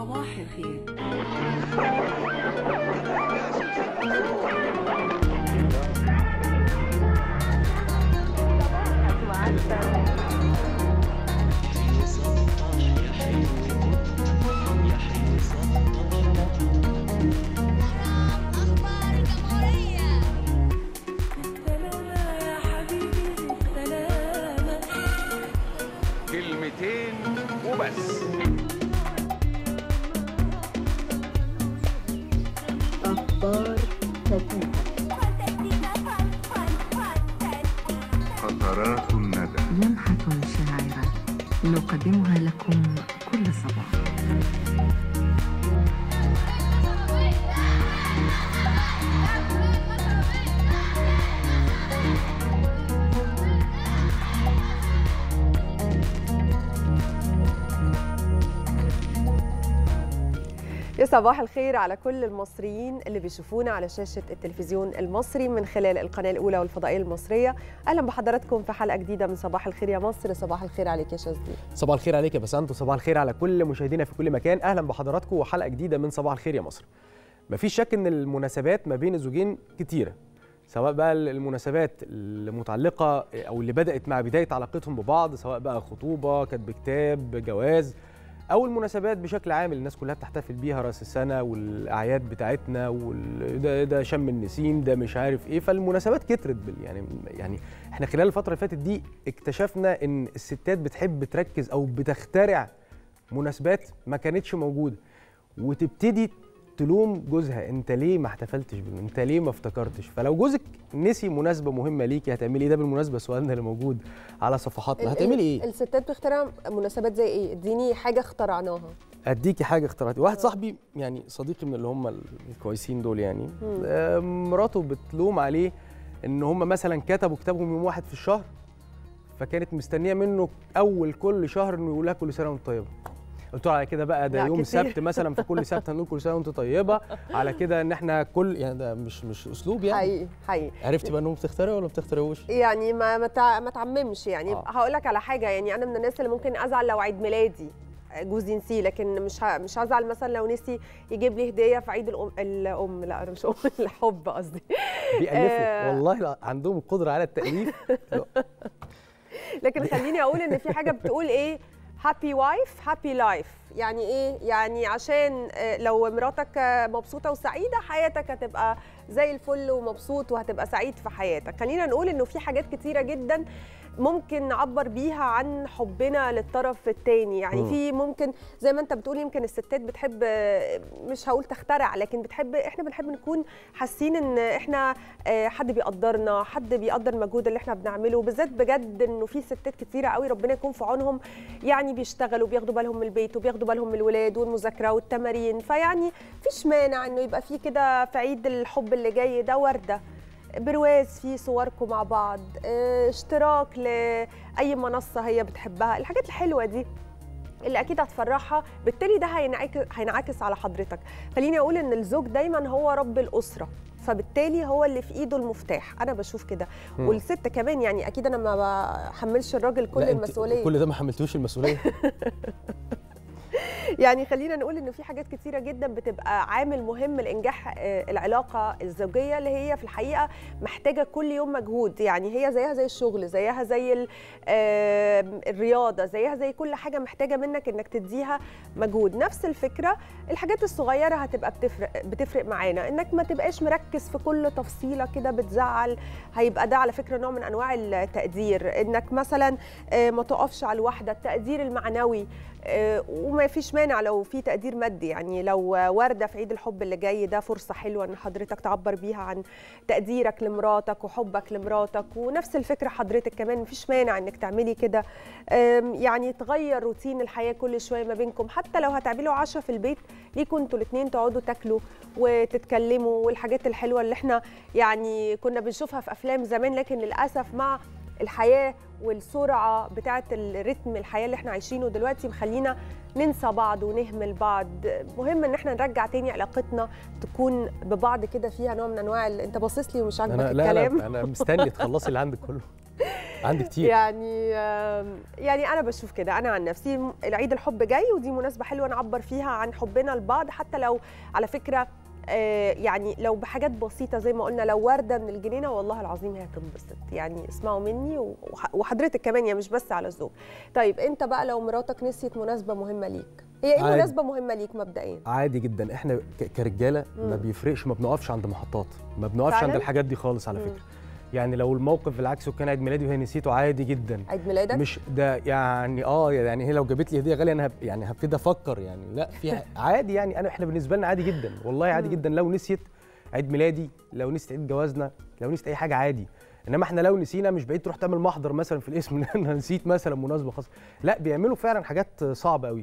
صباح الخير أخبار الجمهورية سلامة يا حبيبي سلامة كلمتين وبس قطرات الندى لمحة شاعرة نقدمها لكم كل صباح يا صباح الخير على كل المصريين اللي بيشوفونا على شاشة التلفزيون المصري من خلال القناة الأولى والفضائية المصرية أهلا بحضراتكم في حلقة جديدة من صباح الخير يا مصر صباح الخير عليك يا شاذلي صباح الخير عليك يا بسنت وصباح الخير على كل مشاهدينا في كل مكان اهلا بحضراتكم وحلقه جديده من صباح الخير يا مصر مفيش شك ان المناسبات ما بين الزوجين كتيره سواء بقى المناسبات المتعلقه او اللي بدات مع بدايه علاقتهم ببعض سواء بقى خطوبه كتب كتاب جواز او المناسبات بشكل عام اللي الناس كلها بتحتفل بيها راس السنه والاعياد بتاعتنا وده ده شم النسيم ده مش عارف ايه فالمناسبات كترت بال يعني يعني احنا خلال الفتره اللي فاتت دي اكتشفنا ان الستات بتحب تركز او بتخترع مناسبات ما كانتش موجوده وتبتدي تلوم جوزها انت ليه ما احتفلتش بال انت ليه ما افتكرتش فلو جوزك نسي مناسبه مهمه ليكي هتعملي ايه ده بالمناسبه سؤالنا اللي موجود على صفحاتنا هتعملي ايه الستات بتخترع مناسبات زي إيه؟ اديني حاجة اخترعناها اديكي حاجه اخترعتي واحد صاحبي يعني صديقي من اللي هم الكويسين دول يعني آه، مراته بتلوم عليه ان هم مثلا كتبوا كتابهم يوم واحد في الشهر فكانت مستنيه منه اول كل شهر انه يقول لها كل سنه وانت طيبه قلت له على كده بقى ده لا، يوم كتير. سبت مثلا في كل سبت هنقول كل سنه وانت طيبه على كده ان احنا كل يعني ده مش مش اسلوب يعني حقيقي حقيقي عرفتي بقى انهم بتخترعوا ولا ما بتخترعوش يعني ما ما تع- ما تعممش يعني آه. هقول لك على حاجه يعني انا من الناس اللي ممكن ازعل لو عيد ميلادي جوزي نسيه لكن مش ه... مش هزعل مثلا لو نسي يجيب لي هديه في عيد الام الام لا انا مش ام الحب قصدي بيألفوا آه. والله لا عندهم القدره على التأليف لا. لكن خليني اقول ان في حاجه بتقول ايه هابي وايف هابي لايف يعني ايه يعني عشان آه، لو مراتك آه، مبسوطه وسعيده حياتك هتبقى زي الفل ومبسوط وهتبقى سعيد في حياتك خلينا نقول انه في حاجات كتيره جدا ممكن نعبر بيها عن حبنا للطرف التاني يعني مم. في ممكن زي ما انت بتقول يمكن الستات بتحب آه، مش هقول تخترع لكن بتحب احنا بنحب نكون حاسين ان احنا آه، حد بيقدرنا حد بيقدر المجهود اللي احنا بنعمله بالذات بجد انه في ستات كتيره قوي ربنا يكون في عونهم يعني بيشتغلوا بياخدوا بالهم من البيت وبياخدوا بالهم من الولاد والمذاكره والتمارين فيعني فيش مانع انه يبقى في كده في عيد الحب اللي جاي ده ورده برواز فيه صوركم مع بعض اه، اشتراك لاي منصه هي بتحبها الحاجات الحلوه دي اللي اكيد هتفرحها بالتالي ده هينعكس هينعكس على حضرتك خليني اقول ان الزوج دايما هو رب الاسره فبالتالي هو اللي في ايده المفتاح انا بشوف كده مم. والست كمان يعني اكيد انا ما بحملش الراجل كل لا، انت المسؤوليه كل ده ما حملتوش المسؤوليه يعني خلينا نقول انه في حاجات كتيره جدا بتبقى عامل مهم لانجاح آه، العلاقه الزوجيه اللي هي في الحقيقه محتاجه كل يوم مجهود يعني هي زيها زي الشغل زيها زي ال- آه، الرياضه زيها زي كل حاجه محتاجه منك انك تديها مجهود نفس الفكره الحاجات الصغيره هتبقى بتفرق بتفرق معانا انك ما تبقاش مركز في كل تفصيله كده بتزعل هيبقى ده على فكره نوع من انواع التقدير انك مثلا آه، ما تقفش على الواحده التقدير المعنوي آه، وما فيش مانع لو في تقدير مادي يعني لو ورده في عيد الحب اللي جاي ده فرصه حلوه ان حضرتك تعبر بيها عن تقديرك لمراتك وحبك لمراتك ونفس الفكره حضرتك كمان مفيش مانع انك تعملي كده آم، يعني تغير روتين الحياه كل شويه ما بينكم حتى لو هتعملوا عشاء في البيت ليكوا انتوا الاثنين تقعدوا تاكلوا وتتكلموا والحاجات الحلوه اللي احنا يعني كنا بنشوفها في افلام زمان لكن للاسف مع الحياه والسرعه بتاعه الريتم الحياه اللي احنا عايشينه دلوقتي مخلينا ننسى بعض ونهمل بعض مهم ان احنا نرجع تاني علاقتنا تكون ببعض كده فيها نوع من انواع ال- انت باصص لي ومش عاجبك انا لا الكلام لا انا مستني تخلصي اللي عندك كله عندي كتير يعني آم، يعني انا بشوف كده انا عن نفسي م- العيد الحب جاي ودي مناسبه حلوه نعبر فيها عن حبنا لبعض حتى لو على فكره آه، يعني لو بحاجات بسيطه زي ما قلنا لو ورده من الجنينه والله العظيم هي هتنبسط يعني اسمعوا مني وح- وحضرتك كمان يعني مش بس على الزوج طيب انت بقى لو مراتك نسيت مناسبه مهمه ليك هي ايه عادي. مناسبه مهمه ليك مبدئيا عادي جدا احنا ك- كرجاله ما مم. بيفرقش ما بنقفش عند محطات ما بنقفش فعلاً؟ عند الحاجات دي خالص على مم. فكره يعني لو الموقف بالعكس وكان عيد ميلادي وهي نسيته عادي جدا عيد ميلادك مش ده يعني اه يعني هي لو جابت لي هديه غاليه انا هب يعني هبتدي افكر يعني لا في عادي يعني انا احنا بالنسبه لنا عادي جدا والله عادي مم. جدا لو نسيت عيد ميلادي لو نسيت عيد جوازنا لو نسيت اي حاجه عادي انما احنا لو نسينا مش بعيد تروح تعمل محضر مثلا في الاسم ان انا نسيت مثلا مناسبه خاصه لا بيعملوا فعلا حاجات صعبه قوي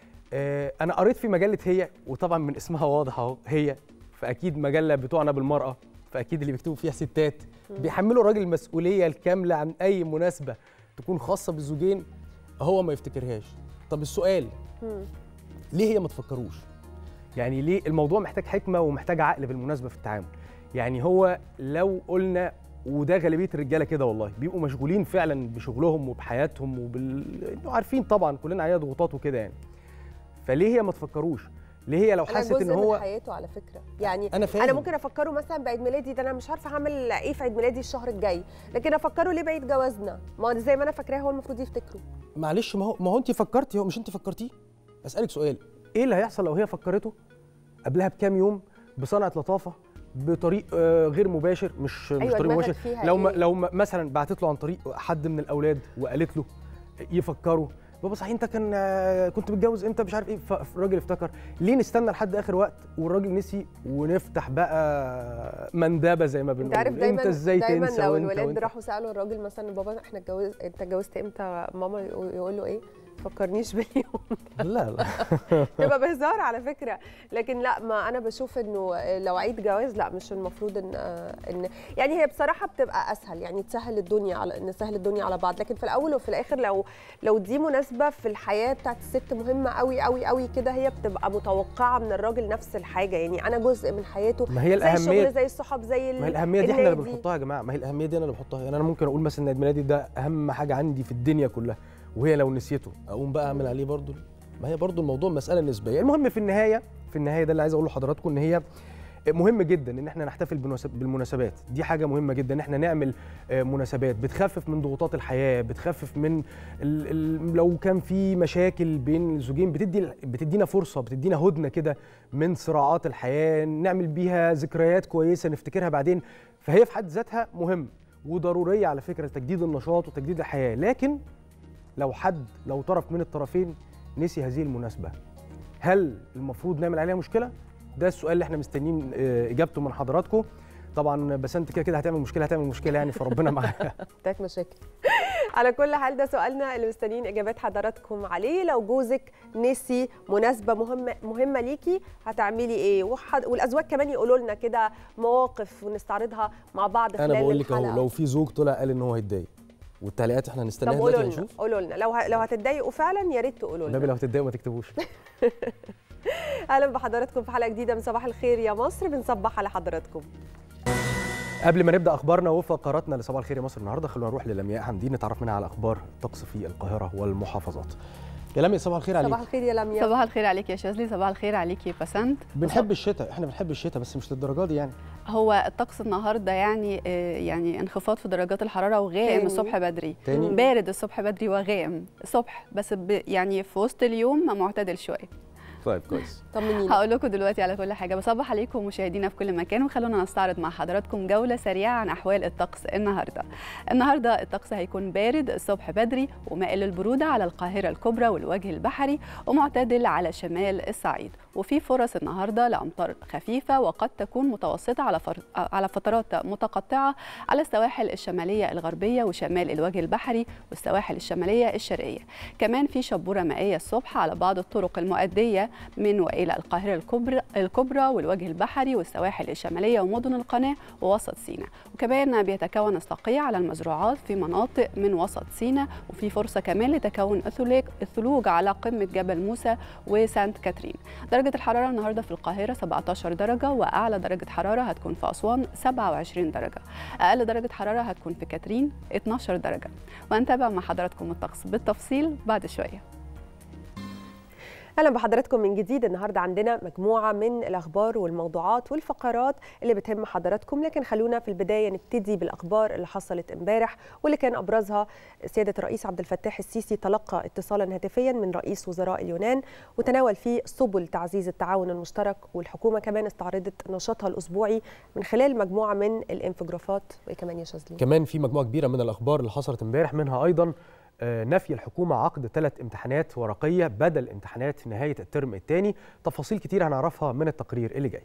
آه، انا قريت في مجله هي وطبعا من اسمها واضح اهو هي فاكيد مجله بتعنى بالمراه فاكيد اللي بيكتبوا فيها ستات بيحملوا الراجل المسؤوليه الكامله عن اي مناسبه تكون خاصه بالزوجين هو ما يفتكرهاش طب السؤال مم. ليه هي ما تفكروش يعني ليه الموضوع محتاج حكمه ومحتاج عقل بالمناسبه في التعامل يعني هو لو قلنا وده غالبيه الرجاله كده والله بيبقوا مشغولين فعلا بشغلهم وبحياتهم وبال انتوا عارفين طبعا كلنا علينا ضغوطات وكده يعني فليه هي ما تفكروش ليه هي لو انا حست جزء ان هو من حياته على فكره يعني انا فاهم انا ممكن افكره مثلا بعيد ميلادي ده انا مش عارفه هعمل ايه في عيد ميلادي الشهر الجاي لكن افكره ليه بعيد جوازنا ما هو زي ما انا فاكراه هو المفروض يفتكره معلش ما هو ما هو انت فكرتي هو مش انت فكرتيه اسالك سؤال ايه اللي هيحصل لو هي فكرته قبلها بكام يوم بصنعه لطافه بطريق آه، غير مباشر مش مش أيوة، طريق دماغك مباشر فيها لو ما إيه؟ لو ما مثلا بعتت له عن طريق حد من الاولاد وقالت له يفكروا بابا صحيح انت كان آه، كنت متجوز امتى مش عارف ايه فالراجل افتكر ليه نستنى لحد اخر وقت والراجل نسي ونفتح بقى مندبه زي ما بنقول انت عارف دايما انت ازاي دايما تنسى لو وانت الولاد وانت راحوا سالوا الراجل مثلا بابا احنا اتجوز انت اتجوزت امتى ماما يقول له ايه فكرنيش باليوم لا لا تبقى بهزار على فكره لكن لا ما انا بشوف انه لو عيد جواز لا مش المفروض ان ان يعني هي بصراحه بتبقى اسهل يعني تسهل الدنيا على نسهل الدنيا على بعض لكن في الاول وفي الاخر لو لو دي مناسبه في الحياه بتاعت الست مهمه قوي قوي قوي كده هي بتبقى متوقعه من الراجل نفس الحاجه يعني انا جزء من حياته ما هي زي الشغل الاهميه زي الصحاب زي ال- ما هي الاهميه دي احنا اللي النادي. بنحطها يا جماعه ما هي الاهميه دي انا اللي بحطها يعني انا ممكن اقول مثلا ان عيد ميلادي ده اهم حاجه عندي في الدنيا كلها وهي لو نسيته اقوم بقى اعمل عليه برضو ما هي برضو الموضوع مساله نسبيه المهم في النهايه في النهايه ده اللي عايز اقوله لحضراتكم ان هي مهم جدا ان احنا نحتفل بالمناسب- بالمناسبات دي حاجه مهمه جدا ان احنا نعمل آه، مناسبات بتخفف من ضغوطات الحياه بتخفف من ال ال لو كان في مشاكل بين الزوجين بتدي بتدينا فرصه بتدينا هدنه كده من صراعات الحياه نعمل بيها ذكريات كويسه نفتكرها بعدين فهي في حد ذاتها مهم وضروريه على فكره لتجديد النشاط وتجديد الحياه لكن لو حد لو طرف من الطرفين نسي هذه المناسبه هل المفروض نعمل عليها مشكله ده السؤال اللي احنا مستنيين آه، اجابته من حضراتكم طبعا بس انت كده كده هتعمل مشكله هتعمل مشكله يعني فربنا معاك بتاعت مشاكل على كل حال ده سؤالنا اللي مستنيين اجابات حضراتكم عليه لو جوزك نسي مناسبه مهمه مهمه ليكي هتعملي ايه وحد... والازواج كمان يقولوا لنا كده مواقف ونستعرضها مع بعض خلال انا بقول لك الحلقه اهو لو في زوج طلع قال ان هو هيتضايق والتعليقات احنا طب هنستناها قولوا دلوقتي لنا هنشوف قولوا لنا لو ه... لو هتتضايقوا فعلا يا ريت تقولوا النبي لنا لو هتتضايقوا ما تكتبوش اهلا بحضراتكم في حلقه جديده من صباح الخير يا مصر بنصبح على حضراتكم قبل ما نبدا اخبارنا وفقراتنا لصباح الخير يا مصر النهارده خلونا نروح للمياء حمدين نتعرف منها على اخبار الطقس في القاهره والمحافظات يا لمياء صباح الخير عليك صباح الخير يا لميا صباح الخير عليك يا شاذلي صباح الخير عليك يا بسنت بنحب الشتاء احنا بنحب الشتاء بس مش للدرجه دي يعني هو الطقس النهارده يعني آه، يعني انخفاض في درجات الحراره وغائم تاني. الصبح بدري تاني بارد الصبح بدري وغائم الصبح بس ب يعني في وسط اليوم معتدل شويه طيب كويس طمنينا هقول لكم دلوقتي على كل حاجه بصبح عليكم مشاهدينا في كل مكان وخلونا نستعرض مع حضراتكم جوله سريعه عن احوال الطقس النهارده النهارده الطقس هيكون بارد الصبح بدري ومائل للبروده على القاهره الكبرى والوجه البحري ومعتدل على شمال الصعيد وفي فرص النهارده لامطار خفيفه وقد تكون متوسطه على فر... على فترات متقطعه على السواحل الشماليه الغربيه وشمال الوجه البحري والسواحل الشماليه الشرقيه كمان في شبوره مائيه الصبح على بعض الطرق المؤديه من وإلى القاهرة الكبرى, الكبرى والوجه البحري والسواحل الشمالية ومدن القناة ووسط سيناء وكمان بيتكون الصقيع على المزروعات في مناطق من وسط سيناء وفي فرصة كمان لتكون الثلوج- الثلوج على قمة جبل موسى وسانت كاترين درجة الحرارة النهاردة في القاهرة 17 درجة وأعلى درجة حرارة هتكون في أسوان 27 درجة أقل درجة حرارة هتكون في كاترين 12 درجة وهنتابع مع حضراتكم الطقس بالتفصيل بعد شوية اهلا بحضراتكم من جديد النهارده عندنا مجموعه من الاخبار والموضوعات والفقرات اللي بتهم حضراتكم لكن خلونا في البدايه نبتدي بالاخبار اللي حصلت امبارح واللي كان ابرزها سياده الرئيس عبد الفتاح السيسي تلقى اتصالا هاتفيا من رئيس وزراء اليونان وتناول فيه سبل تعزيز التعاون المشترك والحكومه كمان استعرضت نشاطها الاسبوعي من خلال مجموعه من الانفجرافات وايه كمان يا شاذلي كمان في مجموعه كبيره من الاخبار اللي حصلت امبارح منها ايضا آه، نفي الحكومه عقد ثلاث امتحانات ورقيه بدل امتحانات نهايه الترم الثاني تفاصيل كتير هنعرفها من التقرير اللي جاي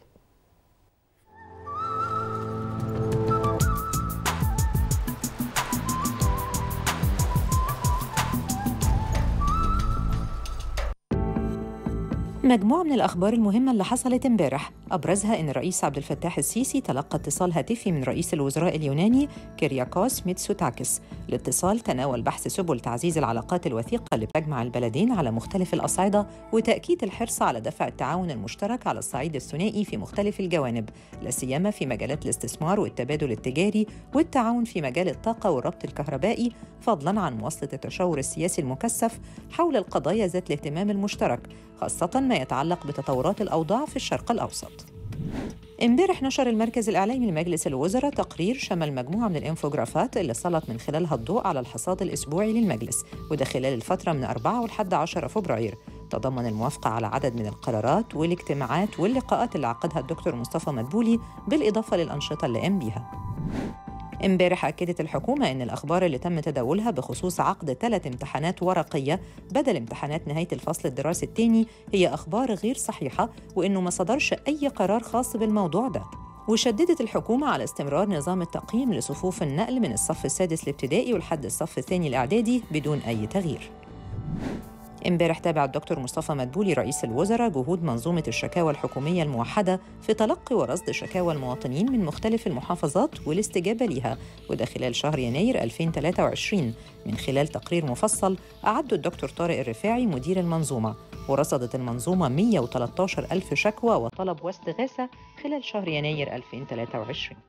مجموعة من الأخبار المهمة اللي حصلت امبارح أبرزها أن الرئيس عبد الفتاح السيسي تلقى اتصال هاتفي من رئيس الوزراء اليوناني كيرياكوس ميتسوتاكس الاتصال تناول بحث سبل تعزيز العلاقات الوثيقة اللي بتجمع البلدين على مختلف الأصعدة وتأكيد الحرص على دفع التعاون المشترك على الصعيد الثنائي في مختلف الجوانب لا سيما في مجالات الاستثمار والتبادل التجاري والتعاون في مجال الطاقة والربط الكهربائي فضلا عن مواصلة التشاور السياسي المكثف حول القضايا ذات الاهتمام المشترك خاصة ما يتعلق بتطورات الأوضاع في الشرق الأوسط. امبارح نشر المركز الإعلامي لمجلس الوزراء تقرير شمل مجموعة من الإنفوجرافات اللي سلط من خلالها الضوء على الحصاد الأسبوعي للمجلس وده خلال الفترة من 4 لحد 10 فبراير تضمن الموافقة على عدد من القرارات والاجتماعات واللقاءات اللي عقدها الدكتور مصطفى مدبولي بالإضافة للأنشطة اللي قام بيها امبارح أكدت الحكومة أن الأخبار اللي تم تداولها بخصوص عقد ثلاث امتحانات ورقية بدل امتحانات نهاية الفصل الدراسي الثاني هي أخبار غير صحيحة وأنه ما صدرش أي قرار خاص بالموضوع ده وشددت الحكومة على استمرار نظام التقييم لصفوف النقل من الصف السادس الابتدائي ولحد الصف الثاني الإعدادي بدون أي تغيير امبارح تابع الدكتور مصطفى مدبولي رئيس الوزراء جهود منظومة الشكاوى الحكومية الموحدة في تلقي ورصد شكاوى المواطنين من مختلف المحافظات والاستجابة لها وده خلال شهر يناير 2023 من خلال تقرير مفصل أعده الدكتور طارق الرفاعي مدير المنظومة ورصدت المنظومة 113 ألف شكوى وطلب واستغاثة خلال شهر يناير 2023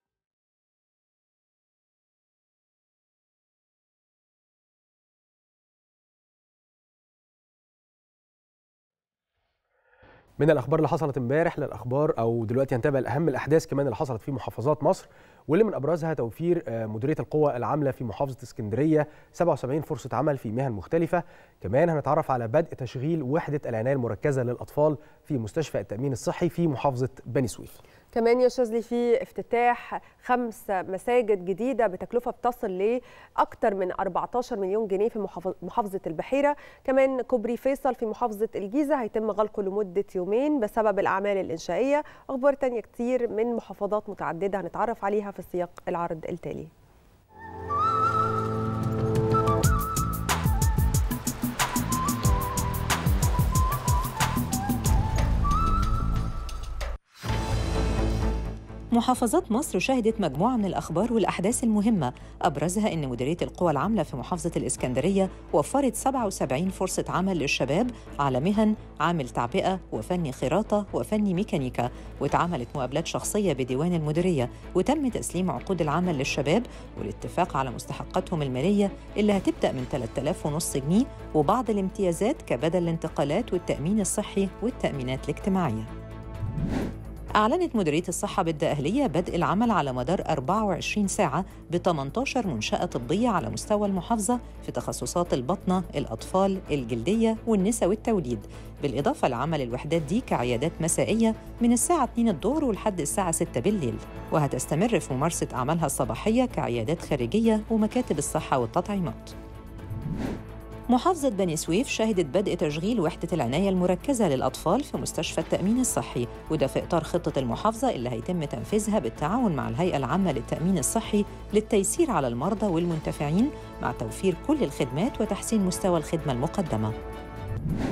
من الاخبار اللي حصلت امبارح للاخبار او دلوقتي هنتابع اهم الاحداث كمان اللي حصلت في محافظات مصر واللي من ابرزها توفير آه، مديريه القوى العامله في محافظه اسكندريه 77 فرصه عمل في مهن مختلفه كمان هنتعرف على بدء تشغيل وحده العنايه المركزه للاطفال في مستشفى التامين الصحي في محافظه بني سويف كمان يا شاذلي في افتتاح خمس مساجد جديده بتكلفه بتصل لاكثر من 14 مليون جنيه في محافظ- محافظه البحيره كمان كوبري فيصل في محافظه الجيزه هيتم غلقه لمده يومين بسبب الاعمال الانشائيه اخبار تانية كتير من محافظات متعدده هنتعرف عليها في سياق العرض التالي محافظات مصر شهدت مجموعة من الأخبار والأحداث المهمة أبرزها أن مديرية القوى العاملة في محافظة الإسكندرية وفرت 77 فرصة عمل للشباب على مهن عامل تعبئة وفني خراطة وفني ميكانيكا واتعملت مقابلات شخصية بديوان المديرية وتم تسليم عقود العمل للشباب والاتفاق على مستحقاتهم المالية اللي هتبدأ من 3000 ونص جنيه وبعض الامتيازات كبدل الانتقالات والتأمين الصحي والتأمينات الاجتماعية أعلنت مديرية الصحة بالدقهلية بدء العمل على مدار 24 ساعة ب 18 منشأة طبية على مستوى المحافظة في تخصصات البطنة، الأطفال، الجلدية والنساء والتوليد، بالإضافة لعمل الوحدات دي كعيادات مسائية من الساعة 2 الظهر ولحد الساعة 6 بالليل، وهتستمر في ممارسة أعمالها الصباحية كعيادات خارجية ومكاتب الصحة والتطعيمات. محافظة بني سويف شهدت بدء تشغيل وحدة العناية المركزة للأطفال في مستشفى التأمين الصحي وده في إطار خطة المحافظة اللي هيتم تنفيذها بالتعاون مع الهيئة العامة للتأمين الصحي للتيسير على المرضى والمنتفعين مع توفير كل الخدمات وتحسين مستوى الخدمة المقدمة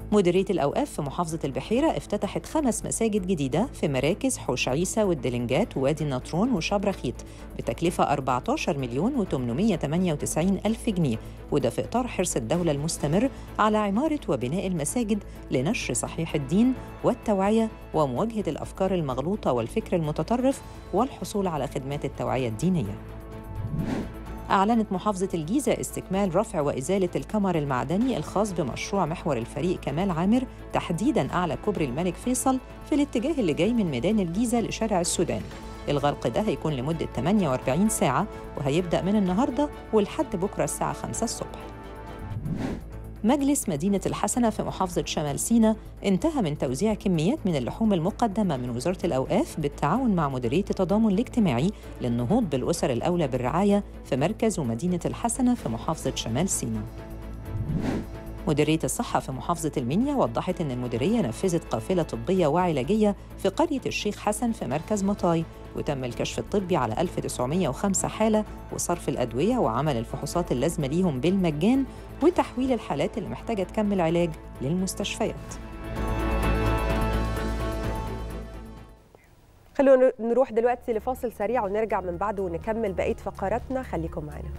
مديرية الأوقاف في محافظة البحيرة افتتحت خمس مساجد جديدة في مراكز حوش عيسى والدلنجات ووادي النطرون وشبرخيت بتكلفة 14 مليون و898 ألف جنيه وده في إطار حرص الدولة المستمر على عمارة وبناء المساجد لنشر صحيح الدين والتوعية ومواجهة الأفكار المغلوطة والفكر المتطرف والحصول على خدمات التوعية الدينية أعلنت محافظة الجيزة استكمال رفع وإزالة الكمر المعدني الخاص بمشروع محور الفريق كمال عامر تحديداً أعلى كوبري الملك فيصل في الاتجاه اللي جاي من ميدان الجيزة لشارع السودان الغلق ده هيكون لمدة 48 ساعة وهيبدأ من النهاردة ولحد بكرة الساعة 5 الصبح مجلس مدينة الحسنة في محافظة شمال سيناء انتهى من توزيع كميات من اللحوم المقدمة من وزارة الأوقاف بالتعاون مع مديرية التضامن الاجتماعي للنهوض بالأسر الأولى بالرعاية في مركز ومدينة الحسنة في محافظة شمال سيناء. مديرية الصحة في محافظة المنيا وضحت أن المديرية نفذت قافلة طبية وعلاجية في قرية الشيخ حسن في مركز مطاي وتم الكشف الطبي على 1905 حالة وصرف الأدوية وعمل الفحوصات اللازمة ليهم بالمجان وتحويل الحالات اللي محتاجة تكمل علاج للمستشفيات خلونا نروح دلوقتي لفاصل سريع ونرجع من بعده ونكمل بقيه فقراتنا خليكم معانا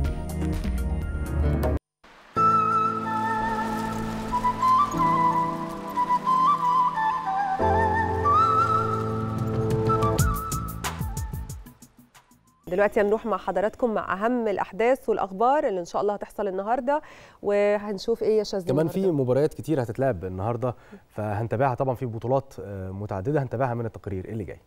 دلوقتي هنروح مع حضراتكم مع اهم الاحداث والاخبار اللي ان شاء الله هتحصل النهارده وهنشوف ايه يا شاذلي كمان في النهاردة. مباريات كتير هتتلعب النهارده فهنتابعها طبعا في بطولات آه، متعدده هنتابعها من التقرير اللي جاي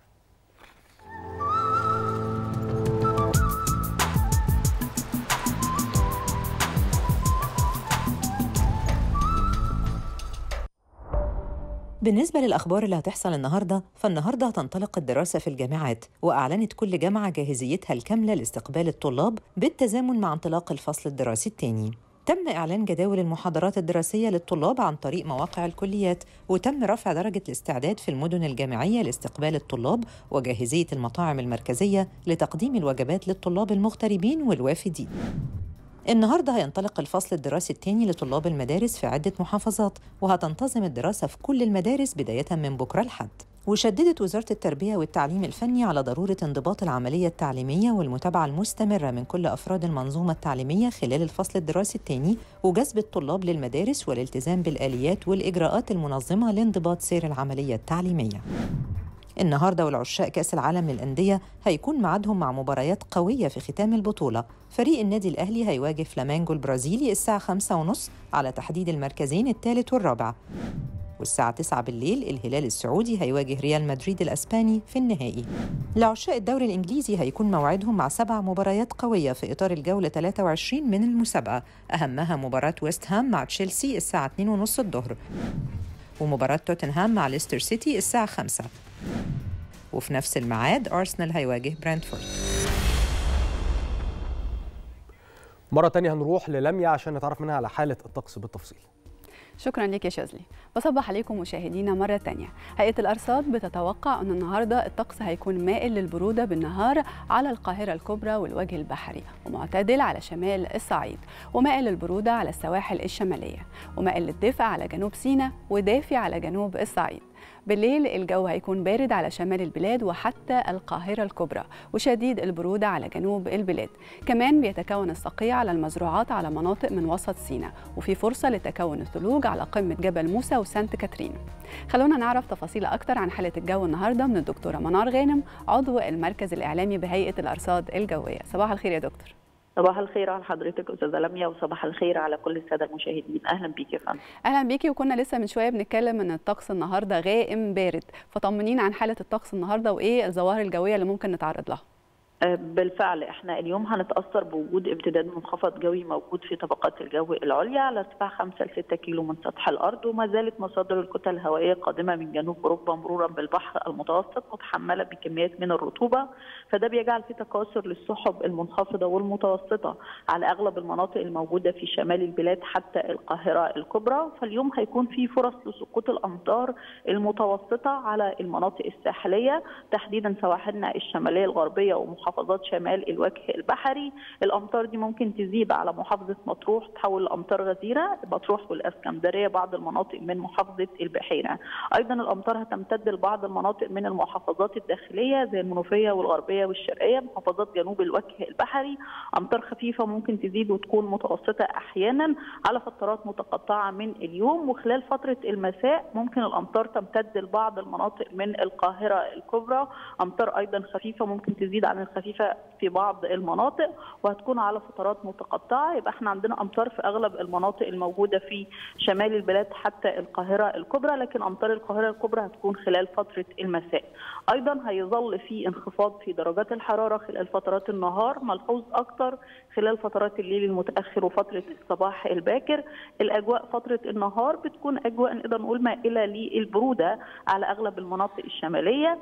بالنسبة للأخبار اللي هتحصل النهاردة فالنهاردة هتنطلق الدراسة في الجامعات وأعلنت كل جامعة جاهزيتها الكاملة لاستقبال الطلاب بالتزامن مع انطلاق الفصل الدراسي الثاني تم إعلان جداول المحاضرات الدراسية للطلاب عن طريق مواقع الكليات وتم رفع درجة الاستعداد في المدن الجامعية لاستقبال الطلاب وجاهزية المطاعم المركزية لتقديم الوجبات للطلاب المغتربين والوافدين النهارده هينطلق الفصل الدراسي الثاني لطلاب المدارس في عدة محافظات وهتنتظم الدراسة في كل المدارس بداية من بكرة الحد وشددت وزارة التربية والتعليم الفني على ضرورة انضباط العملية التعليمية والمتابعة المستمرة من كل أفراد المنظومة التعليمية خلال الفصل الدراسي الثاني وجذب الطلاب للمدارس والالتزام بالآليات والإجراءات المنظمة لانضباط سير العملية التعليمية النهارده والعشاق كأس العالم للأندية هيكون ميعادهم مع مباريات قوية في ختام البطولة فريق النادي الأهلي هيواجه فلامينجو البرازيلي الساعة خمسة ونص على تحديد المركزين الثالث والرابع والساعة 9 بالليل الهلال السعودي هيواجه ريال مدريد الأسباني في النهائي لعشاق الدوري الإنجليزي هيكون موعدهم مع سبع مباريات قوية في إطار الجولة 23 من المسابقة أهمها مباراة ويست هام مع تشيلسي الساعة 2 ونص الظهر ومباراة توتنهام مع ليستر سيتي الساعة 5 وفي نفس الميعاد أرسنال هيواجه برنتفورد مره تانية هنروح للميا عشان نتعرف منها على حاله الطقس بالتفصيل شكرا لك يا شاذلي بصبح عليكم مشاهدينا مرة تانية هيئة الأرصاد بتتوقع أن النهاردة الطقس هيكون مائل للبرودة بالنهار على القاهرة الكبرى والوجه البحري ومعتدل على شمال الصعيد ومائل للبرودة على السواحل الشمالية ومائل للدفء على جنوب سيناء ودافي على جنوب الصعيد بالليل الجو هيكون بارد على شمال البلاد وحتى القاهرة الكبرى وشديد البرودة على جنوب البلاد كمان بيتكون الصقيع على المزروعات على مناطق من وسط سيناء وفي فرصة لتكون الثلوج على قمة جبل موسى وسانت كاترين خلونا نعرف تفاصيل أكتر عن حالة الجو النهاردة من الدكتورة منار غانم عضو المركز الإعلامي بهيئة الأرصاد الجوية صباح الخير يا دكتور صباح الخير على حضرتك استاذه لميا وصباح الخير على كل الساده المشاهدين اهلا بيك يا فندم اهلا بيكي وكنا لسه من شويه بنتكلم ان الطقس النهارده غائم بارد فطمنينا عن حاله الطقس النهارده وايه الظواهر الجويه اللي ممكن نتعرض لها بالفعل احنا اليوم هنتاثر بوجود امتداد منخفض جوي موجود في طبقات الجو العليا على ارتفاع 5 ل 6 كيلو من سطح الارض وما زالت مصادر الكتل الهوائيه قادمه من جنوب اوروبا مرورا بالبحر المتوسط متحمله بكميات من الرطوبه فده بيجعل في تكاثر للسحب المنخفضه والمتوسطه على اغلب المناطق الموجوده في شمال البلاد حتى القاهره الكبرى فاليوم هيكون في فرص لسقوط الامطار المتوسطه على المناطق الساحليه تحديدا سواحلنا الشماليه الغربيه ومحافظه محافظات شمال الوجه البحري الامطار دي ممكن تزيد على محافظه مطروح تحول لامطار غزيره مطروح والاسكندريه بعض المناطق من محافظه البحيره ايضا الامطار هتمتد لبعض المناطق من المحافظات الداخليه زي المنوفيه والغربيه والشرقيه محافظات جنوب الوجه البحري امطار خفيفه ممكن تزيد وتكون متوسطه احيانا على فترات متقطعه من اليوم وخلال فتره المساء ممكن الامطار تمتد لبعض المناطق من القاهره الكبرى امطار ايضا خفيفه ممكن تزيد عن الخفيفه في بعض المناطق وهتكون على فترات متقطعه يبقى احنا عندنا امطار في اغلب المناطق الموجوده في شمال البلاد حتى القاهره الكبرى لكن امطار القاهره الكبرى هتكون خلال فتره المساء ايضا هيظل في انخفاض في درجات الحراره خلال فترات النهار ملحوظ اكتر خلال فترات الليل المتاخر وفتره الصباح الباكر الاجواء فتره النهار بتكون اجواء نقدر نقول مائله للبروده على اغلب المناطق الشماليه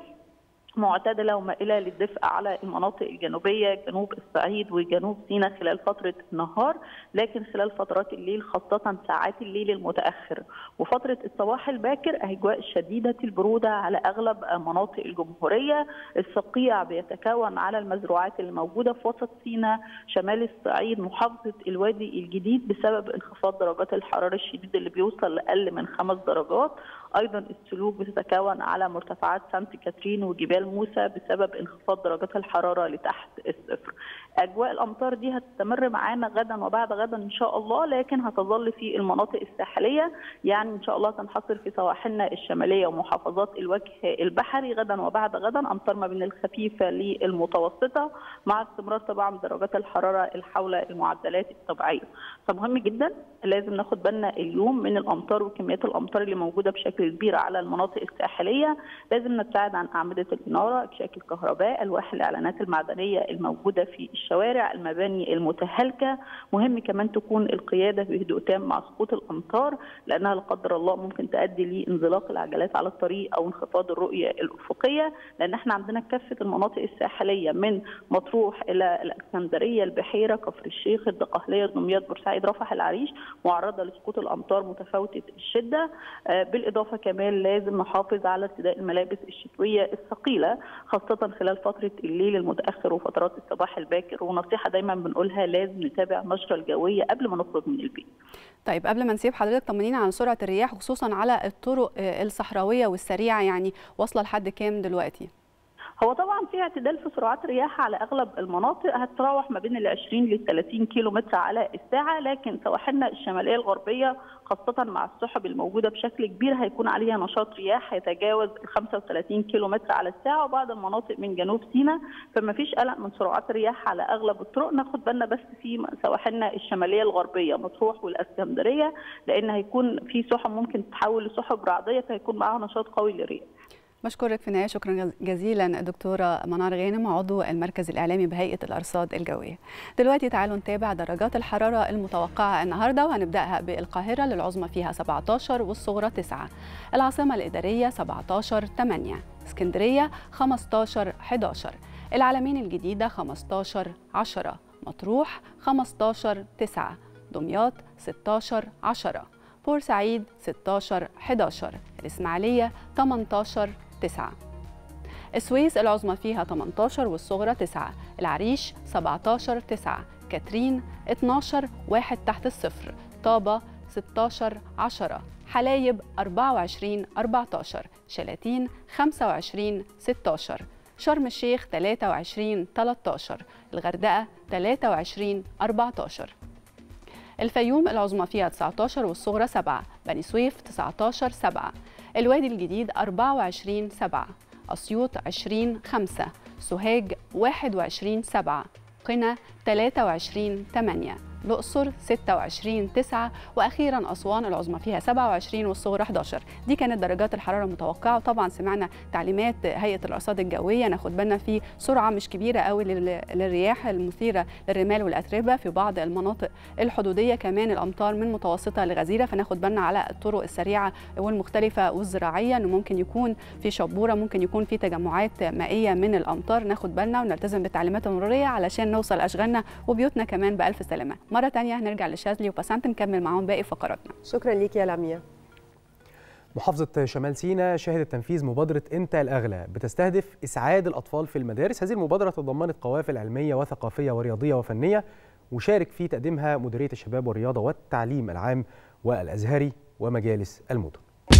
معتدله ومائله للدفء على المناطق الجنوبيه جنوب الصعيد وجنوب سيناء خلال فتره النهار لكن خلال فترات الليل خاصه ساعات الليل المتاخر وفتره الصباح الباكر اجواء شديده البروده على اغلب مناطق الجمهوريه الصقيع بيتكون على المزروعات اللي موجوده في وسط سيناء شمال الصعيد محافظه الوادي الجديد بسبب انخفاض درجات الحراره الشديد اللي بيوصل لاقل من خمس درجات ايضا السلوك بتتكون على مرتفعات سانت كاترين وجبال موسى بسبب انخفاض درجات الحراره لتحت الصفر. اجواء الامطار دي هتستمر معانا غدا وبعد غدا ان شاء الله لكن هتظل في المناطق الساحليه يعني ان شاء الله تنحصر في سواحلنا الشماليه ومحافظات الوجه البحري غدا وبعد غدا امطار ما بين الخفيفه للمتوسطه مع استمرار طبعا درجات الحراره الحول المعدلات الطبيعيه. فمهم جدا لازم ناخد بالنا اليوم من الامطار وكميات الامطار اللي موجوده بشكل كبير على المناطق الساحليه لازم نبتعد عن اعمده الاناره اكشاك الكهرباء الواح الاعلانات المعدنيه الموجوده في الشوارع المباني المتهالكه مهم كمان تكون القياده بهدوء تام مع سقوط الامطار لانها لا قدر الله ممكن تؤدي لانزلاق العجلات على الطريق او انخفاض الرؤيه الافقيه لان احنا عندنا كافه المناطق الساحليه من مطروح الى الاسكندريه البحيره كفر الشيخ الدقهليه دمياط بورسعيد رفح العريش معرضه لسقوط الامطار متفاوته الشده بالاضافه كمان لازم نحافظ على ارتداء الملابس الشتويه الثقيله خاصه خلال فتره الليل المتاخر وفترات الصباح الباكر ونصيحه دايما بنقولها لازم نتابع النشره الجويه قبل ما نخرج من البيت. طيب قبل ما نسيب حضرتك طمنينا عن سرعه الرياح خصوصا على الطرق الصحراويه والسريعه يعني واصله لحد كام دلوقتي؟ هو طبعا في اعتدال في سرعات الرياح على اغلب المناطق هتتراوح ما بين ال 20 لل 30 كيلو متر على الساعه لكن سواحلنا الشماليه الغربيه خاصه مع السحب الموجوده بشكل كبير هيكون عليها نشاط رياح هيتجاوز ال 35 كيلو متر على الساعه وبعض المناطق من جنوب سيناء فما فيش قلق من سرعات الرياح على اغلب الطرق ناخد بالنا بس في سواحلنا الشماليه الغربيه مطروح والاسكندريه لان هيكون في سحب ممكن تتحول لسحب رعديه فهيكون معاها نشاط قوي للرياح. بشكرك في النهايه شكرا جزيلا دكتوره منار غانم عضو المركز الاعلامي بهيئه الارصاد الجويه. دلوقتي تعالوا نتابع درجات الحراره المتوقعه النهارده وهنبداها بالقاهره للعظمى فيها 17 والصغرى 9. العاصمه الاداريه 17 8. اسكندريه 15 11. العلمين الجديده 15 10. مطروح 15 9. دمياط 16 10. بورسعيد 16 11. الاسماعيليه 18 9 السويس العظمى فيها 18 والصغرى 9 العريش 17 9 كاترين 12 1 تحت الصفر طابة 16 10 حلايب 24 14 شلاتين 25 16 شرم الشيخ 23 13 الغردقة 23 14 الفيوم العظمى فيها 19 والصغرى 7 بني سويف 19 7 الوادي الجديد 24 7 أسيوط 20 5 سوهاج 21 7 قنا 23 8 الأقصر 26 9 وأخيرا أسوان العظمى فيها 27 والصغرى 11 دي كانت درجات الحرارة المتوقعة وطبعا سمعنا تعليمات هيئة الأرصاد الجوية ناخد بالنا في سرعة مش كبيرة قوي للرياح المثيرة للرمال والأتربة في بعض المناطق الحدودية كمان الأمطار من متوسطة لغزيرة فناخد بالنا على الطرق السريعة والمختلفة والزراعية إنه ممكن يكون في شبورة ممكن يكون في تجمعات مائية من الأمطار ناخد بالنا ونلتزم بالتعليمات المرورية علشان نوصل أشغالنا وبيوتنا كمان بألف سلامة مرة تانية هنرجع لشاذلي وبسنت نكمل معاهم باقي فقراتنا شكرا ليك يا لميا محافظة شمال سيناء شهدت تنفيذ مبادرة أنت الأغلى بتستهدف إسعاد الأطفال في المدارس هذه المبادرة تضمنت قوافل علمية وثقافية ورياضية وفنية وشارك في تقديمها مديرية الشباب والرياضة والتعليم العام والأزهري ومجالس المدن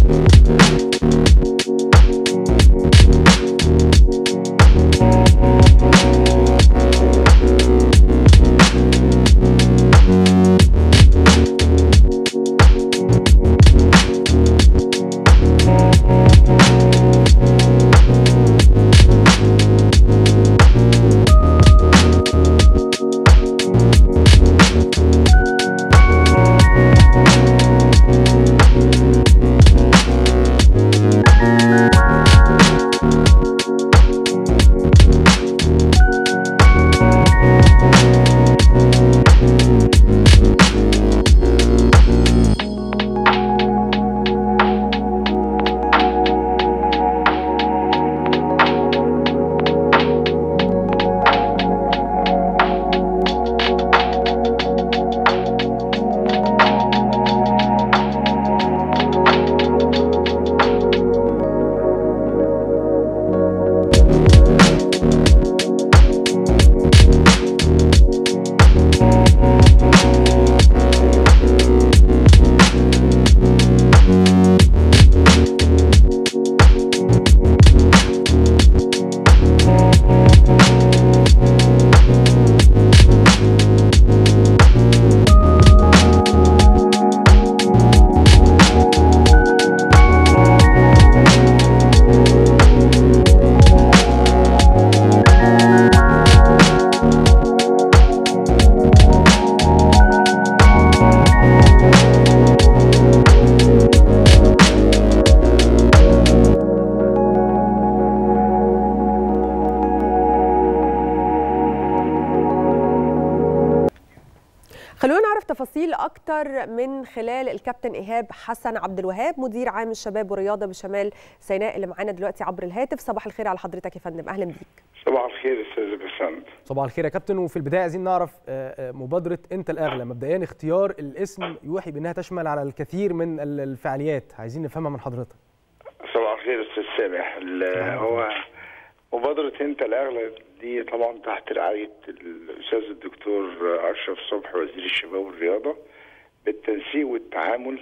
خلونا نعرف تفاصيل اكتر من خلال الكابتن ايهاب حسن عبد الوهاب مدير عام الشباب والرياضه بشمال سيناء اللي معانا دلوقتي عبر الهاتف صباح الخير على حضرتك يا فندم اهلا بيك صباح الخير استاذ بسنت صباح الخير يا كابتن وفي البداية عايزين نعرف آه، آه، مبادرة أنت الأغلى مبدئيا اختيار الاسم يوحي بأنها تشمل على الكثير من ال- الفعاليات عايزين نفهمها من حضرتك صباح الخير استاذ سامح ال- هو مبادرة انت الاغلى دي طبعا تحت رعاية الاستاذ الدكتور اشرف صبحي وزير الشباب والرياضة بالتنسيق والتعامل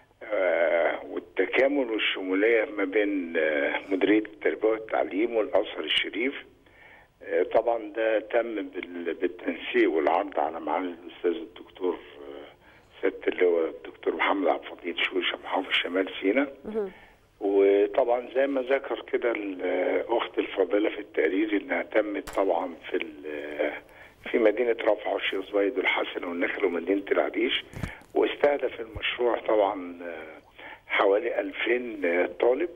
آه، والتكامل والشمولية ما بين آه، مديرية التربية والتعليم والازهر الشريف آه، طبعا ده تم بال- بالتنسيق والعرض على معالي الاستاذ الدكتور آه، سياده اللواء الدكتور محمد عبد الفضيل شوشه محافظ شمال سيناء وطبعا زي ما ذكر كده الاخت الفاضله في التقرير انها تمت طبعا في ال- في مدينه رفح والشيخ زويد والحسن والنخل ومدينه العريش واستهدف المشروع طبعا حوالي 2000 طالب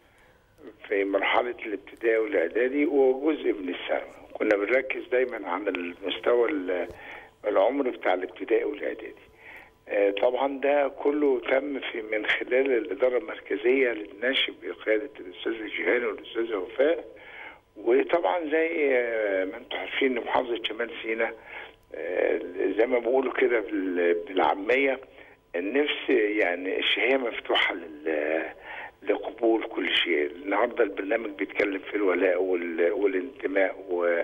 في مرحله الابتدائي والاعدادي وجزء من الثانوي كنا بنركز دايما على المستوى ال- العمر بتاع الابتدائي والاعدادي آه، طبعا ده كله تم في من خلال الاداره المركزيه للناشئ بقياده الاستاذ الجيهاني والاستاذه وفاء وطبعا زي آه، ما انتم عارفين إن محافظه شمال سيناء آه، زي ما بيقولوا كده بال- بالعاميه النفس يعني الشهيه مفتوحه لل لقبول كل شيء النهارده البرنامج بيتكلم في الولاء وال- والانتماء و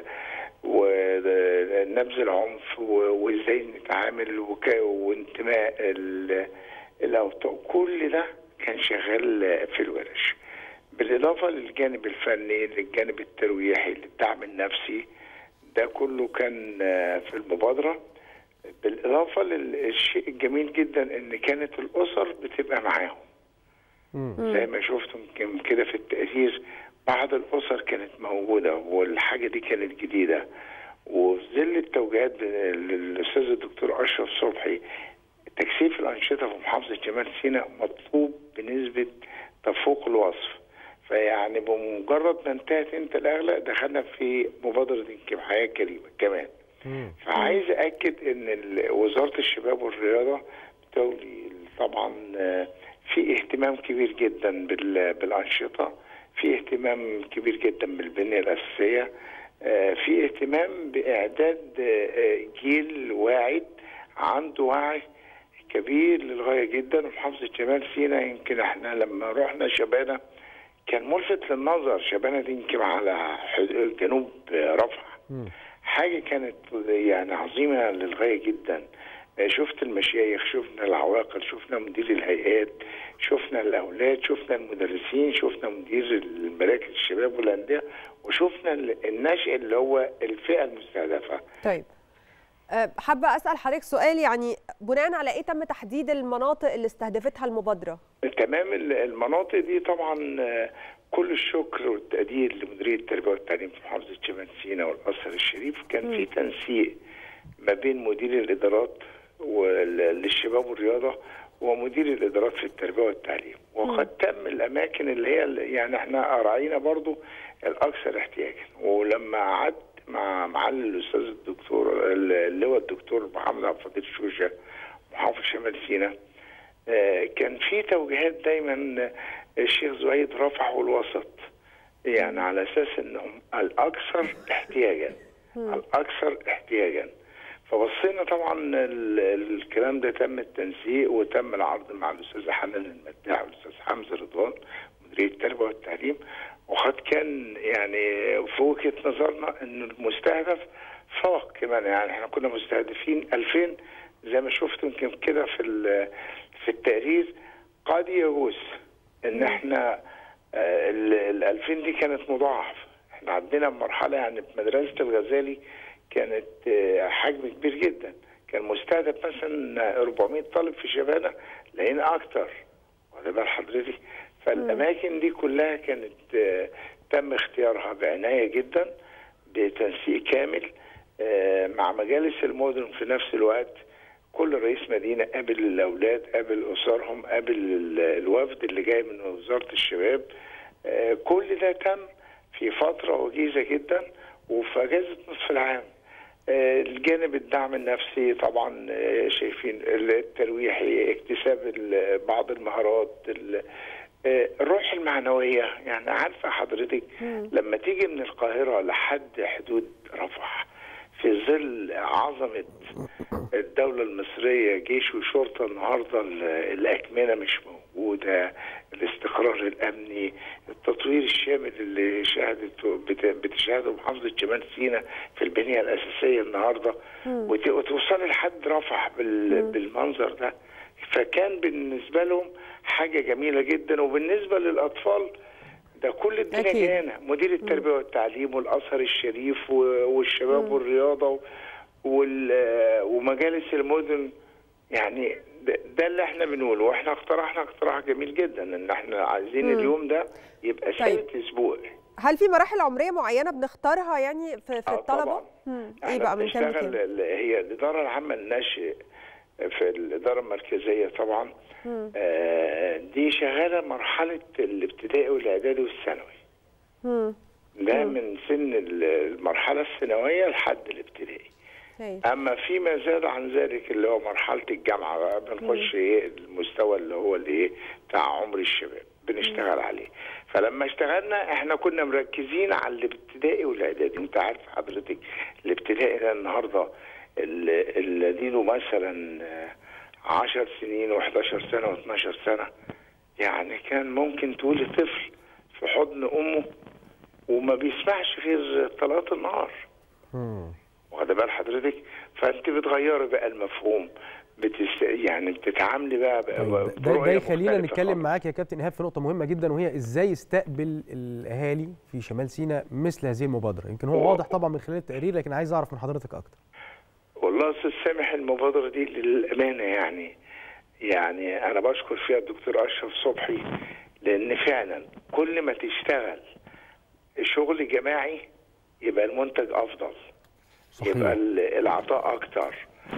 ونبذ العنف و- وازاي نتعامل وك- وانتماء ال- الاوطان كل ده كان شغال في الورش بالاضافه للجانب الفني للجانب الترويحي للدعم النفسي ده كله كان آه، في المبادره بالاضافه للشيء الجميل جدا ان كانت الاسر بتبقى معاهم زي ما شفتم كم- كده في التقرير بعض الاسر كانت موجوده والحاجه دي كانت جديده وفي ظل التوجيهات للاستاذ الدكتور اشرف صبحي تكثيف الانشطه في محافظه شمال سيناء مطلوب بنسبه تفوق الوصف فيعني بمجرد ما انتهت انت الاغلى دخلنا في مبادره يمكن حياه كريمه كمان فعايز اكد ان ال- وزاره الشباب والرياضه بتولي طبعا آه، في اهتمام كبير جدا بال- بالانشطه في اهتمام كبير جدا بالبنيه الاساسيه آه، في اهتمام باعداد آه، آه، جيل واعد عنده وعي كبير للغايه جدا ومحافظه شمال سيناء يمكن احنا لما رحنا شبانه كان ملفت للنظر شبانه دي يمكن على حد- جنوب رفح حاجه كانت يعني عظيمه للغايه جدا شفت المشايخ شفنا العواقل شفنا مدير الهيئات شفنا الاولاد شفنا المدرسين شفنا مدير المراكز الشباب والانديه وشفنا النشء اللي هو الفئه المستهدفه طيب آه، حابه اسال حضرتك سؤال يعني بناء على ايه تم تحديد المناطق اللي استهدفتها المبادره تمام ال- المناطق دي طبعا آه، كل الشكر والتقدير لمديريه التربيه والتعليم في محافظه شمال سيناء والازهر الشريف كان في تنسيق ما بين مدير الادارات وال- للشباب والرياضه ومدير الادارات في التربيه والتعليم وقد تم الاماكن اللي هي اللي- يعني احنا راعينا برضو الاكثر احتياجا ولما قعدت مع معالي الاستاذ الدكتور اللواء الدكتور محمد عبد الفضيل شوشه محافظ شمال سيناء آه، كان في توجيهات دايما آه، الشيخ زهيد رفع والوسط يعني على اساس انهم الاكثر احتياجا الاكثر احتياجا فبصينا طبعا ال- الكلام ده تم التنسيق وتم العرض مع الاستاذ حنان المداح والاستاذ حمزه رضوان مديريه التربيه والتعليم وقد كان يعني في وجهه نظرنا ان المستهدف فوق كمان يعني احنا كنا مستهدفين 2000 زي ما شفتوا يمكن كده في ال- في التقرير قد يجوز ان احنا آه، ال ال 2000 دي كانت مضاعفه احنا عندنا مرحله يعني في مدرسه الغزالي كانت آه، حجم كبير جدا كان مستهدف مثلا 400 طالب في شبانه لقينا اكتر واخد بال حضرتك فالاماكن دي كلها كانت آه، تم اختيارها بعنايه جدا بتنسيق كامل آه، مع مجالس المدن في نفس الوقت كل رئيس مدينه قابل الاولاد قابل اسرهم قابل ال- الوفد اللي جاي من وزاره الشباب آه، كل ده تم في فتره وجيزه جدا وفي اجازه نصف العام آه، الجانب الدعم النفسي طبعا آه، شايفين الترويحي اكتساب ال- بعض المهارات ال- آه، الروح المعنويه يعني عارفه حضرتك لما تيجي من القاهره لحد حدود رفح في ظل عظمه الدوله المصريه جيش وشرطه النهارده ال- الاكمنه مش موجوده الاستقرار الامني التطوير الشامل اللي شهدته بت- بتشهده محافظه شمال سيناء في البنيه الاساسيه النهارده وت- وتوصلي لحد رفح بال- بالمنظر ده فكان بالنسبه لهم حاجه جميله جدا وبالنسبه للاطفال ده كل الدنيا أكيد. جاينا مدير التربيه والتعليم والازهر الشريف و- والشباب والرياضه و- وال- آه، ومجالس المدن يعني ده, ده اللي احنا بنقوله واحنا اقترحنا اقتراح جميل جدا ان احنا عايزين اليوم ده يبقى طيب. ثابت اسبوع هل في مراحل عمريه معينه بنختارها يعني في, في آه الطلبه طبعا. مم. ايه احنا بقى من كام بنشتغل لكام ال- هي الاداره العامه للنشء في الاداره المركزيه طبعا آه دي شغاله مرحله الابتدائي والاعدادي والثانوي مم. ده من سن ال- المرحله الثانويه لحد الابتدائي أيوة. اما فيما زاد عن ذلك اللي هو مرحله الجامعه بقى بنخش ايه المستوى اللي هو الايه بتاع عمر الشباب بنشتغل عليه فلما اشتغلنا احنا كنا مركزين على الابتدائي والاعدادي انت عارف حضرتك الابتدائي ده النهارده ال- اللي له مثلا آه، 10 سنين و11 سنه و12 سنه يعني كان ممكن تقولي طفل في حضن امه وما بيسمعش غير طلقات النار واخد بال حضرتك فانت بتغيري بقى المفهوم بتس... يعني بتتعاملي بقى, بقى طيب، ده, ده برؤية يخلينا مختلفة نتكلم خالص. معاك يا كابتن ايهاب في نقطه مهمه جدا وهي ازاي يستقبل الاهالي في شمال سيناء مثل هذه المبادره يمكن هو واضح طبعا من خلال التقرير لكن عايز اعرف من حضرتك اكتر والله يا استاذ سامح المبادره دي للامانه يعني يعني انا بشكر فيها الدكتور اشرف صبحي لان فعلا كل ما تشتغل شغل جماعي يبقى المنتج افضل صحيح. يبقى ال- العطاء اكتر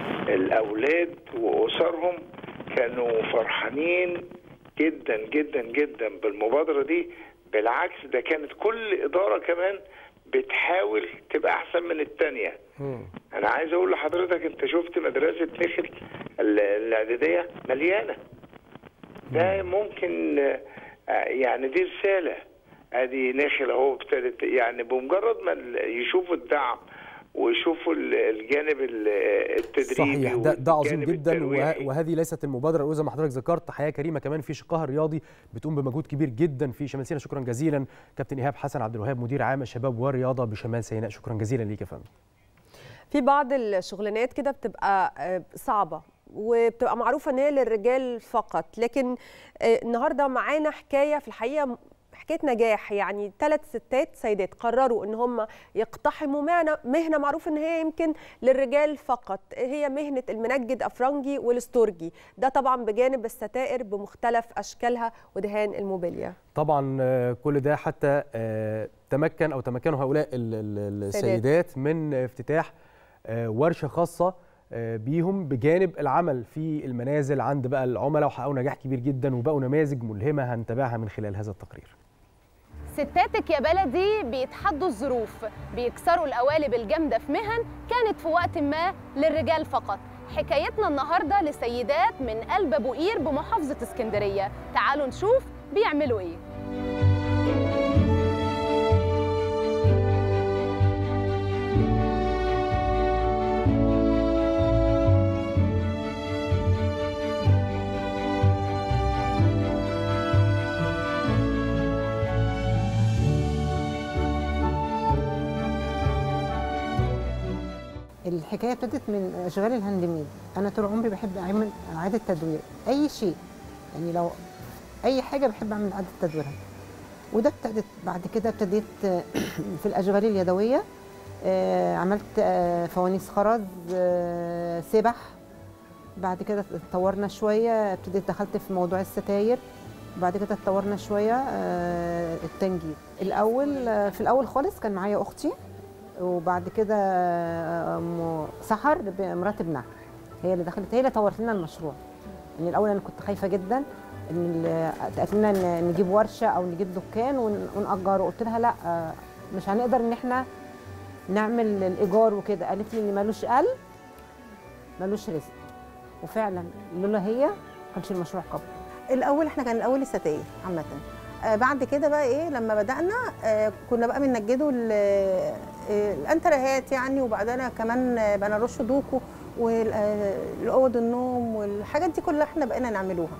الاولاد واسرهم كانوا فرحانين جدا جدا جدا بالمبادره دي بالعكس ده كانت كل اداره كمان بتحاول تبقى احسن من الثانيه انا عايز اقول لحضرتك انت شفت مدرسه نخل ال- الاعداديه مليانه ده ممكن آه، يعني دي رساله ادي نخل اهو ابتدت يعني بمجرد ما ال- يشوفوا الدعم ويشوفوا ال- الجانب ال- التدريبي صحيح ده ده عظيم والجانب جدا الترويحي. وه- وهذه ليست المبادره الاولى زي ما حضرتك ذكرت حياه كريمه كمان في شقها الرياضي بتقوم بمجهود كبير جدا في شمال سيناء شكرا جزيلا كابتن ايهاب حسن عبد الوهاب مدير عام الشباب والرياضه بشمال سيناء شكرا جزيلا ليك يا فندم في بعض الشغلانات كده بتبقى آه، صعبة وبتبقى معروفة ان هي للرجال فقط لكن آه، النهارده معانا حكاية في الحقيقة حكاية نجاح يعني ثلاث ستات سيدات قرروا ان هم يقتحموا مهنة مهنة معروف ان هي يمكن للرجال فقط هي مهنة المنجد افرنجي والاستورجي ده طبعا بجانب الستائر بمختلف اشكالها ودهان الموبيليا طبعا آه، كل ده حتى آه، تمكن او تمكنوا هؤلاء ال- ال- السيدات من افتتاح آه، ورشه خاصه آه، بيهم بجانب العمل في المنازل عند بقى العملاء وحققوا نجاح كبير جدا وبقوا نماذج ملهمه هنتابعها من خلال هذا التقرير ستاتك يا بلدي بيتحدوا الظروف بيكسروا القوالب الجامده في مهن كانت في وقت ما للرجال فقط حكايتنا النهارده لسيدات من قلب ابو قير بمحافظه اسكندريه تعالوا نشوف بيعملوا ايه الحكايه ابتدت من اشغال الهاند ميد انا طول عمري بحب اعمل اعاده تدوير اي شيء يعني لو اي حاجه بحب اعمل اعاده تدويرها وده ابتدت بعد كده ابتديت في الاشغال اليدويه آه، عملت آه، فوانيس خرز آه، سبح بعد كده اتطورنا شويه ابتديت دخلت في موضوع الستاير بعد كده اتطورنا شويه آه، التنجيد الاول آه، في الاول خالص كان معايا اختي وبعد كده ام سحر ب- مرات ابنها هي اللي دخلت هي اللي طورت لنا المشروع يعني الاول انا كنت خايفه جدا ان ال- قالت لنا ن- نجيب ورشه او نجيب دكان ون- ونأجره قلت لها لا آه، مش هنقدر ان احنا نعمل الايجار وكده قالت لي ان ملوش قل ملوش رزق وفعلا لولا هي ما كانش المشروع قبل الاول احنا كان الاول الستاير عامه آه بعد كده بقى ايه لما بدانا آه كنا بقى بننجدوا ال- آه، الانترهات يعني وبعدين كمان آه، بقينا نرش دوكو والاوض النوم والحاجات دي كلها احنا بقينا نعملوها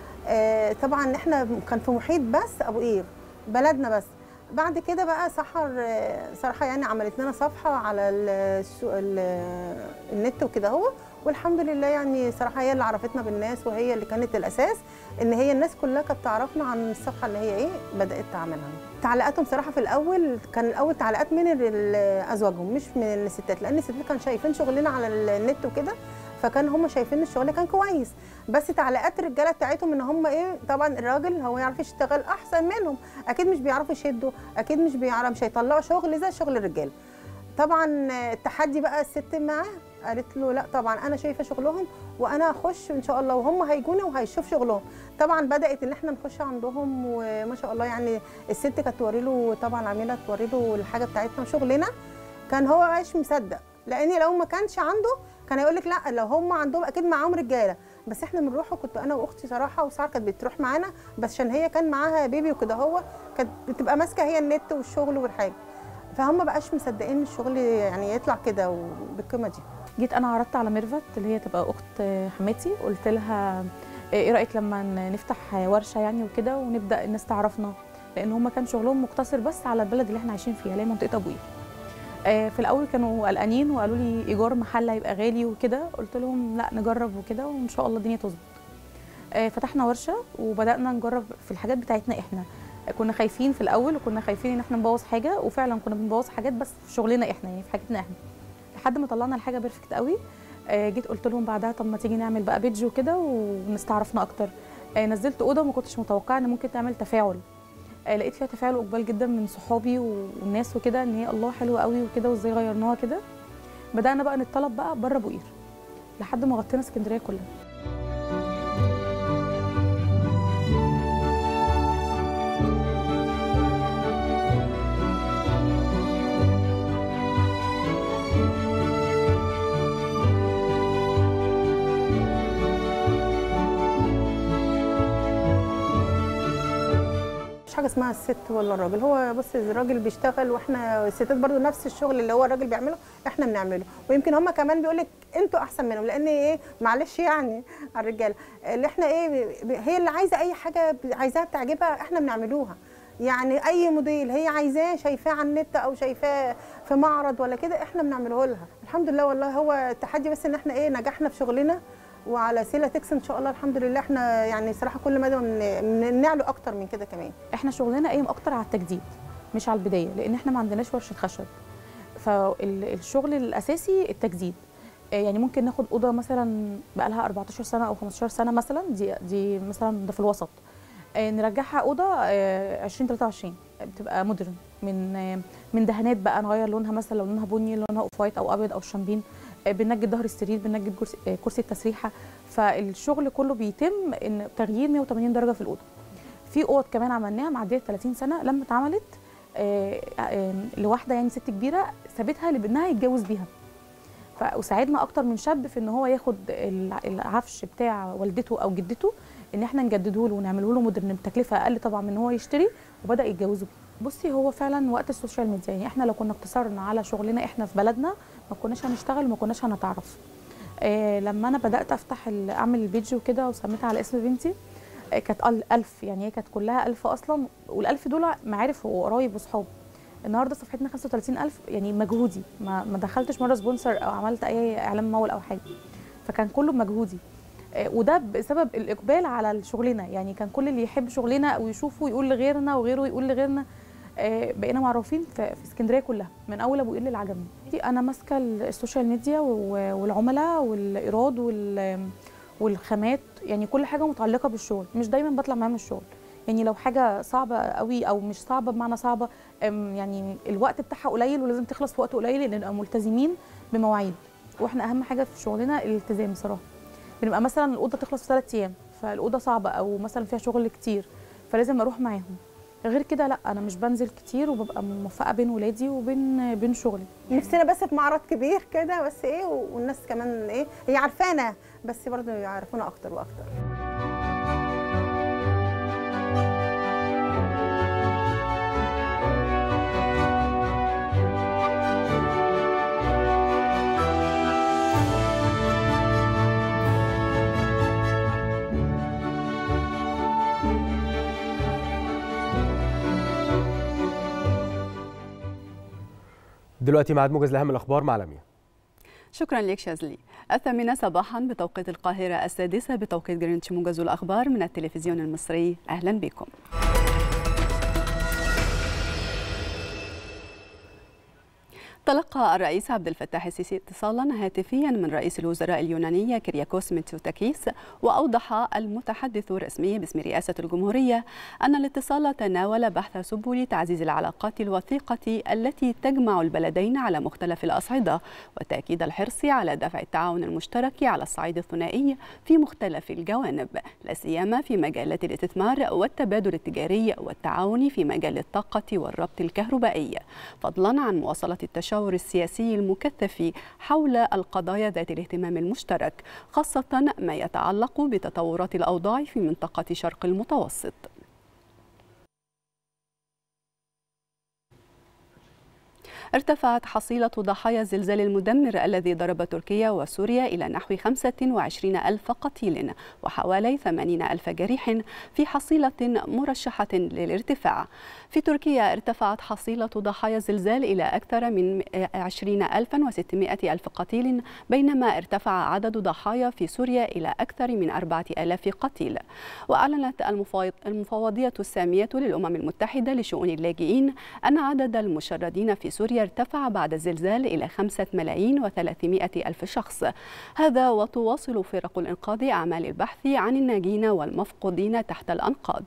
آه طبعا احنا كان في محيط بس ابو قير بلدنا بس بعد كده بقى سحر آه، صراحه يعني عملت لنا صفحه على السو- ال- النت وكده هو والحمد لله يعني صراحه هي اللي عرفتنا بالناس وهي اللي كانت الاساس ان هي الناس كلها كانت تعرفنا عن الصفحه اللي هي ايه بدات تعملها تعليقاتهم صراحه في الاول كان الاول تعليقات من ال- ازواجهم مش من الستات لان الستات كانوا شايفين شغلنا على النت وكده فكان هم شايفين الشغل كان كويس بس تعليقات الرجاله بتاعتهم ان هم ايه طبعا الراجل هو يعرف يشتغل احسن منهم اكيد مش بيعرفوا يشدوا اكيد مش بيعرف مش هيطلعوا شغل زي شغل الرجاله طبعا التحدي بقى الست معاه قالت له لا طبعا انا شايفه شغلهم وانا هخش ان شاء الله وهم هيجوني وهيشوف شغلهم طبعا بدات ان احنا نخش عندهم وما شاء الله يعني الست كانت توري له طبعا عميله توري له الحاجه بتاعتنا وشغلنا كان هو عايش مصدق لان لو ما كانش عنده كان هيقول لك لا لو هم عندهم اكيد معاهم رجاله بس احنا بنروح كنت انا واختي صراحه وساره كانت بتروح معانا بس عشان هي كان معاها بيبي وكده هو كانت بتبقى ماسكه هي النت والشغل والحاجه فهم بقاش مصدقين الشغل يعني يطلع كده وبالقيمه دي جيت انا عرضت على ميرفت اللي هي تبقى اخت حماتي قلت لها ايه رايك لما ن- نفتح ورشه يعني وكده ونبدا الناس تعرفنا لان هم كان شغلهم مقتصر بس على البلد اللي احنا عايشين فيها اللي هي منطقه ابو قير آه، في الاول كانوا قلقانين وقالوا لي ايجار محل هيبقى غالي وكده قلت لهم لا نجرب وكده وان شاء الله الدنيا تظبط آه، فتحنا ورشه وبدانا نجرب في الحاجات بتاعتنا احنا آه، كنا خايفين في الاول وكنا خايفين ان احنا نبوظ حاجه وفعلا كنا بنبوظ حاجات بس في شغلنا احنا يعني في حاجتنا احنا لحد ما طلعنا الحاجه بيرفكت قوي آه، جيت قلت لهم بعدها طب ما تيجي نعمل بقى بيدج وكده ونستعرفنا اكتر آه، نزلت اوضه وما كنتش متوقعه ان ممكن تعمل تفاعل آه، لقيت فيها تفاعل واقبال جدا من صحابي والناس وكده ان هي الله حلوه قوي وكده وازاي غيرناها كده بدانا بقى نتطلب بقى بره ابو قير لحد ما غطينا اسكندريه كلها مش حاجه اسمها الست ولا الراجل هو بص الراجل بيشتغل واحنا الستات برضو نفس الشغل اللي هو الراجل بيعمله احنا بنعمله ويمكن هم كمان بيقول لك انتوا احسن منهم لان ايه معلش يعني على الرجاله اللي احنا ايه ب- هي اللي عايزه اي حاجه ب- عايزاها بتعجبها احنا بنعملوها يعني اي موديل هي عايزاه شايفاه على النت او شايفاه في معرض ولا كده احنا بنعمله لها الحمد لله والله هو التحدي بس ان احنا ايه نجحنا في شغلنا وعلى سيلا تكس ان شاء الله الحمد لله احنا يعني صراحه كل مدى من- من- نعلو اكتر من كده كمان احنا شغلنا قايم اكتر على التجديد مش على البدايه لان احنا ما عندناش ورشه خشب فالشغل الاساسي التجديد آه، يعني ممكن ناخد اوضه مثلا بقالها 14 سنه او 15 سنه مثلا دي دي مثلا ده في الوسط آه، نرجعها اوضه آه، 2023 بتبقى مودرن من آه، من دهانات بقى نغير لونها مثلا لو لونها بني لونها اوف وايت او ابيض او شامبين آه، بننجد ظهر السرير بننجد كرسي آه، كرسي التسريحه فالشغل كله بيتم ان تغيير 180 درجه في الاوضه في اوض كمان عملناها معديه 30 سنه لما اتعملت آه، آه، لواحده يعني ست كبيره سابتها لابنها يتجوز بيها ف- وساعدنا اكتر من شاب في ان هو ياخد الع- العفش بتاع والدته او جدته ان احنا نجدده له ونعمله له مودرن بتكلفه اقل طبعا من ان هو يشتري وبدا يتجوزوا بيه. بصي هو فعلا وقت السوشيال ميديا يعني احنا لو كنا اقتصرنا على شغلنا احنا في بلدنا ما كناش هنشتغل وما كناش هنتعرف آه لما انا بدات افتح ال- اعمل البيج وكده وسميتها على اسم بنتي آه كانت ال- ألف يعني هي كانت كلها ألف أصلا والألف دول معارف وقرايب وصحاب النهارده صفحتنا 35000 يعني مجهودي ما, ما دخلتش مره سبونسر او عملت اي اعلان ممول او حاجه فكان كله بمجهودي آه، وده بسبب الاقبال على شغلنا يعني كان كل اللي يحب شغلنا ويشوفه يقول لغيرنا وغيره يقول لغيرنا آه، بقينا معروفين في في اسكندريه كلها من اول ابو قير للعجمي انا ماسكه السوشيال ميديا و- والعملاء والايراد وال والخامات يعني كل حاجه متعلقه بالشغل مش دايما بطلع معاهم الشغل يعني لو حاجه صعبه قوي او مش صعبه بمعنى صعبه أم، يعني الوقت بتاعها قليل ولازم تخلص في وقت قليل لان نبقى ملتزمين بمواعيد واحنا اهم حاجه في شغلنا الالتزام صراحه بنبقى مثلا الاوضه تخلص في ثلاث ايام فالاوضه صعبه او مثلا فيها شغل كتير فلازم اروح معاهم غير كده لا انا مش بنزل كتير وببقى موفقه بين ولادي وبين بين شغلي نفسنا بس في معرض كبير كده بس ايه والناس كمان ايه هي عارفانا بس برضه يعرفونا اكتر واكتر دلوقتي ميعاد موجز لاهم الاخبار مع لميا شكرا لك شاذلي الثامنة صباحا بتوقيت القاهرة السادسة بتوقيت جرينتش موجز الأخبار من التلفزيون المصري أهلا بكم تلقى الرئيس عبد الفتاح السيسي اتصالا هاتفيا من رئيس الوزراء اليوناني كرياكوس ميتسوتاكيس واوضح المتحدث الرسمي باسم رئاسه الجمهوريه ان الاتصال تناول بحث سبل تعزيز العلاقات الوثيقه التي تجمع البلدين على مختلف الاصعده وتاكيد الحرص على دفع التعاون المشترك على الصعيد الثنائي في مختلف الجوانب لا سيما في مجالات الاستثمار والتبادل التجاري والتعاون في مجال الطاقه والربط الكهربائي فضلا عن مواصله التشاور السياسي المكثف حول القضايا ذات الاهتمام المشترك خاصه ما يتعلق بتطورات الاوضاع في منطقه شرق المتوسط ارتفعت حصيلة ضحايا الزلزال المدمر الذي ضرب تركيا وسوريا إلى نحو 25 ألف قتيل وحوالي 80 ألف جريح في حصيلة مرشحة للارتفاع في تركيا ارتفعت حصيلة ضحايا الزلزال إلى أكثر من 20600 ألف قتيل بينما ارتفع عدد ضحايا في سوريا إلى أكثر من 4000 قتيل وأعلنت المفاوض- المفوضية السامية للأمم المتحدة لشؤون اللاجئين أن عدد المشردين في سوريا ارتفع بعد الزلزال إلى 5 ملايين و300 ألف شخص هذا وتواصل فرق الإنقاذ أعمال البحث عن الناجين والمفقودين تحت الأنقاض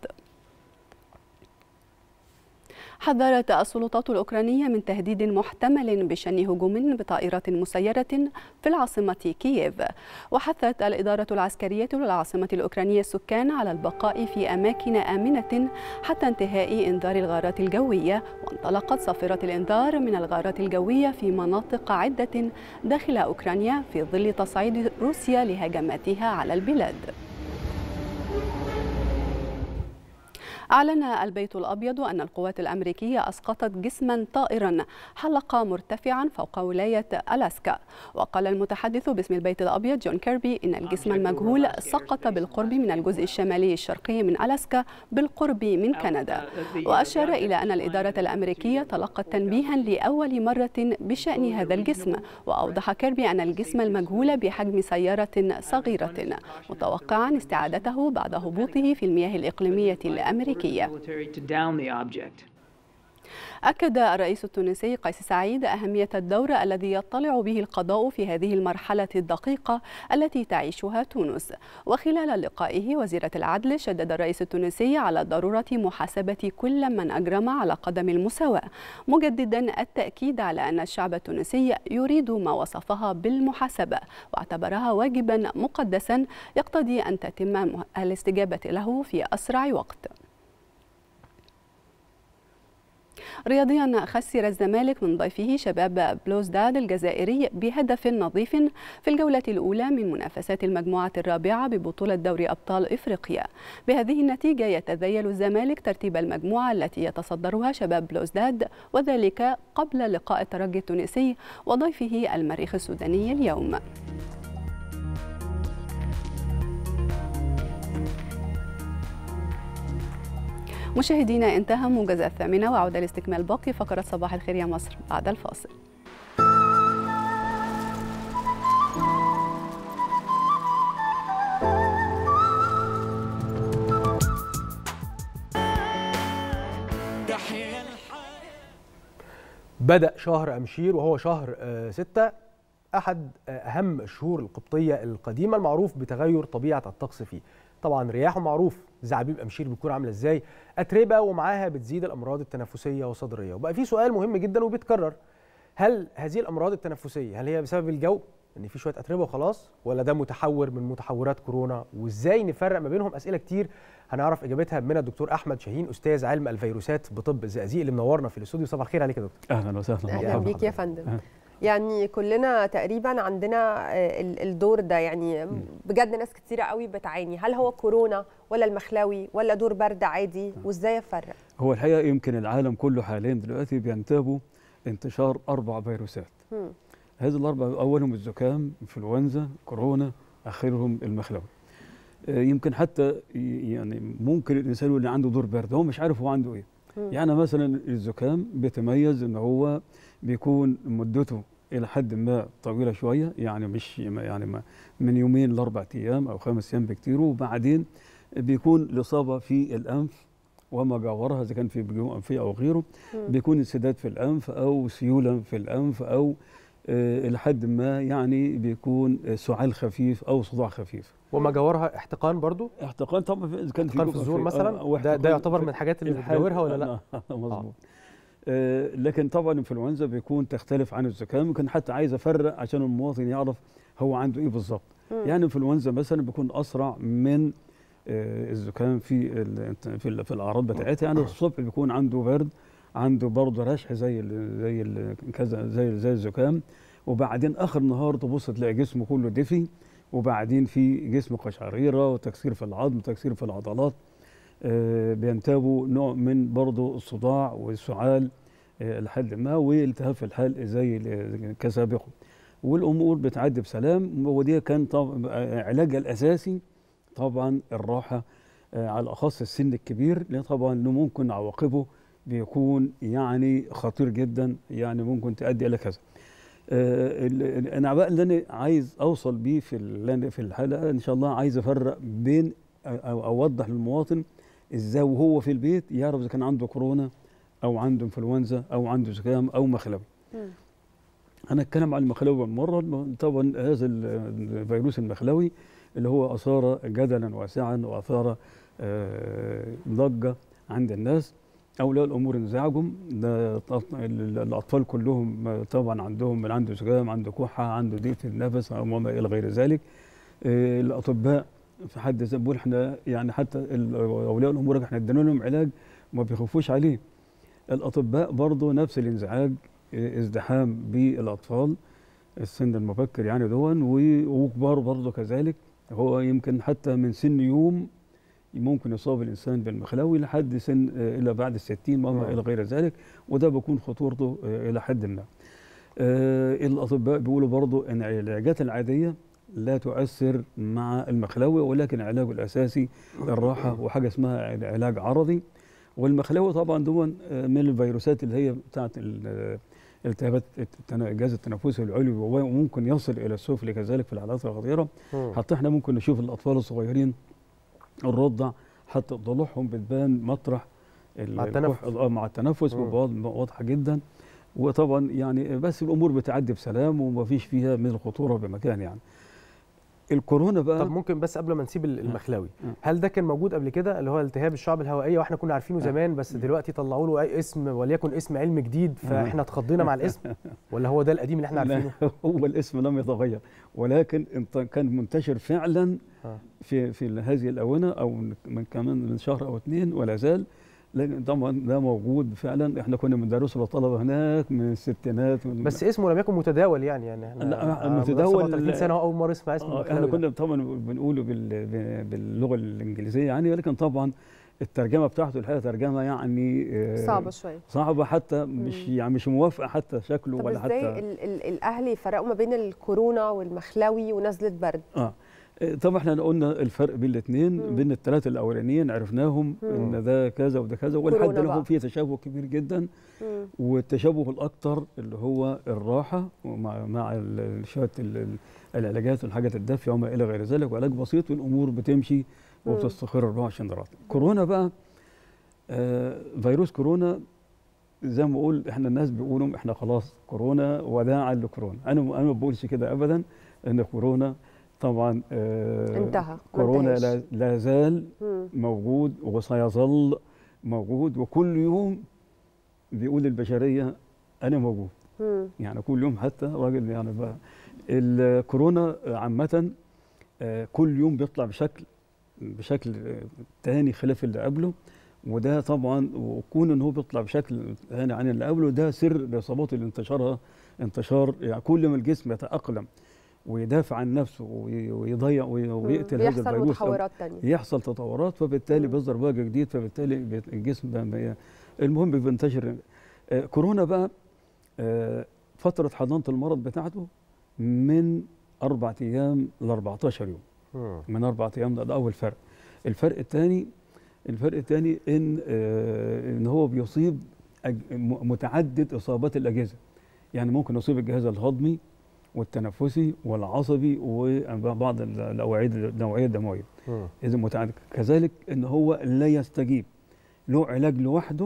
حذرت السلطات الأوكرانية من تهديد محتمل بشن هجوم بطائرات مسيرة في العاصمة كييف وحثت الإدارة العسكرية للعاصمة الأوكرانية السكان على البقاء في أماكن آمنة حتى انتهاء إنذار الغارات الجوية وانطلقت صافرة الإنذار من الغارات الجوية في مناطق عدة داخل أوكرانيا في ظل تصعيد روسيا لهجماتها على البلاد أعلن البيت الأبيض أن القوات الأمريكية أسقطت جسما طائرا حلق مرتفعا فوق ولاية ألاسكا وقال المتحدث باسم البيت الأبيض جون كيربي إن الجسم المجهول سقط بالقرب من الجزء الشمالي الشرقي من ألاسكا بالقرب من كندا وأشار إلى أن الإدارة الأمريكية تلقت تنبيها لأول مرة بشأن هذا الجسم وأوضح كيربي أن الجسم المجهول بحجم سيارة صغيرة متوقعا استعادته بعد هبوطه في المياه الإقليمية الأمريكية أكد الرئيس التونسي قيس سعيد أهمية الدور الذي يطلع به القضاء في هذه المرحلة الدقيقة التي تعيشها تونس وخلال لقائه وزيرة العدل شدد الرئيس التونسي على ضرورة محاسبة كل من أجرم على قدم المساواة مجددا التأكيد على أن الشعب التونسي يريد ما وصفها بالمحاسبة واعتبرها واجبا مقدسا يقتضي أن تتم الاستجابة له في أسرع وقت رياضيا خسر الزمالك من ضيفه شباب بلوزداد الجزائري بهدف نظيف في الجولة الأولى من منافسات المجموعة الرابعة ببطولة دوري أبطال إفريقيا بهذه النتيجة يتذيل الزمالك ترتيب المجموعة التي يتصدرها شباب بلوزداد وذلك قبل لقاء الترجي التونسي وضيفه المريخ السوداني اليوم مشاهدينا انتهى موجز الثامنة وعودة لاستكمال باقي فقرة صباح الخير يا مصر بعد الفاصل بدأ شهر أمشير وهو شهر آه، ستة أحد آه، أهم الشهور القبطية القديمة المعروف بتغير طبيعة الطقس فيه طبعا رياحه معروف زعابيب أمشير بتكون عاملة إزاي أتربة ومعاها بتزيد الأمراض التنفسية والصدرية وبقى في سؤال مهم جدا وبيتكرر هل هذه الأمراض التنفسية هل هي بسبب الجو ان في شويه اتربه وخلاص ولا ده متحور من متحورات كورونا وازاي نفرق ما بينهم اسئله كتير هنعرف اجابتها من الدكتور احمد شاهين استاذ علم الفيروسات بطب الزقازيق اللي منورنا في الاستوديو صباح الخير عليك يا دكتور اهلا وسهلا اهلا بيك يا فندم يعني كلنا تقريبا عندنا آه، ال- الدور ده يعني بجد ناس كتيره قوي بتعاني هل هو كورونا ولا المخلاوي ولا دور برد عادي وازاي افرق هو الحقيقه يمكن العالم كله حاليا دلوقتي بينتابوا انتشار اربع فيروسات مم. هذه الاربع اولهم الزكام انفلونزا كورونا اخرهم المخلوي آه، يمكن حتى ي- يعني ممكن الانسان يقول إن عنده دور برد هو مش عارف هو عنده ايه مم. يعني مثلا الزكام بيتميز ان هو بيكون مدته الى حد ما طويله شويه يعني مش يعني ما- من يومين لاربع ايام او خمس ايام بكتير وبعدين بيكون الاصابه في الانف وما جاورها اذا كان في بجوع انفيه او غيره مم. بيكون انسداد في الانف او سيوله في الانف او آه، الى حد ما يعني بيكون آه، سعال خفيف او صداع خفيف وما جاورها احتقان برضو احتقان طبعا في- اذا كان احتقان في جوع الزور أنفية، مثلا آه، أو ده, ده احتقان يعتبر في من الحاجات اللي الحال- بتجاورها ولا لا آه، مظبوط آه، لكن طبعا الانفلونزا بيكون تختلف عن الزكام يمكن حتى عايز افرق عشان المواطن يعرف هو عنده ايه بالظبط مم. يعني الانفلونزا مثلا بيكون اسرع من آه، الزكام في ال- في, ال- في الاعراض بتاعتها يعني الصبح بيكون عنده برد عنده برضه رشح زي ال زي ال كذا زي زي الزكام وبعدين اخر النهار تبص تلاقي جسمه كله دفي وبعدين في جسم قشعريره وتكسير في العظم وتكسير في العضلات آه، بينتابوا نوع من برضه الصداع والسعال آه، لحد ما والتهاب في الحلق زي ال- كسابقه والامور بتعدي بسلام ودي كان طبعا علاجها الاساسي طبعا الراحه آه، على الاخص السن الكبير لان طبعا انه ممكن عواقبه بيكون يعني خطير جدا يعني ممكن تؤدي الى كذا آه، ال- ال- انا بقى اللي انا عايز اوصل بيه في ال- في الحلقه ان شاء الله عايز افرق بين او اوضح للمواطن ازاي وهو في البيت يعرف اذا كان عنده كورونا او عنده انفلونزا او عنده زكام او مخلوي انا اتكلم عن المخلوي والمرض طبعا هذا ال- الفيروس المخلوي اللي هو اثار جدلا واسعا واثار آه، ضجه عند الناس اولياء الامور انزعجوا ده الأط- ال- الاطفال كلهم طبعا عندهم من عنده زكام عنده كحه عنده ضيق في النفس او ما الى غير ذلك آه، الاطباء في حد ذاته بيقول احنا يعني حتى ال- اولياء الامور احنا ادينا لهم علاج ما بيخافوش عليه الاطباء برضه نفس الانزعاج آه، ازدحام بالاطفال السن المبكر يعني دون و- وكبار برضه كذلك هو يمكن حتى من سن يوم ممكن يصاب الانسان بالمخلوي لحد سن آه، الى بعد الستين وما مم. الى غير ذلك وده بيكون خطورته آه، الى حد ما. آه، الاطباء بيقولوا برضو ان العلاجات العاديه لا تؤثر مع المخلوي ولكن العلاج الاساسي الراحه وحاجه اسمها علاج عرضي والمخلوي طبعا دون آه، من الفيروسات اللي هي بتاعت ال- التهابات التنا- الجهاز التنفسي العلوي وممكن يصل الى السفلي كذلك في الحالات الخطيره مم. حتى احنا ممكن نشوف الاطفال الصغيرين الرضع حتى ضلوعهم بتبان مطرح ال- مع التنفس. الكح- آه، مع التنفس مم. بتبقى واضحه جدا وطبعا يعني بس الامور بتعدي بسلام وما فيش فيها من الخطوره بمكان يعني الكورونا بقى طب ممكن بس قبل ما نسيب ال- المخلوي آه. هل ده كان موجود قبل كده اللي هو التهاب الشعب الهوائيه واحنا كنا عارفينه آه. زمان بس دلوقتي طلعوا له اي اسم وليكن اسم علم جديد فاحنا اتخضينا مع الاسم ولا هو ده القديم اللي احنا لا، عارفينه هو الاسم لم يتغير ولكن انت- كان منتشر فعلا آه. في في هذه الاونه او من- من كمان من شهر او اثنين ولا زال لكن طبعا ده موجود فعلا احنا كنا بندرسه للطلبه هناك من الستينات من بس اسمه لم يكن متداول يعني يعني احنا لا، آه، المتداول- 37 سنه اول مره اسمع اسم آه، المخلوي احنا ده. كنا طبعا بنقوله بال- ب- باللغه الانجليزيه يعني ولكن طبعا الترجمه بتاعته الحقيقه ترجمه يعني آه، صعبة شوية صعبه حتى مش يعني مش موافقه حتى شكله طب ولا ازاي حتى ال ال الاهل يفرقوا ما بين الكورونا والمخلوي ونزله برد اه إيه، طبعا احنا قلنا الفرق بين الاثنين مم. بين الثلاثه الاولانيين عرفناهم مم. ان ده كذا وده كذا ولحد كورونا دلوقتي بقى. في تشابه كبير جدا مم. والتشابه الاكثر اللي هو الراحه ومع مع ال- شويه ال- ال- العلاجات والحاجات الدافيه وما الى غير ذلك وعلاج بسيط والامور بتمشي مم. وبتستقر 24 درجه كورونا بقى آه فيروس كورونا زي ما بقول احنا الناس بيقولوا احنا خلاص كورونا وداعا لكورونا انا انا ما بقولش كده ابدا ان كورونا طبعا آه انتهى ما كورونا انتهاش. لا, لا زال مم. موجود وسيظل موجود وكل يوم بيقول البشريه انا موجود مم. يعني كل يوم حتى راجل يعني بقى الكورونا عامه آه، كل يوم بيطلع بشكل بشكل آه، تاني خلاف اللي قبله وده طبعا وكون ان هو بيطلع بشكل تاني عن اللي قبله ده سر الاصابات اللي انتشارها انتشار يعني كل ما الجسم يتاقلم ويدافع عن نفسه وي- ويضيع وي- ويقتل هذا بيحصل الفيروس أو متحورات تانية يحصل تطورات فبالتالي مم. بيظهر بقى جديد فبالتالي بيت- الجسم بقى بقى المهم بينتشر آه، كورونا بقى آه، فترة حضانة المرض بتاعته من أربع أيام ل 14 يوم مم. من أربع أيام ده, ده أول فرق الفرق الثاني الفرق الثاني إن آه، إن هو بيصيب أج- م- متعدد إصابات الأجهزة يعني ممكن يصيب الجهاز الهضمي والتنفسي والعصبي وبعض ال- الأوعية النوعية الدموية مم. إذا متعدد كذلك إن هو لا يستجيب له علاج لوحده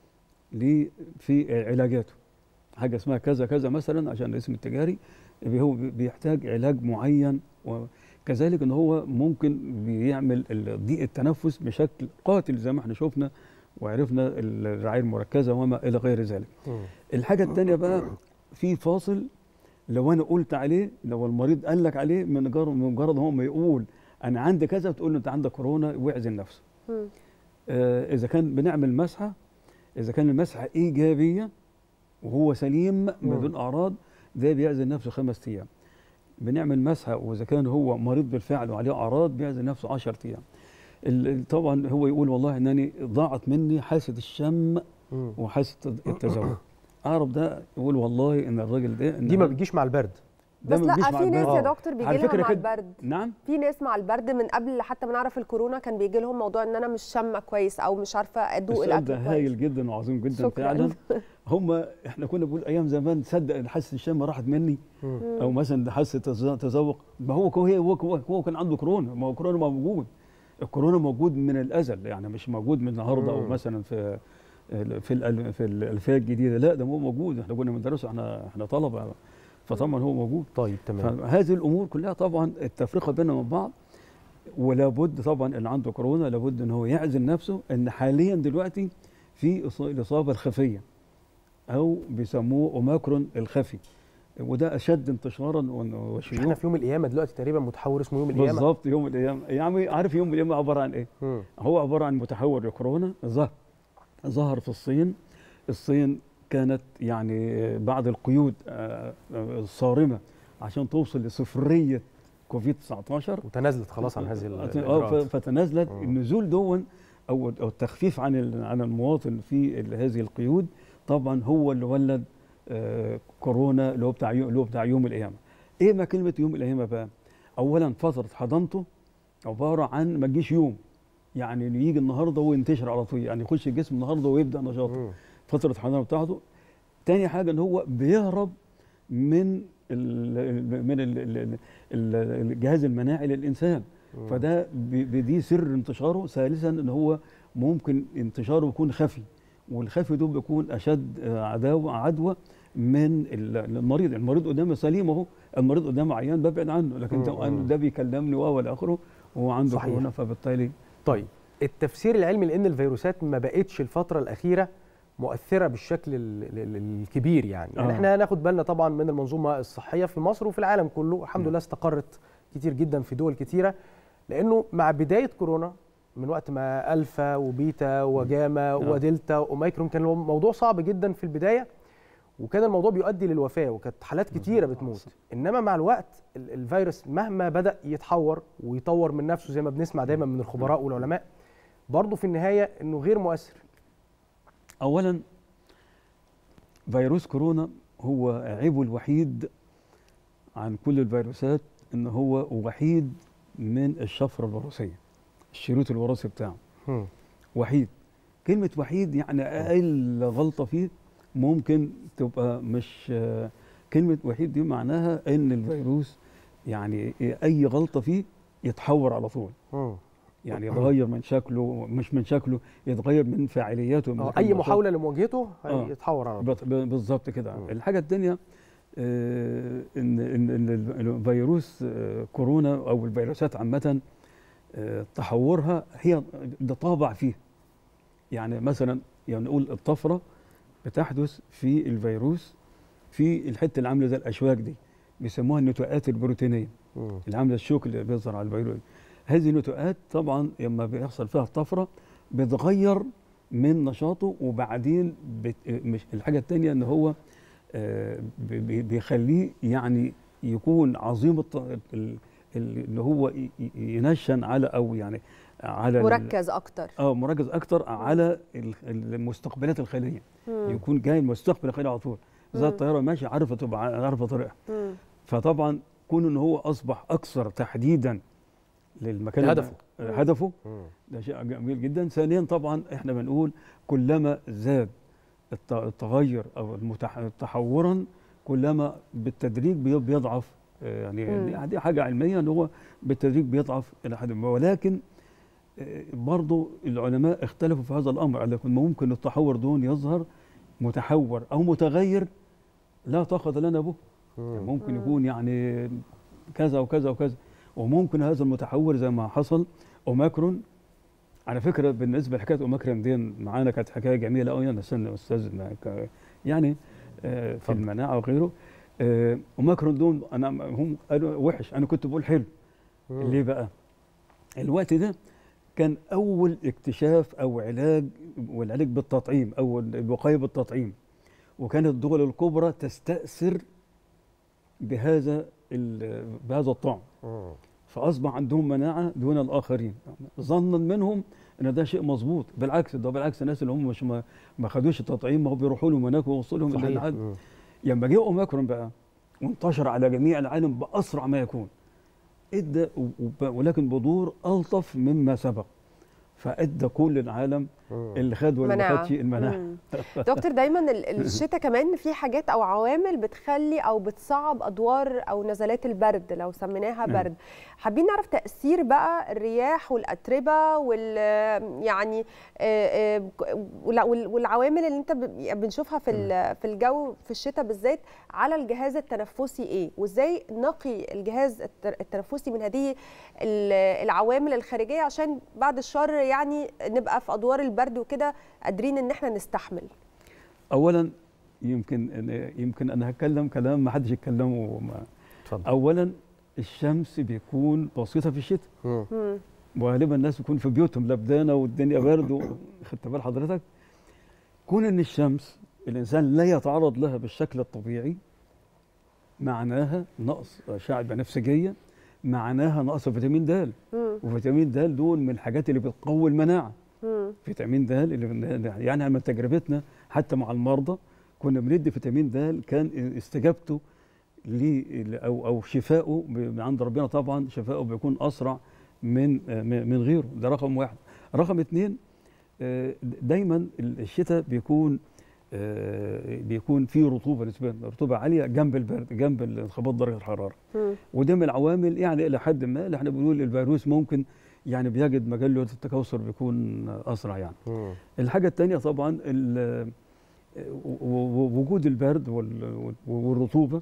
ل- في علاجاته حاجه اسمها كذا كذا مثلا عشان الاسم التجاري بي- هو بي- بيحتاج علاج معين وكذلك ان هو ممكن بيعمل ال- ضيق التنفس بشكل قاتل زي ما احنا شفنا وعرفنا الرعايه المركزه وما الى غير ذلك. مم. الحاجه الثانيه بقى في فاصل لو انا قلت عليه لو المريض قال لك عليه من مجرد من مجرد هو ما يقول انا عندي كذا تقول له انت عندك كورونا ويعزل نفسه. مم. آه، اذا كان بنعمل مسحه اذا كان المسحه ايجابيه وهو سليم بدون اعراض ده بيعزل نفسه خمس ايام بنعمل مسحه واذا كان هو مريض بالفعل وعليه اعراض بيعزل نفسه 10 ايام ال- ال- طبعا هو يقول والله انني ضاعت مني حاسه الشم مم. وحاسه التذوق اعرف ده يقول والله ان الراجل ده إن دي ما أنا- بتجيش مع البرد ده بس ما بيجيش لا مع في ناس البرد. يا دكتور بيجي على لها فكرة مع كده- البرد نعم في ناس مع البرد من قبل حتى ما نعرف الكورونا كان بيجي لهم موضوع ان انا مش شامه كويس او مش عارفه ادوق السؤال الاكل ده كويس هايل جدا وعظيم جدا شكراً. فعلا هم احنا كنا بنقول ايام زمان تصدق حاسه الشم راحت مني او مثلا حاسه تز- تذوق ما هو هو هو, هو, هو كان عنده كورونا ما هو كورونا موجود الكورونا موجود من الازل يعني مش موجود من النهارده او مم. مثلا مثلا في في الأل- في الالفيه الجديده لا ده هو موجود احنا كنا بندرسه احنا احنا طلبه فطبعا هو موجود طيب تمام فهذه الامور كلها طبعا التفرقه بيننا وبين بعض ولا بد طبعا اللي عنده كورونا لابد ان هو يعزل نفسه ان حاليا دلوقتي في إص- الاصابه الخفيه او بيسموه اوميكرون الخفي وده اشد انتشارا ون- مش وشيوعا احنا في يوم القيامه دلوقتي تقريبا متحور اسمه يوم القيامه بالظبط يوم القيامه يعني عارف يوم القيامه عباره عن ايه؟ مم. هو عباره عن متحور لكورونا ظهر ظهر في الصين الصين كانت يعني بعد القيود آه، آه، الصارمه عشان توصل لصفريه كوفيد 19 وتنازلت خلاص عن هذه ال- اه الإجراءات. ف- فتنازلت مم. النزول دون او او التخفيف عن ال- عن المواطن في ال- هذه القيود طبعا هو اللي ولد آه، كورونا اللي هو بتاع يو- اللي هو بتاع يوم القيامه. ايه ما كلمه يوم القيامه بقى؟ اولا فتره حضانته عباره عن ما تجيش يوم يعني إنه يجي النهارده وينتشر على طول يعني يخش الجسم النهارده ويبدا نشاطه فتره الحضانه بتاعته تاني حاجه ان هو بيهرب من ال من ال ال ال الجهاز المناعي للانسان مم. فده ب- بدي سر انتشاره ثالثا ان هو ممكن انتشاره يكون خفي والخفي ده بيكون اشد آه، عداوه عدوى من ال- المريض المريض قدامه سليم اهو المريض قدامه عيان ببعد عنه لكن ده, مم. ده بيكلمني وهو الى اخره وهو عنده صحيح. كورونا فبالتالي طيب التفسير العلمي لان الفيروسات ما بقتش الفتره الاخيره مؤثره بالشكل ال- ال- ال- الكبير يعني, يعني آه. احنا هناخد بالنا طبعا من المنظومه الصحيه في مصر وفي العالم كله الحمد لله استقرت كتير جدا في دول كتيره لانه مع بدايه كورونا من وقت ما الفا وبيتا وجاما آه. ودلتا واوميكرون كان الموضوع صعب جدا في البدايه وكان الموضوع بيؤدي للوفاه وكانت حالات كتيره بتموت انما مع الوقت ال- الفيروس مهما بدا يتحور ويطور من نفسه زي ما بنسمع دايما من الخبراء والعلماء برضه في النهايه انه غير مؤثر اولا فيروس كورونا هو عيبه الوحيد عن كل الفيروسات ان هو وحيد من الشفره الوراثيه الشريط الوراثي بتاعه وحيد كلمه وحيد يعني اقل غلطه فيه ممكن تبقى مش آه، كلمه وحيد دي معناها ان الفيروس يعني اي غلطه فيه يتحور على طول يعني يتغير من شكله مش من شكله يتغير من فاعلياته من آه، ذلك اي النشاط. محاوله لمواجهته آه. هيتحور على طول بط- ب- بالظبط كده الحاجه الثانيه آه، ان ان إن ال- الفيروس آه، كورونا او الفيروسات عامه آه، تحورها هي ده طابع فيه يعني مثلا يعني نقول الطفره بتحدث في الفيروس في الحته اللي عامله زي الاشواك دي بيسموها النتوءات البروتينيه اللي عامله الشوك اللي بيظهر على الفيروس هذه النتوءات طبعا لما بيحصل فيها الطفره بتغير من نشاطه وبعدين بت... مش الحاجه الثانيه ان هو آه، بي- بي- بيخليه يعني يكون عظيم الط... ال- ال- اللي هو ي- ي- ينشن على او يعني على ال- مركز اكتر اه مركز اكتر على ال- المستقبلات الخليه مم. يكون جاي المستقبل الخليه على طول زي مم. الطياره ماشيه عارفه تبقى عارفه طريقها مم. فطبعا كون ان هو اصبح اكثر تحديدا للمكان اللي- هدفه. آه، هدفه ده شيء جميل جدا ثانيا طبعا احنا بنقول كلما زاد الت- التغير او المتح- تحورا كلما بالتدريج بي- بيضعف آه، يعني مم. دي- دي حاجه علميه ان هو بالتدريج بيضعف الى حد ما ولكن آه، برضو العلماء اختلفوا في هذا الامر لكن ممكن التحور دون يظهر متحور او متغير لا طاقه لنا به يعني ممكن يكون يعني كذا وكذا وكذا وممكن هذا المتحور زي ما حصل اوميكرون على فكره بالنسبه لحكايه اوميكرون دي معانا كانت حكايه جميله قوي انا استنى استاذ معاك، يعني آه، في المناعه وغيره آه، اوميكرون دول انا هم قالوا وحش انا كنت بقول حلو مم. ليه بقى؟ الوقت ده كان اول اكتشاف او علاج والعلاج بالتطعيم او الوقايه بالتطعيم وكانت الدول الكبرى تستأثر بهذا ال- بهذا الطعم فاصبح عندهم مناعه دون الاخرين ظنا منهم ان ده شيء مظبوط بالعكس ده بالعكس الناس اللي هم مش ما, ما خدوش التطعيم ما هو بيروحوا لهم هناك ويوصلوا لهم صحيح. الحد مم. لما جه اوميكرون بقى وانتشر على جميع العالم باسرع ما يكون ادى و- وب- ولكن بدور الطف مما سبق فادى كل العالم اللي خد واللي ما مناعة. خدش المناعه مم. دكتور دايما ال- الشتاء كمان في حاجات او عوامل بتخلي او بتصعب ادوار او نزلات البرد لو سميناها نعم. برد حابين نعرف تاثير بقى الرياح والاتربه وال يعني آه، آه، وال- وال- والعوامل اللي انت ب- بنشوفها في ال- في الجو في الشتاء بالذات على الجهاز التنفسي ايه وازاي نقي الجهاز الت- التنفسي من هذه ال- العوامل الخارجيه عشان بعد الشر يعني نبقى في ادوار البرد وكده قادرين ان احنا نستحمل اولا يمكن أنا- يمكن انا هتكلم كلام ما حدش يتكلمه ما اولا الشمس بيكون بسيطه في الشتاء مم. وغالبا الناس بيكون في بيوتهم لبدانه والدنيا برد و- خدت بال حضرتك كون ان الشمس الانسان لا يتعرض لها بالشكل الطبيعي معناها نقص اشعه بنفسجيه معناها نقص فيتامين د مم. وفيتامين د دول من الحاجات اللي بتقوي المناعه مم. فيتامين د اللي بن- يعني من تجربتنا حتى مع المرضى كنا بندي فيتامين د كان استجابته ليه او او شفائه من عند ربنا طبعا شفائه بيكون اسرع من من غيره ده رقم واحد رقم اثنين آه، دايما الشتاء بيكون آه، بيكون فيه رطوبه نسبيا رطوبه عاليه جنب البرد جنب انخفاض درجه الحراره مم. وده من العوامل يعني الى حد ما اللي احنا بنقول الفيروس ممكن يعني بيجد مجال له التكاثر بيكون اسرع يعني مم. الحاجه الثانيه طبعا ال- و- و- وجود البرد وال- والرطوبه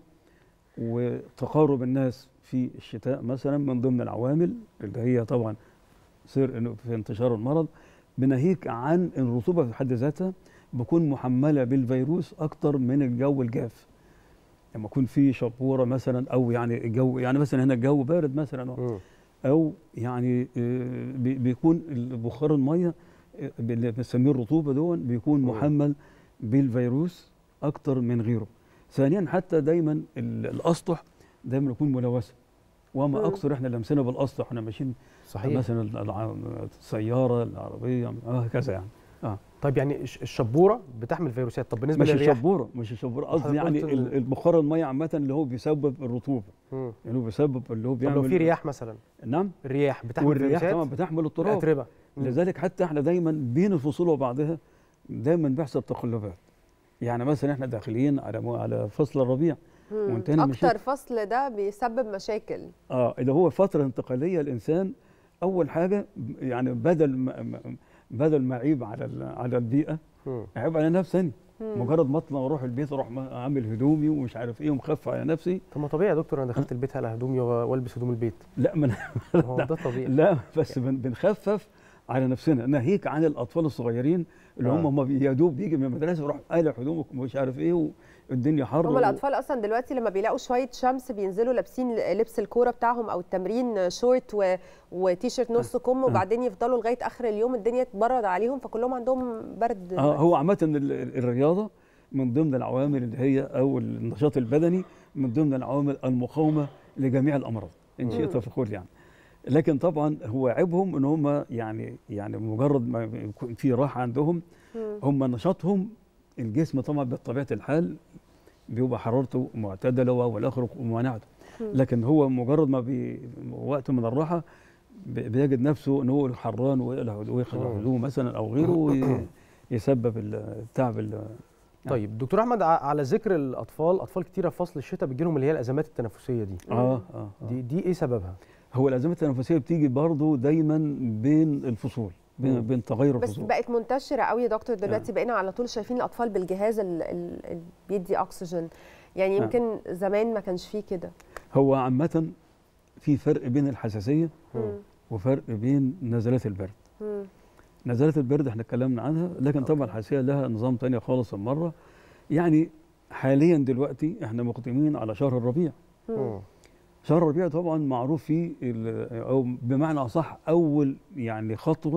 وتقارب الناس في الشتاء مثلا من ضمن العوامل اللي هي طبعا سير إنه في انتشار المرض بناهيك عن الرطوبه في حد ذاتها بتكون محمله بالفيروس اكتر من الجو الجاف لما يكون في شبوره مثلا او يعني الجو يعني مثلا هنا الجو بارد مثلا مم. او يعني آه، بي- بيكون بخار الميه آه، اللي بنسميه الرطوبه دون بيكون مم. محمل بالفيروس اكتر من غيره ثانيا حتى دايما ال- الاسطح دايما يكون ملوثه وما مم. اكثر احنا لمسنا بالاسطح واحنا ماشيين صحيح. مثلا الع- السياره العربيه هكذا يعني اه طيب يعني الش- الشبوره بتحمل فيروسات طب بالنسبه مش للرياح الشبوره مش الشبوره قصدي حضرتك يعني قلت ال- ال- البخار الميه عامه اللي هو بيسبب الرطوبه مم. يعني هو بيسبب اللي هو طب بيعمل لو في رياح مثلا نعم الرياح بتحمل والرياح فيروسات طبعا بتحمل التراب الأتربة. مم. لذلك حتى احنا دايما بين الفصول وبعضها دايما بيحصل تقلبات يعني مثلا احنا داخلين على مو- على فصل الربيع مم. وانتهينا من اكتر الشتاء. فصل ده بيسبب مشاكل اه اللي هو فتره انتقاليه الانسان اول حاجه يعني بدل ما ما- بدل ما اعيب على ال- على البيئه مم. اعيب على نفسي أنا. مم. مجرد ما اطلع واروح البيت اروح ما- اعمل هدومي ومش عارف ايه ومخفف على نفسي طب ما طبيعي يا دكتور انا دخلت البيت على هدومي و- والبس هدوم البيت لا من هو ده طبيعي لا بس بن- بنخفف على نفسنا ناهيك عن الاطفال الصغيرين اللي آه. هم ما بي- يا دوب بيجي من المدرسه يروح قالع هدومه ومش عارف ايه والدنيا حر هم و- الاطفال اصلا دلوقتي لما بيلاقوا شويه شمس بينزلوا لابسين لبس الكوره بتاعهم او التمرين شورت و... وتيشرت نص كم وبعدين يفضلوا لغايه اخر اليوم الدنيا تبرد عليهم فكلهم عندهم برد اه هو عامه ال- ال- الرياضه من ضمن العوامل اللي هي او النشاط البدني من ضمن العوامل المقاومه لجميع الامراض ان شئت مم. فقول يعني لكن طبعا هو عيبهم ان هم يعني يعني مجرد ما يكون في راحه عندهم مم. هم نشاطهم الجسم طبعا بطبيعه الحال بيبقى حرارته معتدله والى اخره ومناعته مم. لكن هو مجرد ما بي وقت من الراحه بي- بيجد نفسه ان هو حران ويقلع ويخلع مم. هدومه مثلا او غيره ويسبب التعب ال- طيب دكتور احمد ع- على ذكر الاطفال اطفال كتيره في فصل الشتاء بتجي لهم اللي هي الازمات التنفسيه دي اه اه دي دي ايه سببها هو الازمات التنفسيه بتيجي برضه دايما بين الفصول بين, مم. بين تغير بس الفصول بقت منتشره قوي يا دكتور دلوقتي بقينا على طول شايفين الاطفال بالجهاز اللي بيدي اكسجين يعني آه. يمكن زمان ما كانش فيه كده هو عامه في فرق بين الحساسيه مم. وفرق بين نزلات البرد مم. نزلات البرد احنا اتكلمنا عنها لكن طبعا الحساسيه لها نظام تاني خالص المره يعني حاليا دلوقتي احنا مقدمين على شهر الربيع مم. شهر الربيع طبعا معروف فيه ال- او بمعنى اصح اول يعني خطوه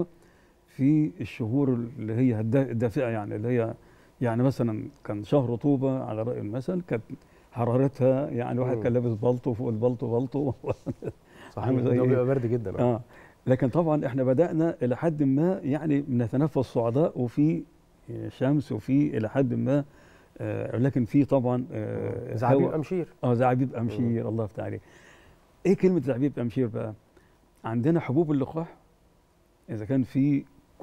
في الشهور اللي هي الدا- الدافئه يعني اللي هي يعني مثلا كان شهر رطوبه على راي المثل كانت حرارتها يعني واحد مم. كان لابس بلطو فوق البلطو بلطو صحيح عامل زي ده إيه؟ بيبقى برد جدا اه لكن طبعا احنا بدانا الى حد ما يعني نتنفس صعداء وفي شمس وفي الى حد ما آه لكن في طبعا آه زعابيب هوا- أمشير. اه زعابيب امشير الله يفتح عليك ايه كلمه زعابيب امشير بقى عندنا حبوب اللقاح اذا كان في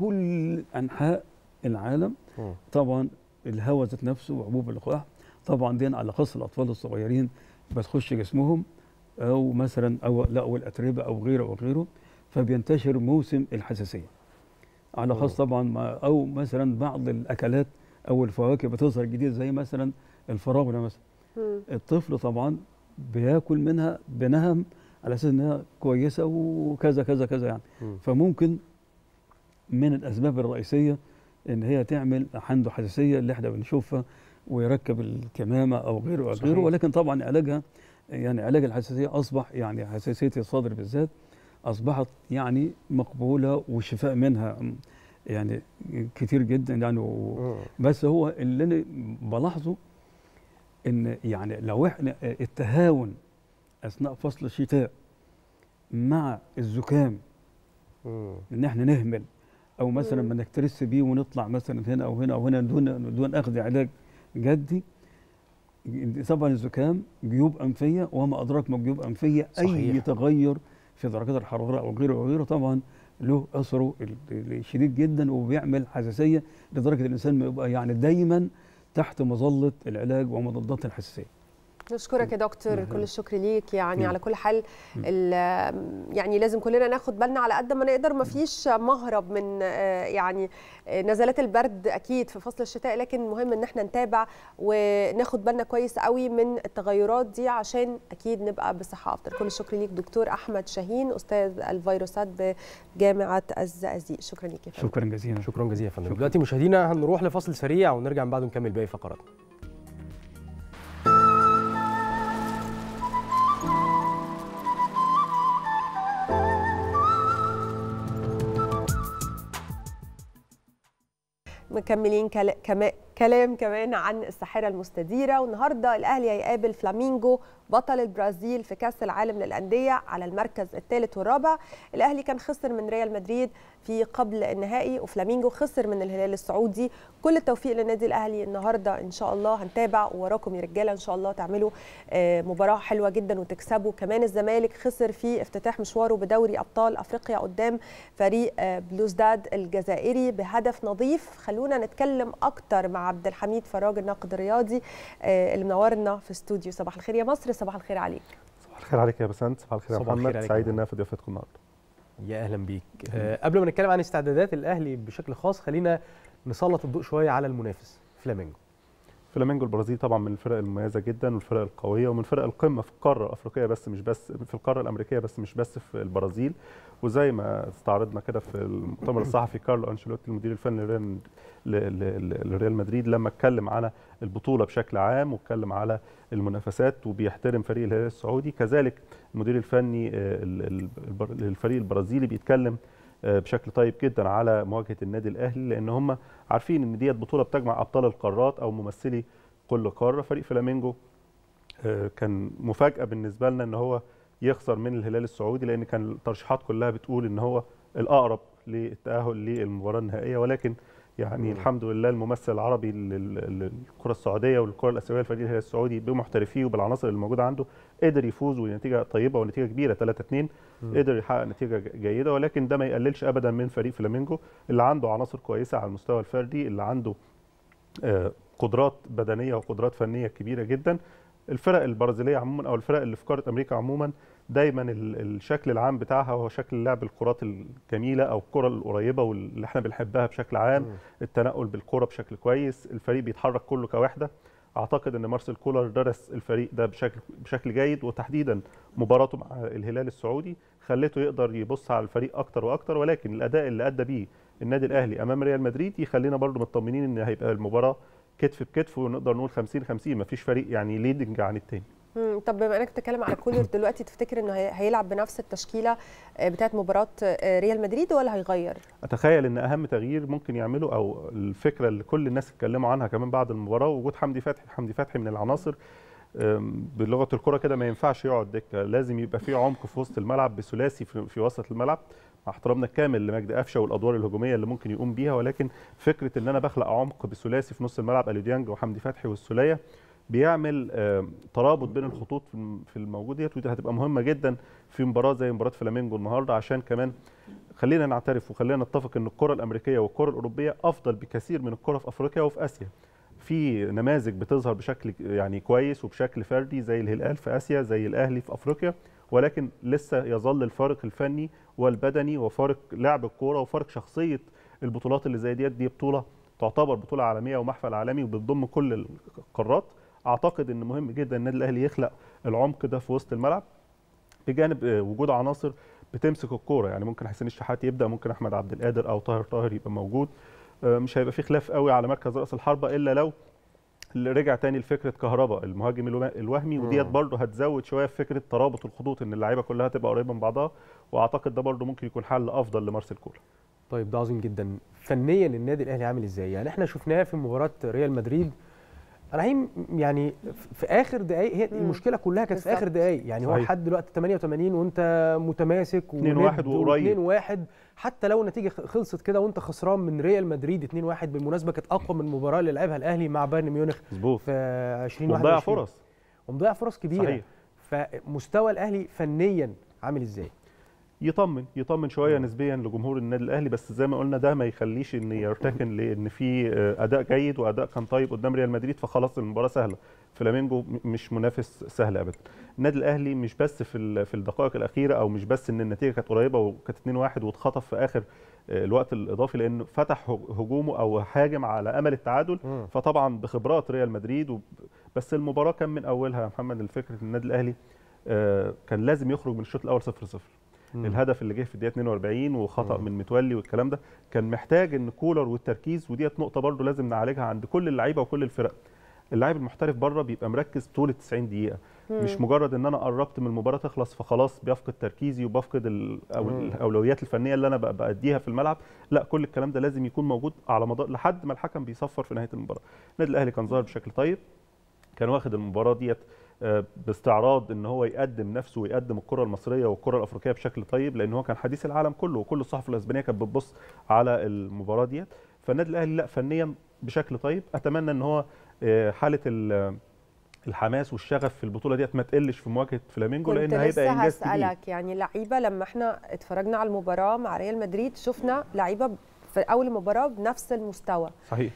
كل انحاء العالم مم. طبعا الهواء ذات نفسه وحبوب اللقاح طبعا دي على خاص الاطفال الصغيرين بتخش جسمهم او مثلا او لا او الاتربه او غيره او غيره فبينتشر موسم الحساسيه على خاص طبعا ما او مثلا بعض الاكلات او الفواكه بتظهر جديد زي مثلا الفراوله مثلا مم. الطفل طبعا بياكل منها بنهم على اساس انها كويسه وكذا كذا كذا يعني مم. فممكن من الاسباب الرئيسيه ان هي تعمل عنده حساسيه اللي احنا بنشوفها ويركب الكمامه او غيره او غيره صحيح. ولكن طبعا علاجها يعني علاج الحساسيه اصبح يعني حساسيه الصدر بالذات اصبحت يعني مقبوله والشفاء منها يعني كتير جدا يعني و... بس هو اللي انا بلاحظه ان يعني لو احنا التهاون اثناء فصل الشتاء مع الزكام ان احنا نهمل او مثلا ما نكترث بيه ونطلع مثلا هنا او هنا او هنا دون دون اخذ علاج جدي طبعا الزكام جيوب انفيه وما ادراك ما جيوب انفيه اي صحيح. تغير في درجات الحراره او غيره او غيره طبعا له اثره ال- الشديد جدا وبيعمل حساسيه لدرجه الانسان ما يبقى يعني دايما تحت مظله العلاج ومضادات الحساسيه نشكرك يا دكتور مم. كل الشكر ليك يعني مم. على كل حال مم. ال- يعني لازم كلنا ناخد بالنا على قد ما نقدر ما فيش مهرب من آه، يعني آه، نزلات البرد اكيد في فصل الشتاء لكن مهم ان احنا نتابع وناخد بالنا كويس قوي من التغيرات دي عشان اكيد نبقى بصحه افضل كل الشكر ليك دكتور احمد شاهين استاذ الفيروسات بجامعه الزقازيق شكرا ليك يا فندم شكرا جزيلا شكرا جزيلا يا فندم دلوقتي مشاهدينا هنروح لفاصل سريع ونرجع من بعده نكمل باقي فقراتنا مكملين كلا- كما- كلام كمان عن الساحره المستديره والنهارده الاهلي هيقابل فلامينجو بطل البرازيل في كاس العالم للانديه على المركز الثالث والرابع الاهلي كان خسر من ريال مدريد في قبل النهائي وفلامينجو خسر من الهلال السعودي كل التوفيق للنادي الاهلي النهارده ان شاء الله هنتابع وراكم يا رجاله ان شاء الله تعملوا آه، مباراه حلوه جدا وتكسبوا كمان الزمالك خسر في افتتاح مشواره بدوري ابطال افريقيا قدام فريق آه، بلوزداد الجزائري بهدف نظيف خلونا نتكلم اكتر مع عبد الحميد فراج الناقد الرياضي آه، اللي منورنا في استوديو صباح الخير يا مصر صباح الخير عليك صباح الخير عليك يا بسنت صباح الخير يا صباح الخير محمد عليك سعيد يا ان انا في ضيافتكم النهارده يا اهلا بيك آه قبل ما نتكلم عن استعدادات الاهلي بشكل خاص خلينا نسلط الضوء شويه على المنافس فلامينجو فلامينجو البرازيل طبعا من الفرق المميزه جدا والفرق القويه ومن فرق القمه في القاره الافريقيه بس مش بس في القاره الامريكيه بس مش بس في البرازيل وزي ما استعرضنا كده في المؤتمر الصحفي كارلو انشيلوتي المدير الفني لريال- ل- ل- لريال مدريد لما اتكلم على البطوله بشكل عام واتكلم على المنافسات وبيحترم فريق الهلال السعودي كذلك المدير الفني آه، ال- ال- البر- للفريق البرازيلي بيتكلم آه، بشكل طيب جدا على مواجهه النادي الاهلي لان هم عارفين ان ديت بطوله بتجمع ابطال القارات او ممثلي كل قاره فريق فلامينجو آه، كان مفاجاه بالنسبه لنا ان هو يخسر من الهلال السعودي لان كان الترشيحات كلها بتقول ان هو الاقرب للتاهل للمباراه النهائيه ولكن يعني مم. الحمد لله الممثل العربي لل- للكره السعوديه والكره الاسيويه لفريق الهلال السعودي بمحترفيه وبالعناصر اللي موجوده عنده قدر يفوز ونتيجه طيبه ونتيجه كبيره 3 2 مم. قدر يحقق نتيجه ج- جيده ولكن ده ما يقللش ابدا من فريق فلامينجو اللي عنده عناصر كويسه على المستوى الفردي اللي عنده آه، قدرات بدنيه وقدرات فنيه كبيره جدا الفرق البرازيليه عموما او الفرق اللي في قاره امريكا عموما دايما ال- الشكل العام بتاعها هو شكل لعب الكرات الجميله او الكره القريبه واللي احنا بنحبها بشكل عام مم. التنقل بالكره بشكل كويس الفريق بيتحرك كله كوحده اعتقد ان مارسيل كولر درس الفريق ده بشكل بشكل جيد وتحديدا مباراته مع الهلال السعودي خلته يقدر يبص على الفريق اكتر واكتر ولكن الاداء اللي ادى بيه النادي الاهلي امام ريال مدريد يخلينا برضو مطمنين ان هيبقى المباراه كتف بكتف ونقدر نقول 50 50 مفيش فريق يعني ليدنج عن التاني مم، طب بما انك بتتكلم على كولر دلوقتي تفتكر انه هي- هيلعب بنفس التشكيله آه، بتاعت مباراه آه، ريال مدريد ولا هيغير؟ اتخيل ان اهم تغيير ممكن يعمله او الفكره اللي كل الناس اتكلموا عنها كمان بعد المباراه وجود حمدي فتحي حمدي فتحي من العناصر أم، بلغه الكره كده ما ينفعش يقعد دكه لازم يبقى في عمق في وسط الملعب بثلاثي في في وسط الملعب مع احترامنا الكامل لمجدي قفشه والادوار الهجوميه اللي ممكن يقوم بيها ولكن فكره ان انا بخلق عمق بثلاثي في نص الملعب اليو ديانج وحمدي فتحي والسوليه بيعمل آم، ترابط بين الخطوط في الم- في الموجود ديت ودي هتبقى مهمه جدا في مباراه زي مباراه فلامينجو النهارده عشان كمان خلينا نعترف وخلينا نتفق ان الكره الامريكيه والكره الاوروبيه افضل بكثير من الكره في افريقيا وفي اسيا في نماذج بتظهر بشكل يعني كويس وبشكل فردي زي الهلال في اسيا زي الاهلي في افريقيا ولكن لسه يظل الفارق الفني والبدني وفارق لعب الكوره وفارق شخصيه البطولات اللي زي ديت دي بطوله تعتبر بطوله عالميه ومحفل عالمي وبتضم كل القارات اعتقد ان مهم جدا النادي الاهلي يخلق العمق ده في وسط الملعب بجانب آه، وجود عناصر بتمسك الكوره يعني ممكن حسين الشحات يبدا ممكن احمد عبد القادر او طاهر طاهر يبقى موجود آه، مش هيبقى في خلاف قوي على مركز راس الحربه الا لو اللي رجع تاني لفكره كهرباء المهاجم الو- الوهمي وديت مم. برضه هتزود شويه في فكره ترابط الخطوط ان اللعيبه كلها تبقى قريبه من بعضها واعتقد ده برضه ممكن يكون حل افضل لمارسيل كولر طيب ده عظيم جدا فنيا النادي الاهلي عامل ازاي يعني احنا شفناه في مباراه ريال مدريد انا هي يعني في اخر دقائق هي المشكله كلها كانت في اخر بالظبط. دقائق يعني هو صحيح. لحد دلوقتي 88 وانت متماسك 2-1 وقريب. 2-1 حتى لو النتيجه خلصت كده وانت خسران من ريال مدريد 2-1 بالمناسبه كانت اقوى من المباراه اللي لعبها الاهلي مع بايرن ميونخ مظبوط في 2021 ومضيع فرص ومضيع فرص كبيره صحيح. فمستوى الاهلي فنيا عامل ازاي؟ يطمن يطمن شويه نسبيا لجمهور النادي الاهلي بس زي ما قلنا ده ما يخليش ان يرتكن لان في آه، اداء جيد واداء كان طيب قدام ريال مدريد فخلاص المباراه سهله فلامينجو م- مش منافس سهل ابدا النادي الاهلي مش بس في ال- في الدقائق الاخيره او مش بس ان النتيجه كانت قريبه وكانت 2-1 واتخطف في اخر آه، الوقت الاضافي لانه فتح هج- هجومه او هاجم على امل التعادل مم. فطبعا بخبرات ريال مدريد وب... بس المباراه كان من اولها يا محمد الفكره النادي الاهلي آه، كان لازم يخرج من الشوط الاول 0-0 مم. الهدف اللي جه في الدقيقه 42 وخطا من متولي والكلام ده كان محتاج ان كولر والتركيز وديت نقطه برضو لازم نعالجها عند كل اللعيبه وكل الفرق اللاعب المحترف بره بيبقى مركز طول ال 90 دقيقه مم. مش مجرد ان انا قربت من المباراه تخلص فخلاص بيفقد تركيزي وبفقد ال- أو مم. الاولويات الفنيه اللي انا بق- باديها في الملعب لا كل الكلام ده لازم يكون موجود على مدار لحد ما الحكم بيصفر في نهايه المباراه النادي الاهلي كان ظاهر بشكل طيب كان واخد المباراه ديت آه، باستعراض ان هو يقدم نفسه ويقدم الكره المصريه والكره الافريقيه بشكل طيب لان هو كان حديث العالم كله وكل الصحف الاسبانيه كانت بتبص على المباراه ديت فالنادي الاهلي لا فنيا بشكل طيب اتمنى ان هو آه، حاله ال- الحماس والشغف في البطوله ديت ما تقلش في مواجهه فلامينجو كنت لان هيبقى لسه انجاز كبير هسألك يعني لعيبة لما احنا اتفرجنا على المباراة مع ريال مدريد شفنا لعيبة في أول المباراة بنفس المستوى صحيح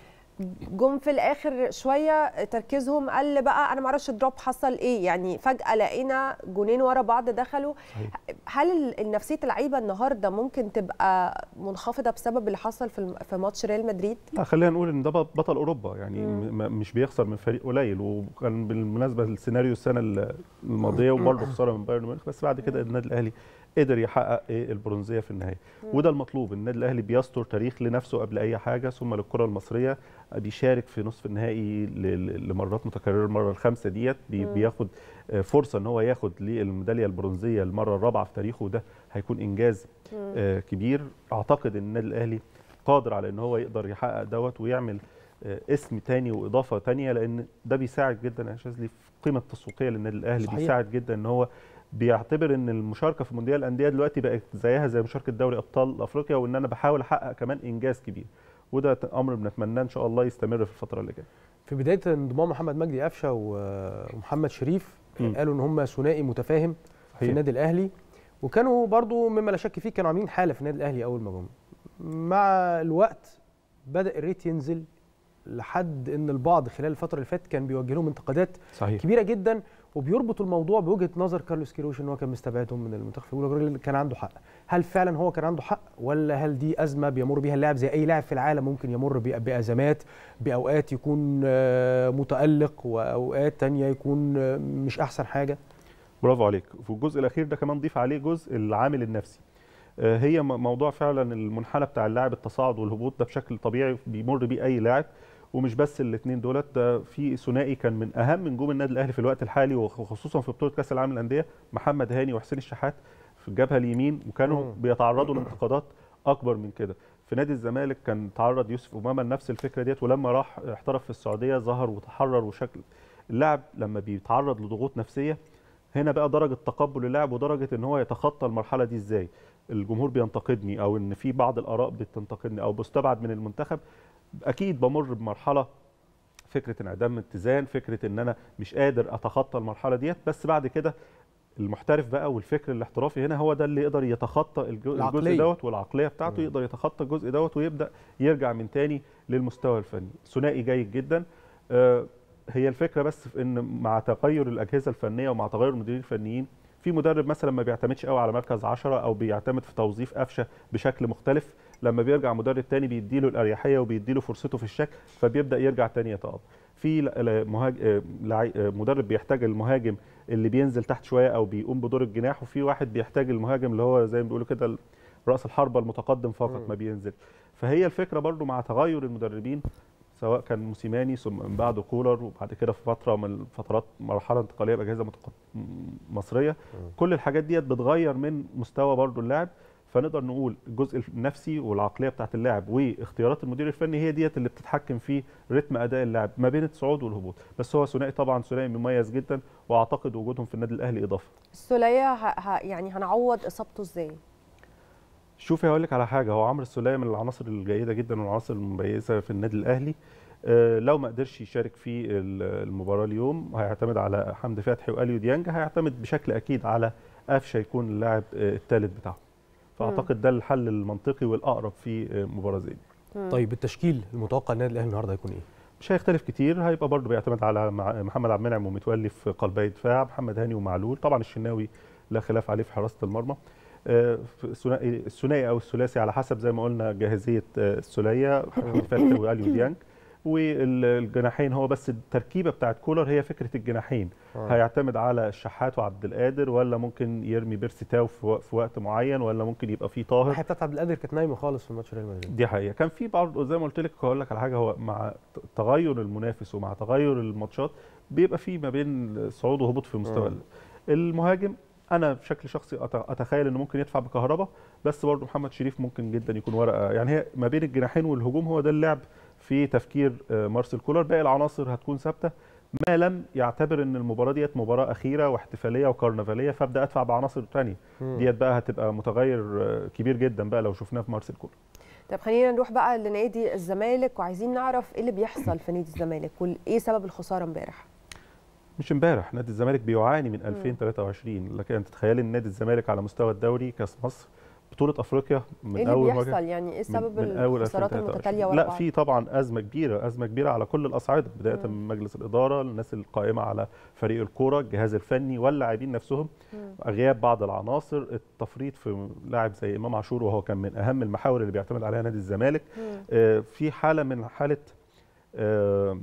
جم في الاخر شويه تركيزهم قل بقى انا ما اعرفش دروب حصل ايه يعني فجاه لقينا جونين ورا بعض دخلوا صحيح. هل ال- نفسيه اللعيبه النهارده ممكن تبقى منخفضه بسبب اللي حصل في الم- في ماتش ريال مدريد لا خلينا نقول ان ده بطل اوروبا يعني م- مش بيخسر من فريق قليل وكان بالمناسبه السيناريو السنه الماضيه وبرضه خساره من بايرن ميونخ بس بعد كده النادي الاهلي قدر يحقق إيه البرونزيه في النهايه وده المطلوب النادي الاهلي بيستر تاريخ لنفسه قبل اي حاجه ثم للكره المصريه بيشارك في نصف النهائي ل- ل- لمرات متكرره المره الخامسه ديت بي مم. بياخد آه، فرصه ان هو ياخد للميداليه البرونزيه المره الرابعه في تاريخه وده هيكون انجاز مم. آه، كبير اعتقد ان النادي الاهلي قادر على ان هو يقدر يحقق دوت ويعمل آه، اسم تاني واضافه تانيه لان ده بيساعد جدا يا شاذلي في القيمه التسويقيه للنادي الاهلي صحيح. بيساعد جدا ان هو بيعتبر ان المشاركه في مونديال الانديه دلوقتي بقت زيها زي مشاركه دوري ابطال افريقيا وان انا بحاول احقق كمان انجاز كبير وده ت- امر بنتمناه ان شاء الله يستمر في الفتره اللي جايه في بدايه انضمام محمد مجدي قفشه و- ومحمد شريف مم. قالوا ان هم ثنائي متفاهم في صحيح. النادي الاهلي وكانوا برضو مما لا شك فيه كانوا عاملين حاله في النادي الاهلي اول ما جم مع الوقت بدا الريت ينزل لحد ان البعض خلال الفتره اللي فاتت كان بيوجه لهم انتقادات صحيح. كبيره جدا وبيربطوا الموضوع بوجهه نظر كارلوس كيروش ان هو كان مستبعدهم من المنتخب ويقول الراجل كان عنده حق هل فعلا هو كان عنده حق ولا هل دي ازمه بيمر بيها اللاعب زي اي لاعب في العالم ممكن يمر بأ- بازمات باوقات يكون آه، متالق واوقات تانية يكون آه، مش احسن حاجه برافو عليك وفي الجزء الاخير ده كمان ضيف عليه جزء العامل النفسي آه، هي م- موضوع فعلا المنحنى بتاع اللاعب التصاعد والهبوط ده بشكل طبيعي بيمر بيه اي لاعب ومش بس الاثنين دولت ده في ثنائي كان من اهم نجوم النادي الاهلي في الوقت الحالي وخصوصا في بطوله كاس العالم للانديه محمد هاني وحسين الشحات في الجبهه اليمين وكانوا مم. بيتعرضوا لانتقادات اكبر من كده في نادي الزمالك كان تعرض يوسف امامه لنفس الفكره ديت ولما راح احترف في السعوديه ظهر وتحرر وشكل اللاعب لما بيتعرض لضغوط نفسيه هنا بقى درجه تقبل اللاعب ودرجه ان هو يتخطى المرحله دي ازاي الجمهور بينتقدني او ان في بعض الاراء بتنتقدني او بستبعد من المنتخب اكيد بمر بمرحله فكره انعدام اتزان فكره ان انا مش قادر اتخطى المرحله ديت بس بعد كده المحترف بقى والفكر الاحترافي هنا هو ده اللي يقدر يتخطى الجو- الجزء العقلية. دوت والعقليه بتاعته مم. يقدر يتخطى الجزء دوت ويبدا يرجع من تاني للمستوى الفني ثنائي جيد جدا آه، هي الفكره بس في ان مع تغير الاجهزه الفنيه ومع تغير المديرين الفنيين في مدرب مثلا ما بيعتمدش قوي على مركز 10 او بيعتمد في توظيف قفشه بشكل مختلف لما بيرجع مدرب تاني بيديله الاريحيه وبيديله فرصته في الشك فبيبدا يرجع تاني يتألق في ل- ل- مهاج... آه، لعي- آه، مدرب بيحتاج المهاجم اللي بينزل تحت شويه او بيقوم بدور الجناح وفي واحد بيحتاج المهاجم اللي هو زي ما بيقولوا كده ال- راس الحربه المتقدم فقط ما بينزل فهي الفكره برضو مع تغير المدربين سواء كان موسيماني ثم من بعده كولر وبعد كده في فتره من فترات مرحله انتقاليه باجهزه متق- م- مصريه كل الحاجات ديت بتغير من مستوى برضو اللاعب فنقدر نقول الجزء النفسي والعقليه بتاعت اللاعب واختيارات المدير الفني هي ديت اللي بتتحكم في رتم اداء اللاعب ما بين الصعود والهبوط بس هو ثنائي طبعا ثنائي مميز جدا واعتقد وجودهم في النادي الاهلي اضافه السوليه ه... ه... يعني هنعوض اصابته ازاي شوفي هقول لك على حاجه هو عمرو السوليه من العناصر الجيده جدا والعناصر المميزه في النادي الاهلي آه، لو ما قدرش يشارك في ال- المباراه اليوم هيعتمد على حمدي فتحي واليو ديانج هيعتمد بشكل اكيد على قفشه يكون اللاعب آه، الثالث بتاعه فاعتقد ده الحل المنطقي والاقرب في آه، مباراه زي دي طيب التشكيل المتوقع النادي الاهلي النهارده هيكون ايه؟ مش هيختلف كتير هيبقى برضه بيعتمد على مع- محمد عبد المنعم ومتولي في قلبي دفاع محمد هاني ومعلول طبعا الشناوي لا خلاف عليه في حراسه المرمى آه، في الثنائي الثنائي او الثلاثي على حسب زي ما قلنا جاهزيه آه، السوليه حمدي فتحي واليو ديانج والجناحين هو بس التركيبه بتاعت كولر هي فكره الجناحين آه. هيعتمد على الشحات وعبد القادر ولا ممكن يرمي بيرسي تاو في وق- في وقت معين ولا ممكن يبقى فيه طاهر الناحيه بتاعت عبد القادر كانت نايمه خالص في ماتش ريال مدريد دي حقيقه كان في برضه زي ما قلت لك هقول لك على حاجه هو مع ت- تغير المنافس ومع تغير الماتشات بيبقى في ما بين صعود وهبوط في مستوى مم. المهاجم انا بشكل شخصي أت- اتخيل انه ممكن يدفع بكهرباء بس برضه محمد شريف ممكن جدا يكون ورقه يعني هي ما بين الجناحين والهجوم هو ده اللعب في تفكير آه، مارسيل كولر باقي العناصر هتكون ثابته ما لم يعتبر ان المباراه ديت مباراه اخيره واحتفاليه وكرنفاليه فابدا ادفع بعناصر ثانيه مم. ديت بقى هتبقى متغير آه، كبير جدا بقى لو شفناه في مارسيل كولر طب خلينا نروح بقى لنادي الزمالك وعايزين نعرف ايه اللي بيحصل في نادي الزمالك وايه سبب الخساره امبارح مش امبارح نادي الزمالك بيعاني من 2023 لكن انت تتخيلي ان نادي الزمالك على مستوى الدوري كاس مصر بطوله افريقيا من ايه اللي اول بيحصل مواجهة- يعني ايه من- سبب من أول الخسارات 2023. المتتاليه ورا لا بعض في طبعا ازمه كبيره ازمه كبيره على كل الاصعده بدايه مم. من مجلس الاداره الناس القائمه على فريق الكوره الجهاز الفني واللاعبين نفسهم مم. غياب بعض العناصر التفريط في لاعب زي امام عاشور وهو كان من اهم المحاور اللي بيعتمد عليها نادي الزمالك مم. آه، في حاله من حاله آه،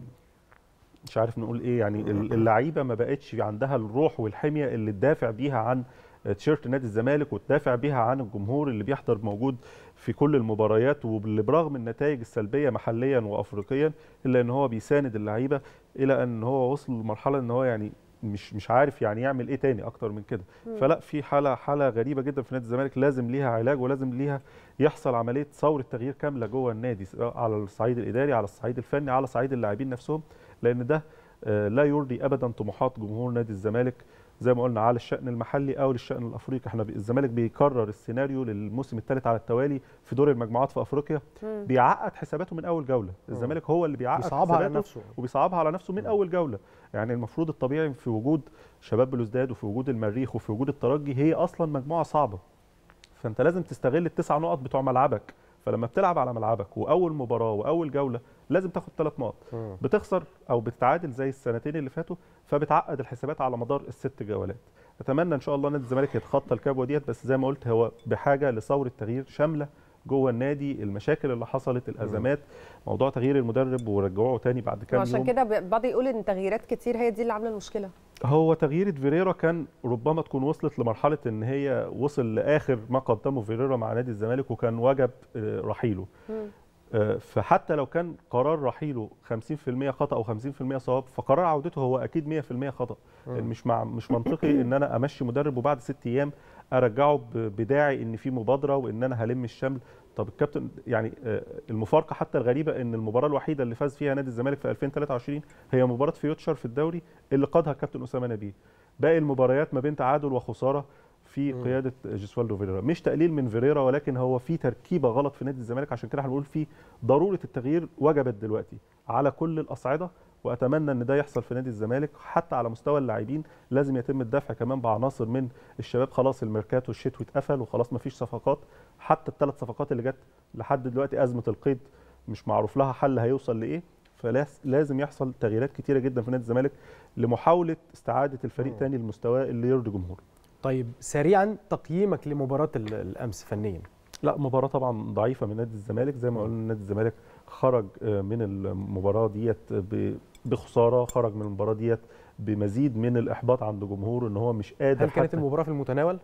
مش عارف نقول ايه يعني ال- اللعيبه ما بقتش عندها الروح والحميه اللي تدافع بيها عن تيشيرت نادي الزمالك وتدافع بيها عن الجمهور اللي بيحضر موجود في كل المباريات واللي برغم النتائج السلبيه محليا وافريقيا الا ان هو بيساند اللعيبه الى ان هو وصل لمرحله ان هو يعني مش مش عارف يعني يعمل ايه تاني اكتر من كده مم. فلا في حاله حاله غريبه جدا في نادي الزمالك لازم ليها علاج ولازم ليها يحصل عمليه ثوره تغيير كامله جوه النادي سواء على الصعيد الاداري على الصعيد الفني على صعيد اللاعبين نفسهم لان ده آه، لا يرضي ابدا طموحات جمهور نادي الزمالك زي ما قلنا على الشان المحلي او للشان الافريقي احنا بي- الزمالك بيكرر السيناريو للموسم الثالث على التوالي في دور المجموعات في افريقيا مم. بيعقد حساباته من اول جوله الزمالك هو اللي بيعقد بيصعبها على حساباته نفسه. وبيصعبها على نفسه من اول جوله يعني المفروض الطبيعي في وجود شباب بلوزداد وفي وجود المريخ وفي وجود الترجي هي اصلا مجموعه صعبه فانت لازم تستغل التسع نقط بتوع ملعبك فلما بتلعب على ملعبك واول مباراه واول جوله لازم تاخد ثلاث نقط مم. بتخسر او بتتعادل زي السنتين اللي فاتوا فبتعقد الحسابات على مدار الست جولات اتمنى ان شاء الله نادي الزمالك يتخطى الكبوه ديت بس زي ما قلت هو بحاجه لثوره تغيير شامله جوه النادي المشاكل اللي حصلت الازمات موضوع تغيير المدرب ورجعوه تاني بعد كام وعشان يوم كده ب- بعض يقول ان تغييرات كتير هي دي اللي عامله المشكله هو تغيير فيريرا كان ربما تكون وصلت لمرحله ان هي وصل لاخر ما قدمه فيريرا مع نادي الزمالك وكان وجب آه، رحيله مم. آه، فحتى لو كان قرار رحيله 50% خطا او 50% صواب فقرار عودته هو اكيد 100% خطا مم. يعني مش مع مش منطقي ان انا امشي مدرب وبعد ست ايام ارجعه ب- بداعي ان في مبادره وان انا هلم الشمل طب الكابتن يعني آه، المفارقه حتى الغريبه ان المباراه الوحيده اللي فاز فيها نادي الزمالك في 2023 هي مباراه فيوتشر في الدوري اللي قادها الكابتن اسامه نبيه باقي المباريات ما بين تعادل وخساره في مم. قياده جيسوالدو فيريرا مش تقليل من فيريرا ولكن هو في تركيبه غلط في نادي الزمالك عشان كده هنقول في ضروره التغيير وجبت دلوقتي على كل الاصعده واتمنى ان ده يحصل في نادي الزمالك حتى على مستوى اللاعبين لازم يتم الدفع كمان بعناصر من الشباب خلاص الميركاتو الشتوي اتقفل وخلاص ما فيش صفقات حتى الثلاث صفقات اللي جت لحد دلوقتي ازمه القيد مش معروف لها حل هيوصل لايه فلازم يحصل تغييرات كتيره جدا في نادي الزمالك لمحاوله استعاده الفريق مم. تاني لمستواه اللي يرضي جمهوره طيب سريعا تقييمك لمباراه ال- الامس فنيا لا مباراة طبعا ضعيفة من نادي الزمالك زي ما قلنا نادي الزمالك خرج آه، من المباراة ديت ب- بخسارة خرج من المباراة ديت بمزيد من الإحباط عند جمهوره إن هو مش قادر هل كانت حتى- المباراه في المتناول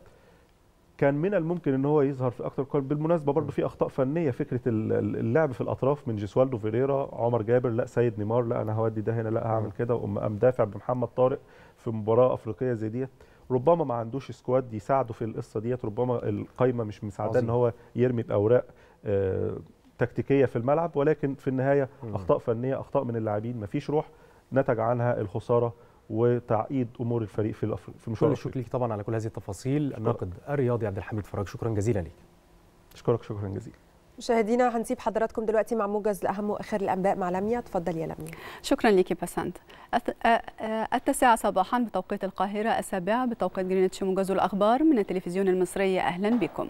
كان من الممكن ان هو يظهر في اكتر كوره بالمناسبه برضه في اخطاء فنيه فكره ال- ال- اللعب في الاطراف من جيسوالدو فيريرا عمر جابر لا سيد نيمار لا انا هودي ده هنا لا هعمل كده وقام قام دافع بمحمد طارق في مباراه افريقيه زي ديت ربما ما عندوش سكواد يساعده في القصه ديت ربما القايمه مش مساعده ان عظيم. هو يرمي باوراق آه، تكتيكيه في الملعب ولكن في النهايه مم. اخطاء فنيه اخطاء من اللاعبين مفيش روح نتج عنها الخساره وتعقيد امور الفريق في الأفر... في كل مشوار الشكر ليك طبعا على كل هذه التفاصيل الناقد الرياضي عبد الحميد فراج شكرا جزيلا ليك اشكرك شكرا جزيلا مشاهدينا هنسيب حضراتكم دلوقتي مع موجز لاهم واخر الانباء مع لميا اتفضل يا لميا شكرا لك بسنت الت- آه، آه، التاسعة صباحا بتوقيت القاهرة السابعة بتوقيت جرينتش موجز الأخبار من التلفزيون المصري أهلا بكم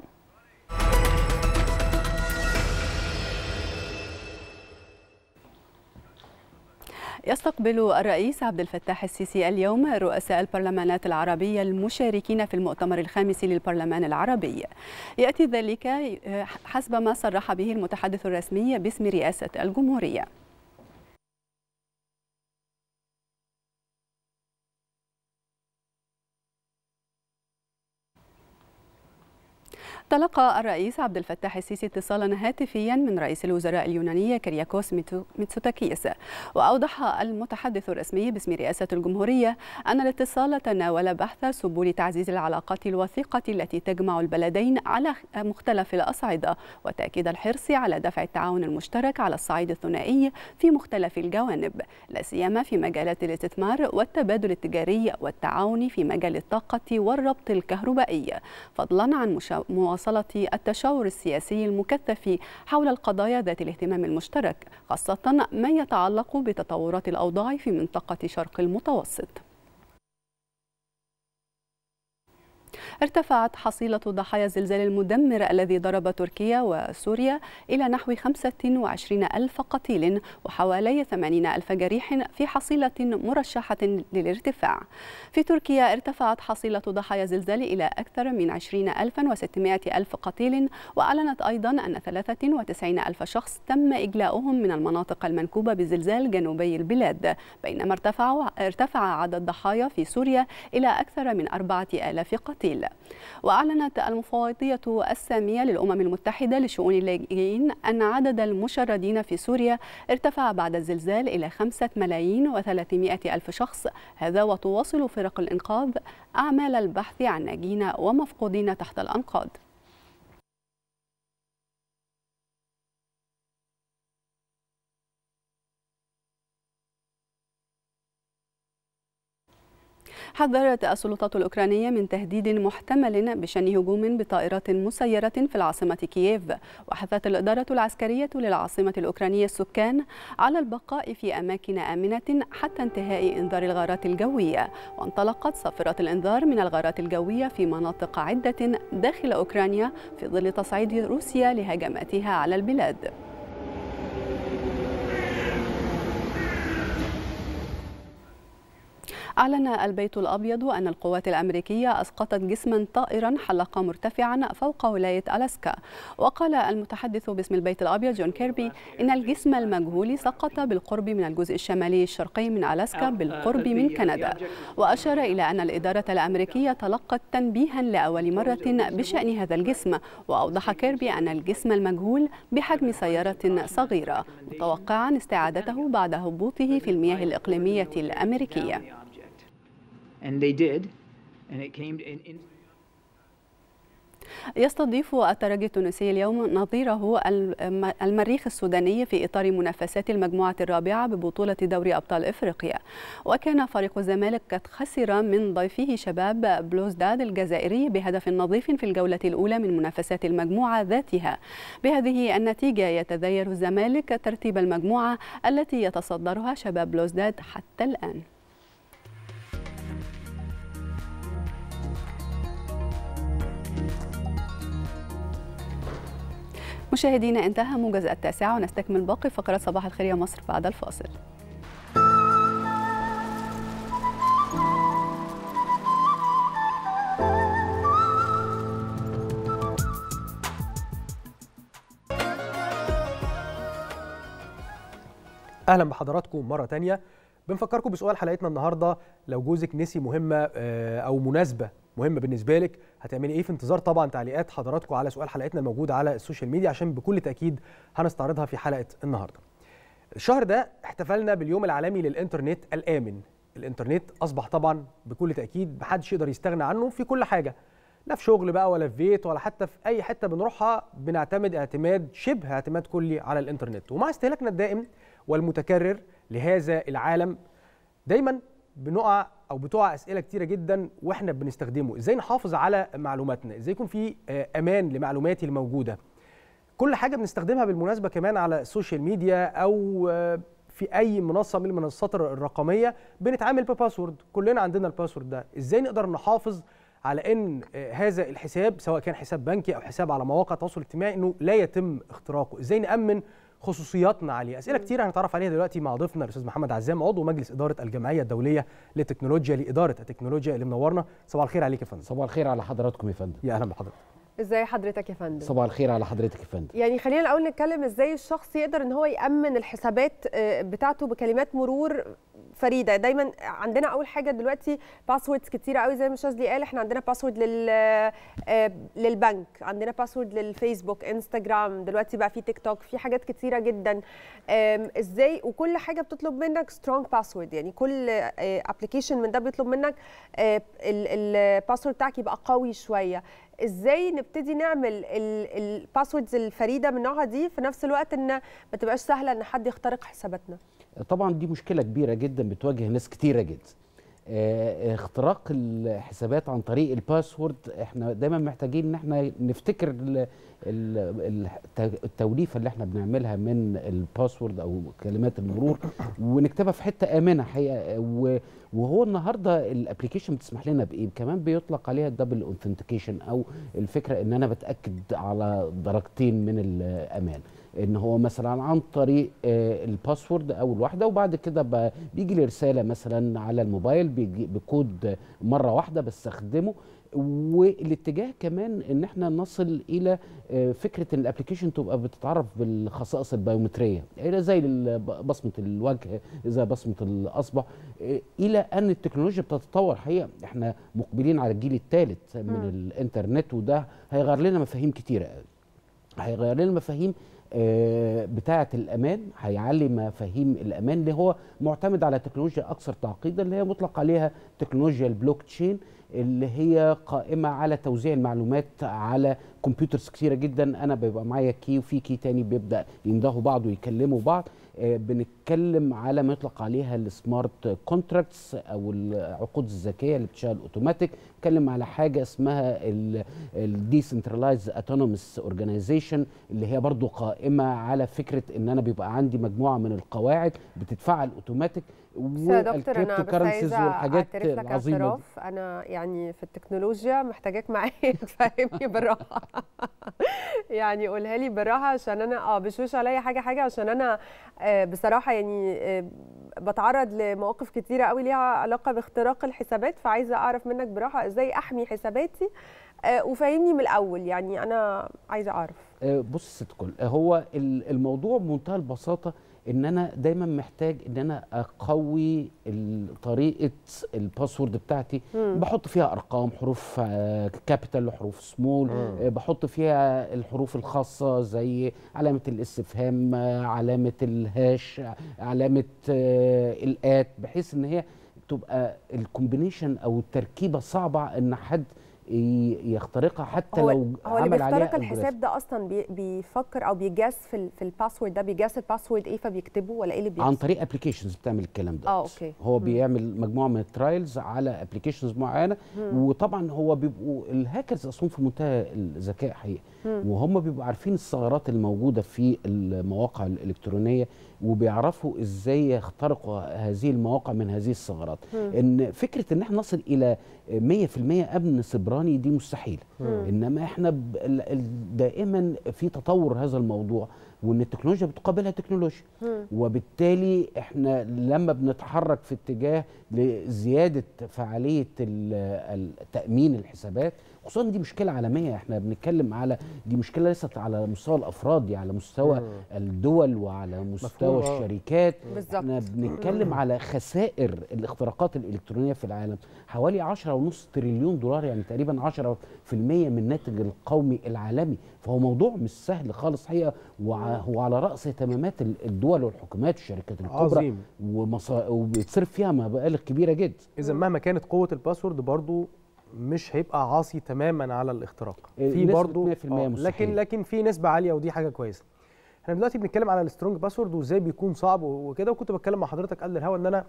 يستقبل الرئيس عبد الفتاح السيسي اليوم رؤساء البرلمانات العربية المشاركين في المؤتمر الخامس للبرلمان العربي يأتي ذلك آه، حسب ما صرح به المتحدث الرسمي باسم رئاسة الجمهورية تلقى الرئيس عبد الفتاح السيسي اتصالا هاتفيا من رئيس الوزراء اليوناني كرياكوس ميتو- ميتسوتاكيس واوضح المتحدث الرسمي باسم رئاسه الجمهوريه ان الاتصال تناول بحث سبل تعزيز العلاقات الوثيقه التي تجمع البلدين على مختلف الاصعده وتاكيد الحرص على دفع التعاون المشترك على الصعيد الثنائي في مختلف الجوانب لا سيما في مجالات الاستثمار والتبادل التجاري والتعاون في مجال الطاقه والربط الكهربائي فضلا عن مشا- مواصله التشاور السياسي المكثف حول القضايا ذات الاهتمام المشترك خاصه ما يتعلق بتطورات الاوضاع في منطقه شرق المتوسط ارتفعت حصيلة ضحايا الزلزال المدمر الذي ضرب تركيا وسوريا إلى نحو 25 ألف قتيل وحوالي 80 ألف جريح في حصيلة مرشحة للارتفاع في تركيا ارتفعت حصيلة ضحايا الزلزال إلى أكثر من 20 ألفا وستمائة ألف قتيل وأعلنت أيضا أن 93 ألف شخص تم إجلاؤهم من المناطق المنكوبة بزلزال جنوبي البلاد بينما ارتفع ارتفع عدد الضحايا في سوريا إلى أكثر من أربعة آلاف قتيل وأعلنت المفوضية السامية للأمم المتحدة لشؤون اللاجئين أن عدد المشردين في سوريا ارتفع بعد الزلزال إلى خمسة ملايين وثلاثمائة ألف شخص هذا وتواصل فرق الإنقاذ أعمال البحث عن ناجين ومفقودين تحت الأنقاض حذرت السلطات الأوكرانية من تهديد محتمل بشن هجوم بطائرات مسيرة في العاصمة كييف وحثت الإدارة العسكرية للعاصمة الأوكرانية السكان على البقاء في أماكن آمنة حتى انتهاء إنذار الغارات الجوية وانطلقت صافرات الإنذار من الغارات الجوية في مناطق عدة داخل أوكرانيا في ظل تصعيد روسيا لهجماتها على البلاد أعلن البيت الأبيض أن القوات الأمريكية أسقطت جسما طائرا حلق مرتفعا فوق ولاية ألاسكا وقال المتحدث باسم البيت الأبيض جون كيربي إن الجسم المجهول سقط بالقرب من الجزء الشمالي الشرقي من ألاسكا بالقرب من كندا وأشار إلى أن الإدارة الأمريكية تلقت تنبيها لأول مرة بشأن هذا الجسم وأوضح كيربي أن الجسم المجهول بحجم سيارة صغيرة متوقعا استعادته بعد هبوطه في المياه الإقليمية الأمريكية and they did, and it came in. in يستضيف الترجي التونسي اليوم نظيره الم- المريخ السوداني في إطار منافسات المجموعة الرابعة ببطولة دوري أبطال إفريقيا وكان فريق الزمالك قد خسر من ضيفه شباب بلوزداد الجزائري بهدف نظيف في الجولة الأولى من منافسات المجموعة ذاتها بهذه النتيجة يتذير الزمالك ترتيب المجموعة التي يتصدرها شباب بلوزداد حتى الآن مشاهدينا انتهى موجز التاسعة ونستكمل باقي فقرات صباح الخير يا مصر بعد الفاصل اهلا بحضراتكم مره تانية بنفكركم بسؤال حلقتنا النهارده لو جوزك نسي مهمه آه، او مناسبه مهمه بالنسبه لك هتعملي ايه في انتظار طبعا تعليقات حضراتكم على سؤال حلقتنا الموجود على السوشيال ميديا عشان بكل تاكيد هنستعرضها في حلقه النهارده الشهر ده احتفلنا باليوم العالمي للإنترنت الآمن الانترنت اصبح طبعا بكل تاكيد محدش يقدر يستغنى عنه في كل حاجه لا في شغل بقى ولا في بيت ولا حتى في اي حته بنروحها بنعتمد اعتماد شبه اعتماد كلي على الانترنت ومع استهلاكنا الدائم والمتكرر لهذا العالم دايما بنقع او بتقع اسئله كتيره جدا واحنا بنستخدمه ازاي نحافظ على معلوماتنا ازاي يكون في آه، امان لمعلوماتي الموجوده كل حاجه بنستخدمها بالمناسبه كمان على السوشيال ميديا او آه، في اي منصه من المنصات الرقميه بنتعامل بباسورد كلنا عندنا الباسورد ده ازاي نقدر نحافظ على ان آه، هذا الحساب سواء كان حساب بنكي او حساب على مواقع التواصل الاجتماعي انه لا يتم اختراقه ازاي نامن خصوصياتنا عليه اسئله كتير هنتعرف عليها دلوقتي مع ضيفنا الاستاذ محمد عزام عضو مجلس اداره الجمعيه الدوليه للتكنولوجيا لاداره التكنولوجيا اللي منورنا صباح الخير عليك يا فندم صباح الخير على حضراتكم يا فندم يا اهلا بحضرتك ازاي حضرتك يا فندم صباح الخير على حضرتك يا فندم يعني خلينا الاول نتكلم ازاي الشخص يقدر ان هو يامن الحسابات آه، بتاعته بكلمات مرور فريده دايما عندنا اول حاجه دلوقتي باسوردز كتيره قوي زي ما شاذلي قال احنا عندنا باسورد لل آه، للبنك عندنا باسورد للفيسبوك انستجرام دلوقتي بقى في تيك توك في حاجات كتيره جدا آم، ازاي وكل حاجه بتطلب منك سترونج باسورد يعني كل ابلكيشن من ده بيطلب منك الباسورد بتاعك يبقى قوي شويه ازاي نبتدي نعمل الباسوردز الفريده من نوعها دي في نفس الوقت ان ما تبقاش سهله ان حد يخترق حساباتنا طبعا دي مشكله كبيره جدا بتواجه ناس كتيره جدا آه، اختراق الحسابات عن طريق الباسورد احنا دايما محتاجين ان احنا نفتكر ال- ال- الت- التوليفه اللي احنا بنعملها من الباسورد او كلمات المرور ونكتبها في حته امنه حقيقه و- وهو النهارده الابلكيشن بتسمح لنا بايه كمان بيطلق عليها الدبل اوثنتيكيشن او الفكره ان انا بتاكد على درجتين من الامان ان هو مثلا عن طريق آه، الباسورد او الواحده وبعد كده ب- بيجي لي رساله مثلا على الموبايل بيجي بكود مره واحده بستخدمه والاتجاه كمان ان احنا نصل الى آه، فكره ان الابلكيشن تبقى بتتعرف بالخصائص البيومتريه يعني زي ال- بصمه الوجه زي بصمه الاصبع آه، الى ان التكنولوجيا بتتطور حقيقه احنا مقبلين على الجيل الثالث من مم. الانترنت وده هيغير لنا مفاهيم كتيره قوي هيغير لنا مفاهيم آه، بتاعه الامان هيعلي مفاهيم الامان اللي هو معتمد على تكنولوجيا اكثر تعقيدا اللي هي مطلق عليها تكنولوجيا البلوك تشين اللي هي قائمه على توزيع المعلومات على كمبيوترز كتيره جدا انا بيبقى معايا كي وفي كي تاني بيبدا يندهوا بعض ويكلموا بعض آه، بنتكلم على ما يطلق عليها السمارت كونتراكتس او العقود الذكيه اللي بتشتغل اوتوماتيك بنتكلم على حاجه اسمها الديسنترلايز اوتونوموس اورجانيزيشن اللي هي برضو قائمه على فكره ان انا بيبقى عندي مجموعه من القواعد بتتفعل اوتوماتيك بس يا دكتور انا والكريبتو بس كرنسيز عايزه والحاجات اعترف لك العظيمه دي. اعتراف انا يعني في التكنولوجيا محتاجاك معايا تفهمني بالراحه يعني قولها لي بالراحه عشان انا اه بشوش عليا حاجه حاجه عشان انا آه، بصراحه يعني آه، بتعرض لمواقف كتيره قوي ليها علاقه باختراق الحسابات فعايزه اعرف منك براحه ازاي احمي حساباتي آه، وفهمني من الاول يعني انا عايزه اعرف آه، بص يا ست كل هو ال- الموضوع بمنتهى البساطه ان انا دايما محتاج ان انا اقوي ال- طريقه الباسورد بتاعتي مم. بحط فيها ارقام حروف كابيتال وحروف سمول مم. آه، بحط فيها الحروف الخاصه زي علامه الاستفهام آه، علامه الهاش علامه آه، الات بحيث ان هي تبقى الكومبينيشن او التركيبه صعبه ان حد ي- يخترقها حتى هو لو هو اللي عمل عليها بيخترق algorithm. الحساب ده اصلا بي بيفكر او بيجاس في ال- في الباسورد ده بيجاس الباسورد ايه فبيكتبه ولا ايه اللي بيحصل عن طريق ابلكيشنز بتعمل الكلام ده اه اوكي هو مم. بيعمل مجموعه من الترايلز على ابلكيشنز معينه مم. وطبعا هو بيبقوا الهاكرز اصلا في منتهى الذكاء حقيقه مم. وهم بيبقوا عارفين الثغرات الموجوده في المواقع الالكترونيه وبيعرفوا ازاي يخترقوا هذه المواقع من هذه الثغرات مم. ان فكره ان احنا نصل الى 100% امن سيبراني دي مستحيل مم. انما احنا ب- ال- ال- دائما في تطور هذا الموضوع وان التكنولوجيا بتقابلها تكنولوجيا مم. وبالتالي احنا لما بنتحرك في اتجاه لزياده فعاليه ال- ال- تامين الحسابات خصوصا دي مشكله عالميه احنا بنتكلم على دي مشكله ليست على مستوى الافراد دي على مستوى مم. الدول وعلى مستوى مفهوم، آه. الشركات بالظبط. احنا بنتكلم على خسائر الاختراقات الالكترونيه في العالم حوالي 10.5 تريليون دولار يعني تقريبا 10% من الناتج القومي العالمي فهو موضوع مش سهل خالص حقيقه وهو على راس اهتمامات ال- الدول والحكومات والشركات الكبرى عظيم. ومصا... وبيتصرف فيها مبالغ كبيره جدا اذا مهما كانت قوه الباسورد برضو مش هيبقى عاصي تماما على الاختراق إيه، في نسبة برضو 100% آه، لكن مستحيل. لكن في نسبه عاليه ودي حاجه كويسه احنا دلوقتي بنتكلم على السترونج باسورد وازاي بيكون صعب وكده وكنت بتكلم مع حضرتك قبل الهوا ان انا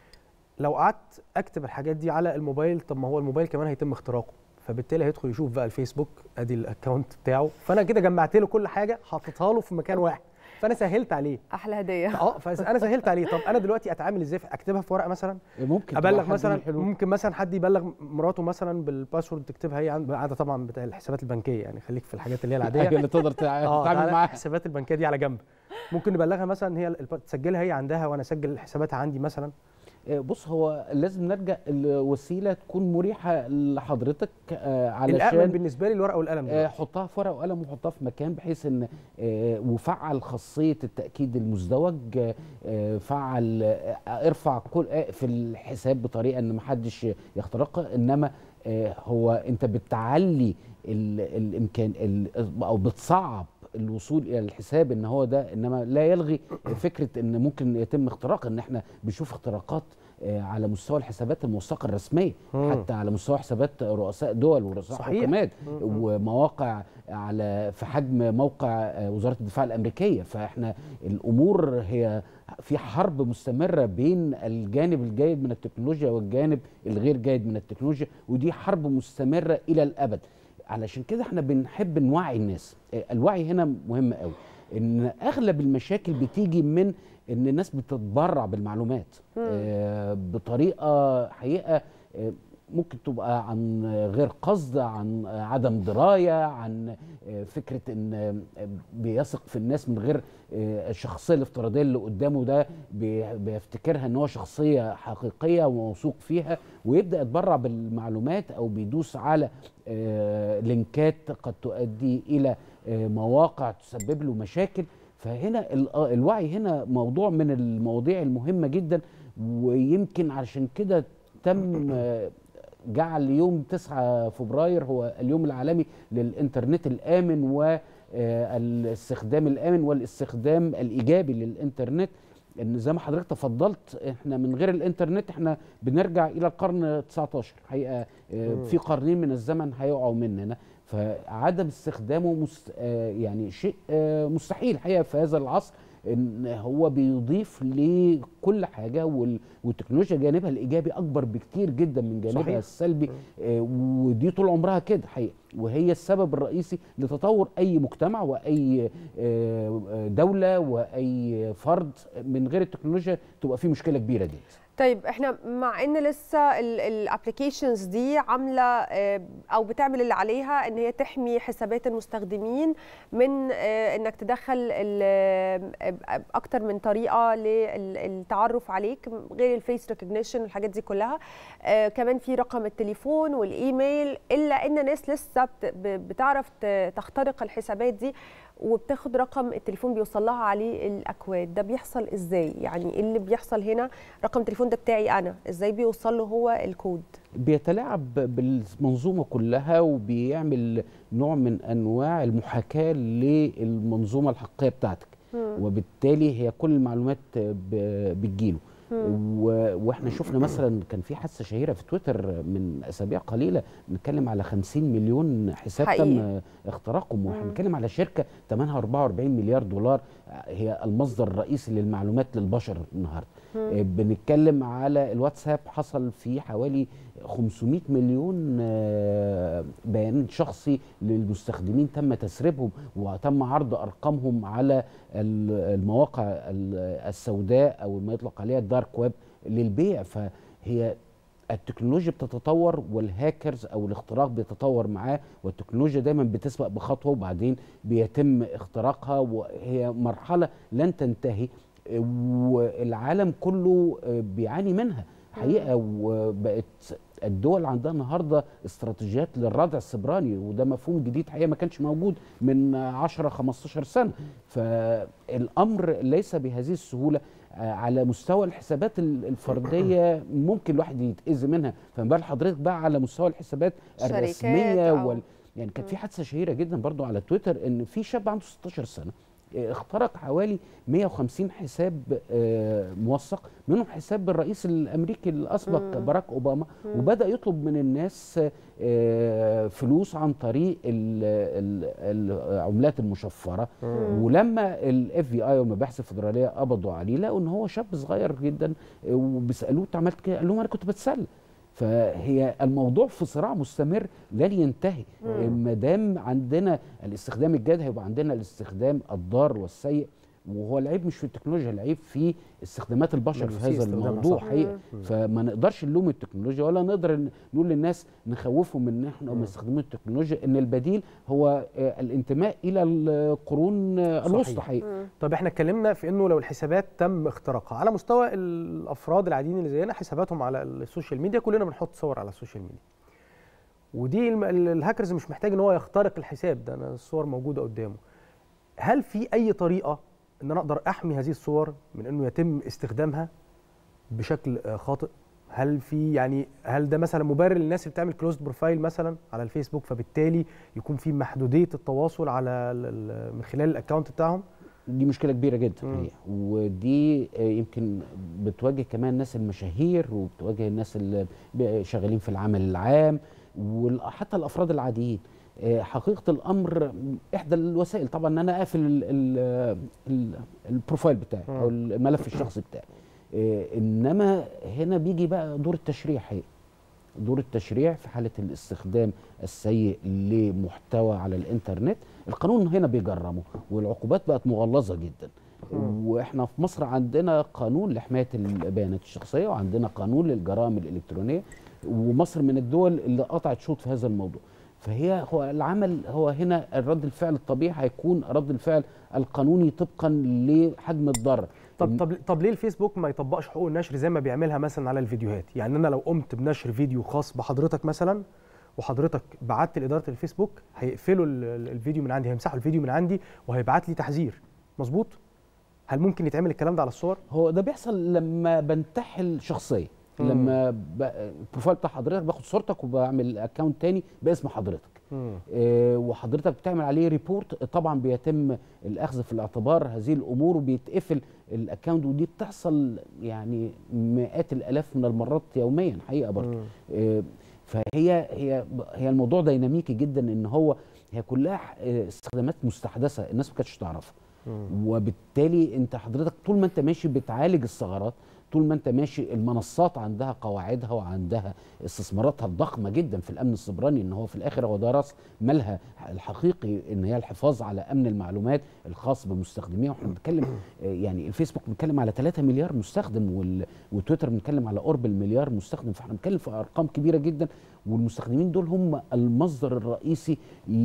لو قعدت اكتب الحاجات دي على الموبايل طب ما هو الموبايل كمان هيتم اختراقه فبالتالي هيدخل يشوف بقى الفيسبوك ادي الاكونت بتاعه فانا كده جمعت له كل حاجه حطيتها له في مكان واحد فانا سهلت عليه احلى هديه اه فانا سهلت عليه طب انا دلوقتي اتعامل ازاي اكتبها في ورقه مثلا ممكن تبقى حد ابلغ من مثلا الحلول. ممكن مثلا حد يبلغ مراته مثلا بالباسورد تكتبها هي عند عاده طبعا بتاع الحسابات البنكيه يعني خليك في الحاجات اللي هي العاديه أيوة اللي تقدر تع- آه، تتعامل تعالى معاها. الحسابات البنكيه دي على جنب ممكن نبلغها مثلا هي الب- تسجلها هي عندها وانا اسجل حساباتها عندي مثلا آه، بص هو لازم نلجا الوسيله تكون مريحه لحضرتك آه، علشان الامن بالنسبه لي الورقه والقلم آه، دلوقتي. حطها في ورقه وقلم وحطها في مكان بحيث ان آه، وفعل خاصيه التاكيد المزدوج آه، آه، فعل آه، ارفع كل آه، في الحساب بطريقه ان محدش يخترقها انما آه، هو انت بتعلي ال- الامكان ال- او بتصعب الوصول الى الحساب ان هو ده انما لا يلغي فكره ان ممكن يتم اختراق ان احنا بنشوف اختراقات آه، على مستوى الحسابات الموثقه الرسميه مم. حتى على مستوى حسابات رؤساء دول ورؤساء صحيح. حكومات مم. ومواقع على في حجم موقع آه، وزاره الدفاع الامريكيه فاحنا الامور هي في حرب مستمره بين الجانب الجيد من التكنولوجيا والجانب الغير جيد من التكنولوجيا ودي حرب مستمره الى الابد علشان كده احنا بنحب نوعي الناس آه، الوعي هنا مهم قوي ان اغلب المشاكل بتيجي من ان الناس بتتبرع بالمعلومات مم. آه، بطريقه حقيقه آه، ممكن تبقى عن غير قصد عن عدم درايه عن فكره ان بيثق في الناس من غير الشخصيه الافتراضيه اللي قدامه ده بي- بيفتكرها ان هو شخصيه حقيقيه وموثوق فيها ويبدا يتبرع بالمعلومات او بيدوس على آه، لينكات قد تؤدي الى آه، مواقع تسبب له مشاكل فهنا ال- آه، الوعي هنا موضوع من المواضيع المهمه جدا ويمكن علشان كده تم آه، جعل يوم 9 فبراير هو اليوم العالمي للإنترنت الآمن والاستخدام الآمن والاستخدام الإيجابي للإنترنت ان زي ما حضرتك تفضلت احنا من غير الانترنت احنا بنرجع الى القرن 19 حقيقه آه، مم. في قرنين من الزمن هيقعوا مننا فعدم استخدامه مست آه، يعني شيء آه، مستحيل حقيقه في هذا العصر ان هو بيضيف لكل حاجه وال- والتكنولوجيا جانبها الايجابي اكبر بكتير جدا من جانبها صحيح. السلبي آه، ودي طول عمرها كده حقيقه وهي السبب الرئيسي لتطور اي مجتمع واي آه، آه، دوله واي فرد من غير التكنولوجيا تبقى في مشكله كبيره جدا طيب احنا مع ان لسه الابلكيشنز دي عامله آه، او بتعمل اللي عليها ان هي تحمي حسابات المستخدمين من آه، انك تدخل ال- آه، اكتر من طريقه للتعرف عليك غير الفيس ريكوجنيشن والحاجات دي كلها آه، كمان في رقم التليفون والايميل الا ان ناس لسه بت- ب- بتعرف ت- تخترق الحسابات دي وبتاخد رقم التليفون بيوصل لها عليه الاكواد ده بيحصل ازاي يعني ايه اللي بيحصل هنا رقم التليفون ده بتاعي انا ازاي بيوصل له هو الكود بيتلاعب بالمنظومه كلها وبيعمل نوع من انواع المحاكاه للمنظومه الحقيقيه بتاعتك مم. وبالتالي هي كل المعلومات ب- بتجيله مم. و- واحنا شفنا مثلا كان في حادثه شهيره في تويتر من اسابيع قليله بنتكلم على 50 مليون حساب حقيقي. تم اختراقهم واحنا مم. بنتكلم على شركه ثمنها 44 مليار دولار هي المصدر الرئيسي للمعلومات للبشر النهارده مم. آه، بنتكلم على الواتساب حصل فيه حوالي 500 مليون آه، بيان شخصي للمستخدمين تم تسريبهم وتم عرض ارقامهم على ال- المواقع ال- السوداء او ما يطلق عليها الدارك ويب للبيع فهي التكنولوجيا بتتطور والهاكرز او الاختراق بيتطور معاه والتكنولوجيا دايما بتسبق بخطوه وبعدين بيتم اختراقها وهي مرحله لن تنتهي والعالم كله بيعاني منها حقيقه وبقت الدول عندها النهارده استراتيجيات للردع السبراني وده مفهوم جديد حقيقه ما كانش موجود من 10 15 سنه فالامر ليس بهذه السهوله آه، على مستوى الحسابات ال- الفرديه ممكن الواحد يتاذي منها فما بال حضرتك بقى على مستوى الحسابات شركات الرسميه أو- وال يعني كانت في حادثه شهيره جدا برضو على تويتر ان في شاب عنده 16 سنه آه، اخترق حوالي 150 حساب آه، موثق منهم حساب الرئيس الامريكي الاسبق مم. باراك اوباما مم. وبدا يطلب من الناس آه، فلوس عن طريق ال- ال- العملات المشفره مم. ولما الاف بي اي والمباحث الفدراليه قبضوا عليه لقوا ان هو شاب صغير جدا آه، وبيسالوه انت عملت كده قال لهم انا كنت بتسلى فهي الموضوع في صراع مستمر لن ينتهي مم. ما دام عندنا الاستخدام الجاد هيبقى عندنا الاستخدام الضار والسيء وهو العيب مش في التكنولوجيا العيب في استخدامات البشر من في يسيء هذا استخدامها، الموضوع صح. حقيقه مم. فما نقدرش نلوم التكنولوجيا ولا نقدر ن- نقول للناس نخوفهم من ان احنا ما يستخدمون التكنولوجيا ان البديل هو آه، الانتماء الى القرون آه، الوسطى صحيح. حقيقه طب احنا اتكلمنا في انه لو الحسابات تم اختراقها على مستوى الافراد العاديين اللي زينا حساباتهم على السوشيال ميديا كلنا بنحط صور على السوشيال ميديا ودي الم- ال- الهاكرز مش محتاج ان هو يخترق الحساب ده انا الصور موجوده قدامه هل في اي طريقه ان انا اقدر احمي هذه الصور من انه يتم استخدامها بشكل آه، خاطئ هل في يعني هل ده مثلا مبرر للناس اللي بتعمل كلوزد بروفايل مثلا على الفيسبوك فبالتالي يكون في محدوديه التواصل على ال- ال- من خلال الاكونت بتاعهم دي مشكله كبيره جدا حقيقة. ودي آه، يمكن بتواجه كمان الناس المشاهير وبتواجه الناس اللي ب- شغالين في العمل العام وحتى الافراد العاديين آه، حقيقه الامر احدى الوسائل طبعا ان انا اقفل ال- ال- ال- البروفايل بتاعي او الملف الشخصي بتاعي آه، انما هنا بيجي بقى دور التشريع حقيقة. دور التشريع في حاله الاستخدام السيء لمحتوى على الانترنت القانون هنا بيجرمه والعقوبات بقت مغلظه جدا واحنا في مصر عندنا قانون لحمايه البيانات الشخصيه وعندنا قانون للجرائم الالكترونيه ومصر من الدول اللي قطعت شوط في هذا الموضوع فهي هو العمل هو هنا الرد الفعل الطبيعي هيكون رد الفعل القانوني طبقا لحجم الضرر طب طب طب ليه الفيسبوك ما يطبقش حقوق النشر زي ما بيعملها مثلا على الفيديوهات يعني انا لو قمت بنشر فيديو خاص بحضرتك مثلا وحضرتك بعت لاداره الفيسبوك هيقفلوا ال- ال- الفيديو من عندي هيمسحوا الفيديو من عندي وهيبعت لي تحذير مظبوط هل ممكن يتعمل الكلام ده على الصور هو ده بيحصل لما بنتحل شخصيه مم. لما ب- البروفايل بتاع حضرتك باخد صورتك وبعمل اكونت تاني باسم حضرتك آه، وحضرتك بتعمل عليه ريبورت طبعا بيتم الاخذ في الاعتبار هذه الامور وبيتقفل الاكونت ودي بتحصل يعني مئات الالاف من المرات يوميا حقيقه برضه آه، فهي هي هي الموضوع ديناميكي جدا ان هو هي كلها آه، استخدامات مستحدثه الناس ما كانتش تعرفها وبالتالي انت حضرتك طول ما انت ماشي بتعالج الثغرات طول ما انت ماشي المنصات عندها قواعدها وعندها استثماراتها الضخمه جدا في الامن السيبراني ان هو في الاخر هو ده راس مالها الحقيقي ان هي الحفاظ على امن المعلومات الخاص بمستخدميها واحنا بنتكلم آه، يعني الفيسبوك بنتكلم على 3 مليار مستخدم وال- وتويتر بنتكلم على قرب المليار مستخدم فاحنا بنتكلم في ارقام كبيره جدا والمستخدمين دول هم المصدر الرئيسي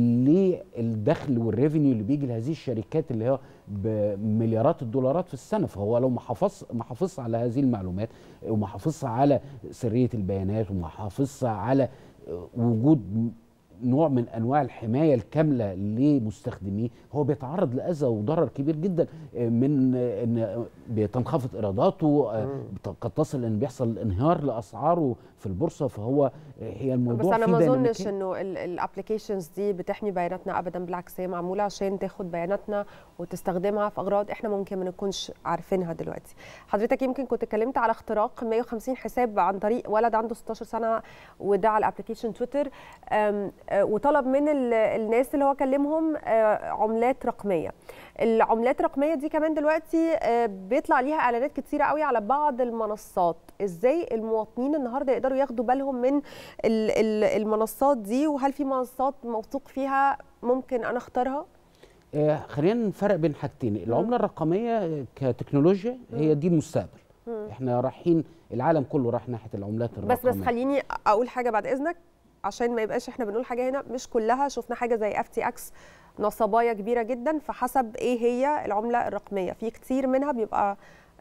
للدخل والريفينيو اللي بيجي لهذه الشركات اللي هي بمليارات الدولارات في السنه فهو لو ما حافظ ما حافظش على هذه المعلومات وما حافظش على سريه البيانات وما حافظش على وجود نوع من انواع الحمايه الكامله لمستخدميه هو بيتعرض لاذى وضرر كبير جدا من ان بتنخفض ايراداته قد تصل ان بيحصل انهيار لاسعاره في البورصه فهو هي بس الموضوع انا فيه ما ديناميكية. اظنش انه الابلكيشنز دي بتحمي بياناتنا ابدا بالعكس هي معموله عشان تاخد بياناتنا وتستخدمها في اغراض احنا ممكن ما نكونش عارفينها دلوقتي حضرتك يمكن كنت اتكلمت على اختراق 150 حساب عن طريق ولد عنده 16 سنه وده على ابلكيشن تويتر أم، آه، وطلب من ال- الناس اللي هو كلمهم آه، عملات رقميه العملات الرقميه دي كمان دلوقتي آه، بيطلع ليها اعلانات كتيره قوي على بعض المنصات ازاي المواطنين النهارده يقدروا ياخدوا بالهم من ال- ال- المنصات دي وهل في منصات موثوق فيها ممكن انا اختارها آه، خلينا نفرق بين حاجتين العمله الرقميه كتكنولوجيا هي دي المستقبل مم. احنا رايحين العالم كله رايح ناحيه العملات الرقميه بس بس خليني اقول حاجه بعد اذنك عشان ما يبقاش احنا بنقول حاجه هنا مش كلها شفنا حاجه زي اف تي اكس نصبايه كبيره جدا فحسب ايه هي العمله الرقميه في كتير منها بيبقى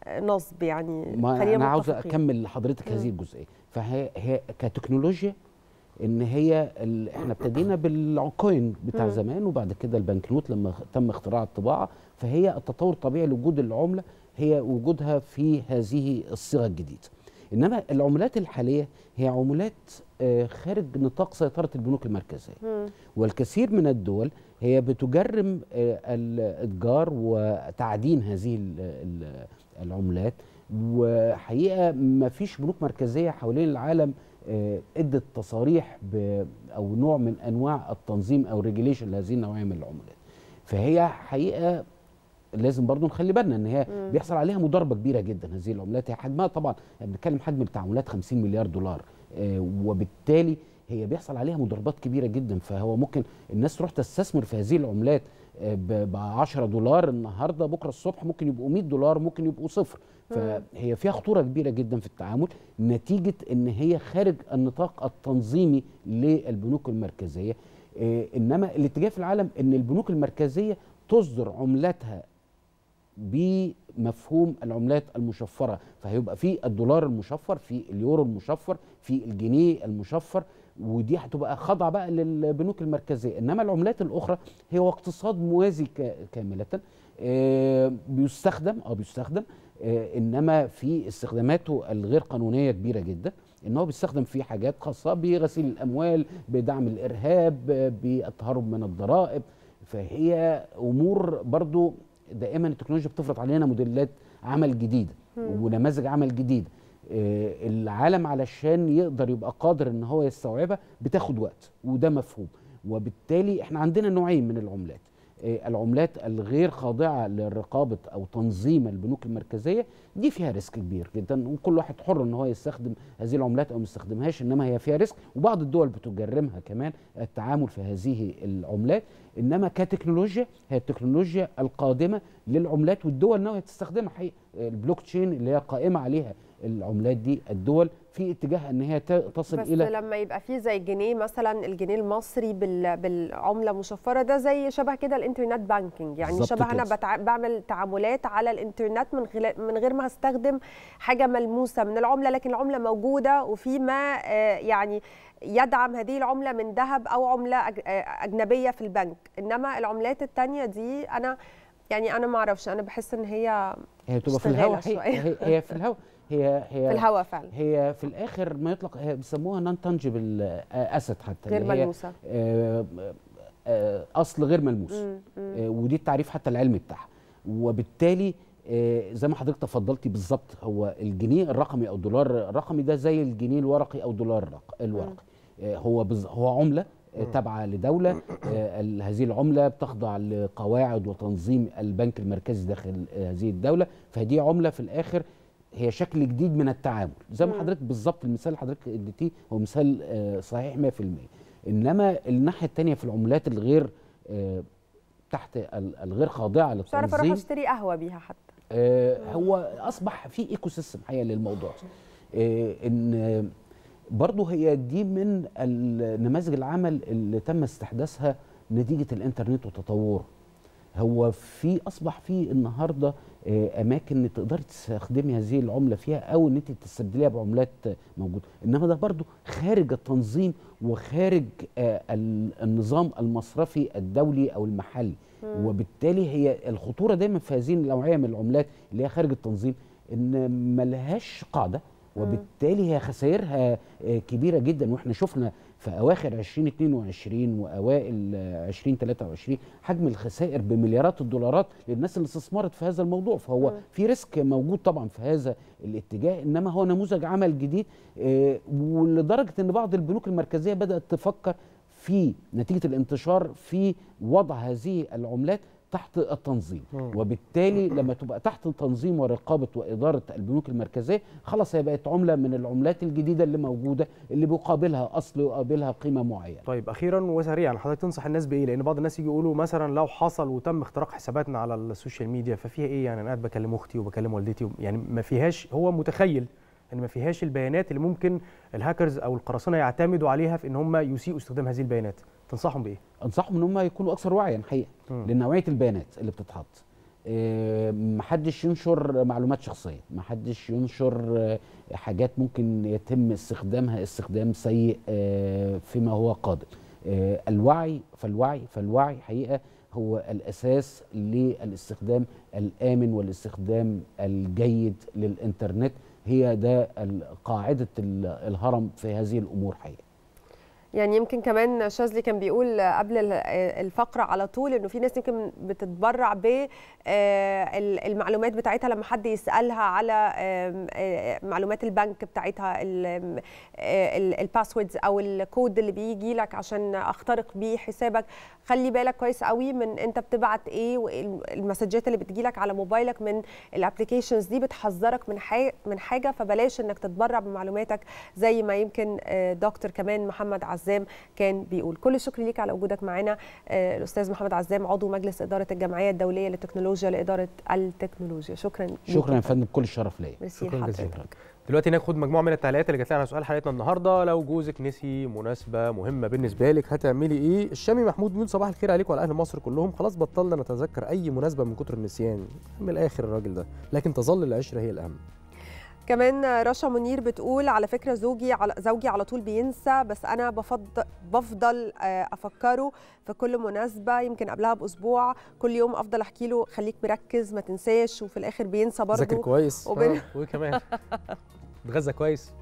نصب يعني ما خلينا انا عاوز متفقين. اكمل لحضرتك مم. هذه الجزئيه فهي هي كتكنولوجيا ان هي ال... احنا ابتدينا بالكوين بتاع مم. زمان وبعد كده البنك نوت لما خ- تم اختراع الطباعه فهي التطور الطبيعي لوجود العمله هي وجودها في هذه الصيغه الجديده انما العملات الحاليه هي عملات آه، خارج نطاق سيطره البنوك المركزيه مم. والكثير من الدول هي بتجرم آه، الاتجار وتعدين هذه ال- ال- العملات وحقيقه ما فيش بنوك مركزيه حوالين العالم آه، ادت تصاريح ب- او نوع من انواع التنظيم او ريجيليشن لهذه النوعيه من العملات فهي حقيقه لازم برضو نخلي بالنا ان هي مم. بيحصل عليها مضاربه كبيره جدا هذه العملات هي حجمها طبعا يعني بنتكلم حجم التعاملات 50 مليار دولار آه، وبالتالي هي بيحصل عليها مضاربات كبيره جدا فهو ممكن الناس تروح تستثمر في هذه العملات ب 10 دولار النهارده بكره الصبح ممكن يبقوا 100 دولار ممكن يبقوا صفر فهي فيها خطوره كبيره جدا في التعامل نتيجه ان هي خارج النطاق التنظيمي للبنوك المركزيه آه، انما الاتجاه في العالم ان البنوك المركزيه تصدر عملاتها بمفهوم العملات المشفره فهيبقى في الدولار المشفر في اليورو المشفر في الجنيه المشفر ودي هتبقى خاضعه بقى للبنوك المركزيه انما العملات الاخرى هو اقتصاد موازي ك- كامله آه، بيستخدم اه بيستخدم آه، انما في استخداماته الغير قانونيه كبيره جدا ان هو بيستخدم في حاجات خاصه بغسيل الاموال بدعم الارهاب آه، بالتهرب من الضرائب فهي امور برضو دائما التكنولوجيا بتفرض علينا موديلات عمل جديده مم. ونماذج عمل جديده آه، العالم علشان يقدر يبقى قادر ان هو يستوعبها بتاخد وقت وده مفهوم وبالتالي احنا عندنا نوعين من العملات آه، العملات الغير خاضعه لرقابه او تنظيم البنوك المركزيه دي فيها ريسك كبير جدا وكل واحد حر ان هو يستخدم هذه العملات او ما يستخدمهاش انما هي فيها ريسك وبعض الدول بتجرمها كمان التعامل في هذه العملات انما كتكنولوجيا هي التكنولوجيا القادمه للعملات والدول ناويه تستخدمها حقيقه البلوك تشين اللي هي قائمه عليها العملات دي الدول في اتجاه ان هي ت- تصل بس الى لما يبقى في زي الجنيه مثلا الجنيه المصري بال... بالعمله مشفره ده زي شبه كده الانترنت بانكينج يعني بالظبط شبه انا كده. بتع... بعمل تعاملات على الانترنت من غير من غير ما استخدم حاجه ملموسه من العمله لكن العمله موجوده وفي ما آه، يعني يدعم هذه العمله من ذهب او عمله أج... آه، اجنبيه في البنك انما العملات التانية دي انا يعني انا ما اعرفش انا بحس ان هي هي بتبقى في اشتغالة الهواء شوية. هي, هي في الهواء هي هي في الهواء فعلا. هي في الاخر ما يطلق هي بيسموها نون تانجبل اسيت حتى غير اللي هي، ملموسة. آه، آه، اصل غير ملموس مم، مم. آه، ودي التعريف حتى العلمي بتاعها وبالتالي آه، زي ما حضرتك تفضلتي بالظبط هو الجنيه الرقمي او الدولار الرقمي ده زي الجنيه الورقي او دولار الرق- الورقي آه، هو بز- هو عمله آه، تابعه لدوله آه، ال- هذه العمله بتخضع لقواعد وتنظيم البنك المركزي داخل آه، هذه الدوله فدي عمله في الاخر هي شكل جديد من التعامل زي ما مم. حضرتك بالظبط المثال اللي حضرتك اديتيه هو مثال آه، صحيح 100% انما الناحيه الثانيه في العملات الغير آه، تحت ال- الغير خاضعه مش عارفه اروح للتنظيم اشتري قهوه بيها حتى آه، هو اصبح في ايكو سيستم حقيقه للموضوع ده. آه، ان آه، برضه هي دي من النماذج العمل اللي تم استحداثها نتيجه الانترنت وتطوره هو في اصبح في النهارده آه، اماكن تقدري تستخدمي هذه العمله فيها او ان انت تستبدليها بعملات آه، موجوده انما ده برضو خارج التنظيم وخارج آه، ال- النظام المصرفي الدولي او المحلي مم. وبالتالي هي الخطوره دايما في هذه النوعيه من العملات اللي هي خارج التنظيم ان ملهاش قاعده وبالتالي هي خسائرها آه، كبيره جدا واحنا شفنا في اواخر 2022 واوائل آه، 2023 حجم الخسائر بمليارات الدولارات للناس اللي استثمرت في هذا الموضوع فهو مم. في ريسك موجود طبعا في هذا الاتجاه انما هو نموذج عمل جديد آه، ولدرجه ان بعض البنوك المركزيه بدات تفكر في نتيجه الانتشار في وضع هذه العملات تحت التنظيم مم. وبالتالي لما تبقى تحت تنظيم ورقابه واداره البنوك المركزيه خلاص هي بقت عمله من العملات الجديده اللي موجوده اللي بيقابلها اصل ويقابلها قيمه معينه طيب اخيرا وسريعا حضرتك تنصح الناس بايه لان بعض الناس يجي يقولوا مثلا لو حصل وتم اختراق حساباتنا على السوشيال ميديا ففيها ايه يعني انا قاعد بكلم اختي وبكلم والدتي يعني ما فيهاش هو متخيل ان ما فيهاش البيانات اللي ممكن الهاكرز او القراصنه يعتمدوا عليها في ان هم يسيئوا استخدام هذه البيانات تنصحهم بايه انصحهم ان هم يكونوا اكثر وعيا حقيقه مم. لنوعيه البيانات اللي بتتحط آه، محدش ينشر معلومات شخصيه محدش ينشر آه، حاجات ممكن يتم استخدامها استخدام سيء آه، فيما هو قادم آه، الوعي فالوعي فالوعي حقيقه هو الاساس للاستخدام الامن والاستخدام الجيد للانترنت هي ده ال- قاعده ال- الهرم في هذه الامور حقيقه يعني يمكن كمان شاذلي كان بيقول قبل ال- الفقره على طول انه في ناس يمكن بتتبرع بالمعلومات بتاعتها لما حد يسالها على آم، آه، معلومات البنك بتاعتها الباسوردز او الكود اللي بيجي لك عشان اخترق بيه حسابك خلي بالك كويس قوي من انت بتبعت ايه والمسجات اللي بتجي لك على موبايلك من الابلكيشنز دي بتحذرك من حاجه من حاجه فبلاش انك تتبرع بمعلوماتك زي ما يمكن آه، دكتور كمان محمد عزام كان بيقول كل الشكر ليك على وجودك معنا آه، الاستاذ محمد عزام عضو مجلس اداره الجمعيه الدوليه للتكنولوجيا لاداره التكنولوجيا شكرا ليك شكرا يا يا فندم كل الشرف ليا ميرسي شكرا لحضرتك. جزيلا دلوقتي ناخد مجموعه من التعليقات اللي جات لنا على سؤال حلقتنا النهارده لو جوزك نسي مناسبه مهمه بالنسبه لك هتعملي ايه الشامي محمود بيقول صباح الخير عليكم وعلى اهل مصر كلهم خلاص بطلنا نتذكر اي مناسبه من كتر النسيان من الاخر الراجل ده لكن تظل العشره هي الاهم كمان رشا منير بتقول على فكره زوجي على زوجي على طول بينسى بس انا بفضل بفضل آه، افكره في كل مناسبه يمكن قبلها باسبوع كل يوم افضل احكي له خليك مركز ما تنساش وفي الاخر بينسى برضه ذاكر كويس وبين... آه، وكمان اتغذى كويس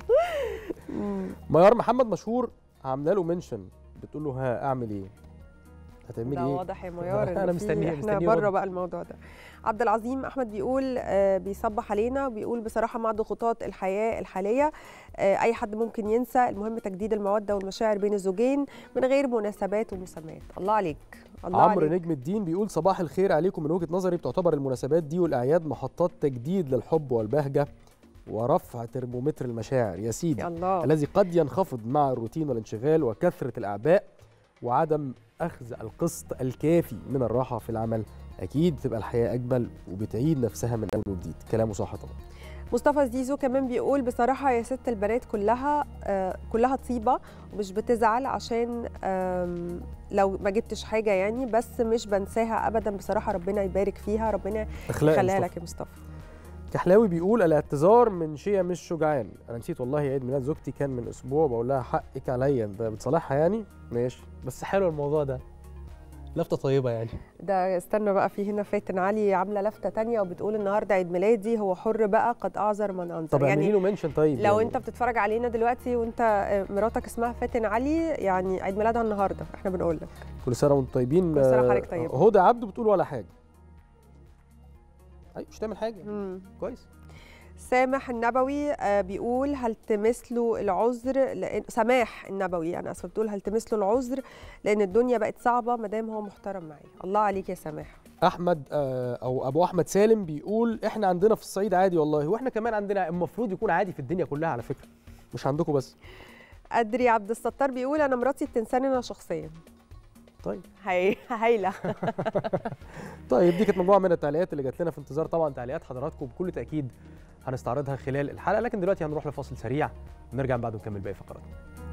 ميار محمد مشهور عامله له منشن بتقول له ها اعمل ايه هتعملي ده ايه واضح يا ميار إن انا في- مستنيه احنا مستنيه بره رد. بقى الموضوع ده عبد العظيم احمد بيقول آه، بيصبح علينا وبيقول بصراحه مع ضغوطات الحياه الحاليه آه، اي حد ممكن ينسى المهم تجديد الموده والمشاعر بين الزوجين من غير مناسبات ومسميات الله عليك الله عمرو عليك نجم الدين بيقول صباح الخير عليكم من وجهه نظري بتعتبر المناسبات دي والاعياد محطات تجديد للحب والبهجه ورفع ترمومتر المشاعر يا سيدي الله. الذي قد ينخفض مع الروتين والانشغال وكثره الاعباء وعدم اخذ القسط الكافي من الراحه في العمل اكيد بتبقى الحياه اجمل وبتعيد نفسها من اول وجديد كلامه صح طبعا مصطفى زيزو كمان بيقول بصراحة يا ست البنات كلها آه، كلها طيبة ومش بتزعل عشان آم، لو ما جبتش حاجة يعني بس مش بنساها أبدا بصراحة ربنا يبارك فيها ربنا أخلاق يا يخليها مصطفى. لك يا مصطفى كحلاوي بيقول الاعتذار من شيء مش شجعان انا نسيت والله عيد ميلاد زوجتي كان من اسبوع بقول لها حقك عليا انت بتصالحها يعني ماشي بس حلو الموضوع ده لفته طيبه يعني ده استنى بقى في هنا فاتن علي عاملة لفتة تانية وبتقول النهاردة عيد ميلادي هو حر بقى قد أعذر من أنظر طب اعملي له منشن طيب لو يعني. انت بتتفرج علينا دلوقتي وانت آه، مراتك اسمها فاتن علي يعني عيد ميلادها النهارده احنا بنقول لك كل سنه وانتم طيبين كل سنة آه، وحضرتك طيب. هدى عبده بتقول ولا حاجه ايوه مش تعمل حاجه مم. كويس سامح النبوي آه، بيقول هل تمثلوا العذر لأن سماح النبوي انا اسفه بتقول هل تمثلوا العذر لان الدنيا بقت صعبه ما دام هو محترم معايا الله عليك يا سماح احمد آه، او ابو احمد سالم بيقول احنا عندنا في الصعيد عادي والله واحنا كمان عندنا المفروض يكون عادي في الدنيا كلها على فكره مش عندكم بس ادري عبد الستار بيقول انا مراتي بتنساني انا شخصيا طيب هاي هايله طيب دي كانت مجموعه من التعليقات اللي جات لنا في انتظار طبعا تعليقات حضراتكم بكل تاكيد هنستعرضها خلال الحلقه لكن دلوقتي هنروح لفاصل سريع ونرجع بعده نكمل باقي فقراتنا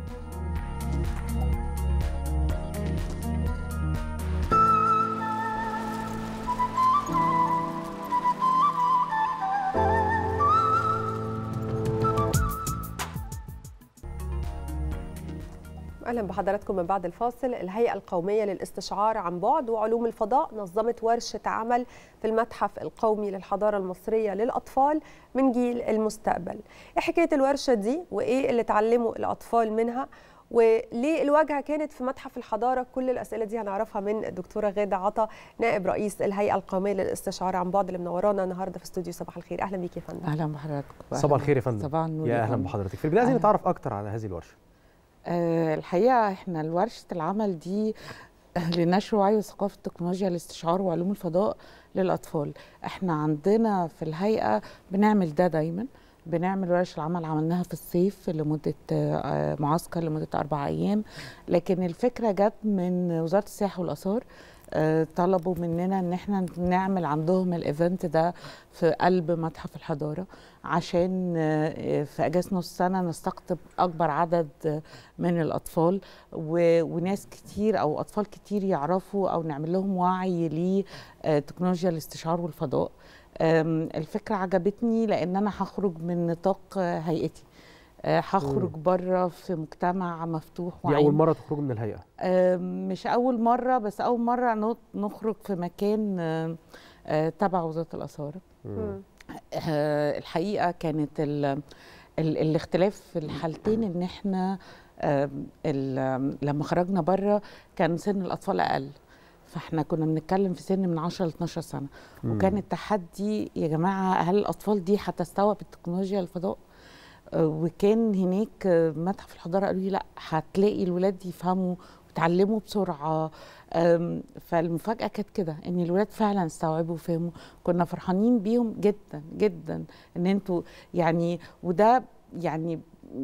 اهلا بحضراتكم من بعد الفاصل الهيئه القوميه للاستشعار عن بعد وعلوم الفضاء نظمت ورشه عمل في المتحف القومي للحضاره المصريه للاطفال من جيل المستقبل ايه حكايه الورشه دي وايه اللي اتعلموا الاطفال منها وليه الواجهه كانت في متحف الحضاره كل الاسئله دي هنعرفها من الدكتوره غاده عطا نائب رئيس الهيئه القوميه للاستشعار عن بعد اللي منورانا النهارده في استوديو صباح الخير اهلا بيك يا فندم اهلا بحضرتك صباح الخير يا فندم صباح النور يا اهلا فندم. بحضرتك في البدايه عايزين أهلاً. نتعرف اكتر على هذه الورشه آه الحقيقه احنا الورشه العمل دي لنشر وعي وثقافه تكنولوجيا الاستشعار وعلوم الفضاء للاطفال احنا عندنا في الهيئه بنعمل ده دايما بنعمل ورش العمل عملناها في الصيف لمدة آه، معسكر لمدة أربع أيام لكن الفكرة جت من وزارة السياحة والآثار آه، طلبوا مننا ان احنا نعمل عندهم الايفنت ده في قلب متحف الحضاره عشان آه، في اجازه نص سنه نستقطب اكبر عدد آه، من الاطفال و- وناس كتير او اطفال كتير يعرفوا او نعمل لهم وعي لتكنولوجيا الاستشعار والفضاء آم، الفكره عجبتني لان انا هخرج من نطاق آه، هيئتي آه، هخرج بره في مجتمع مفتوح دي وعام اول مره تخرجوا من الهيئه آه، مش أول مرة بس أول مرة نط- نخرج في مكان آه، آه، تبع وزارة الآثار آه، الحقيقة كانت ال ال الاختلاف في الحالتين إن إحنا آه، ال- لما خرجنا بره كان سن الأطفال أقل فاحنا كنا بنتكلم في سن من 10 ل 12 سنة مم. وكان التحدي يا جماعة هل الأطفال دي هتستوعب التكنولوجيا الفضاء؟ آه، وكان هناك آه، متحف الحضاره قالوا لي لا هتلاقي الولاد يفهموا ويتعلموا بسرعه آم، فالمفاجاه كانت كده ان الولاد فعلا استوعبوا وفهموا كنا فرحانين بيهم جدا جدا ان انتوا يعني وده يعني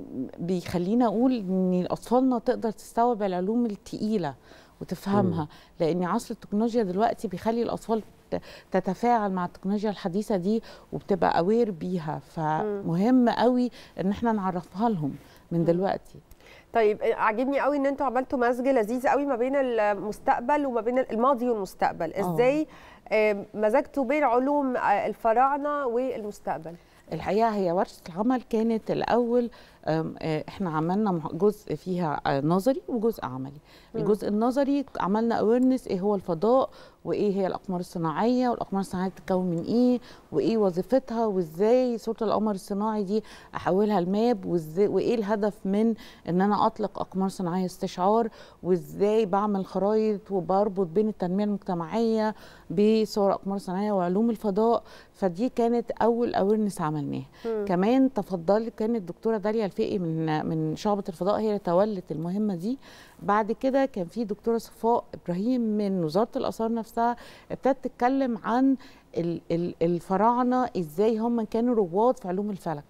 بيخلينا اقول ان اطفالنا تقدر تستوعب العلوم التقيله وتفهمها لان عصر التكنولوجيا دلوقتي بيخلي الاطفال ت- تتفاعل مع التكنولوجيا الحديثه دي وبتبقى اوير بيها فمهم قوي ان احنا نعرفها لهم من دلوقتي طيب عاجبني قوي ان انتوا عملتوا مزج لذيذ قوي ما بين المستقبل وما بين الماضي والمستقبل آه. ازاي آم، مزجتوا بين علوم آه، الفراعنه والمستقبل الحقيقه هي ورشه العمل كانت الاول أم، آه، احنا عملنا مح- جزء فيها آه، نظري وجزء عملي مم. الجزء النظري عملنا اويرنس ايه هو الفضاء وايه هي الاقمار الصناعيه والاقمار الصناعيه بتتكون من ايه وايه وظيفتها وازاي صوره القمر الصناعي دي احولها لماب وازاي وايه الهدف من ان انا اطلق اقمار صناعيه استشعار وازاي بعمل خرائط وبربط بين التنميه المجتمعيه بصور اقمار صناعيه وعلوم الفضاء فدي كانت اول اويرنس عملناها مم. كمان تفضلت كانت الدكتوره داليا الفقي من من شعبه الفضاء هي اللي تولت المهمه دي بعد كده كان في دكتوره صفاء ابراهيم من وزاره الاثار نفسها ابتدت تتكلم عن ال- ال- الفراعنه ازاي هم كانوا رواد في علوم الفلك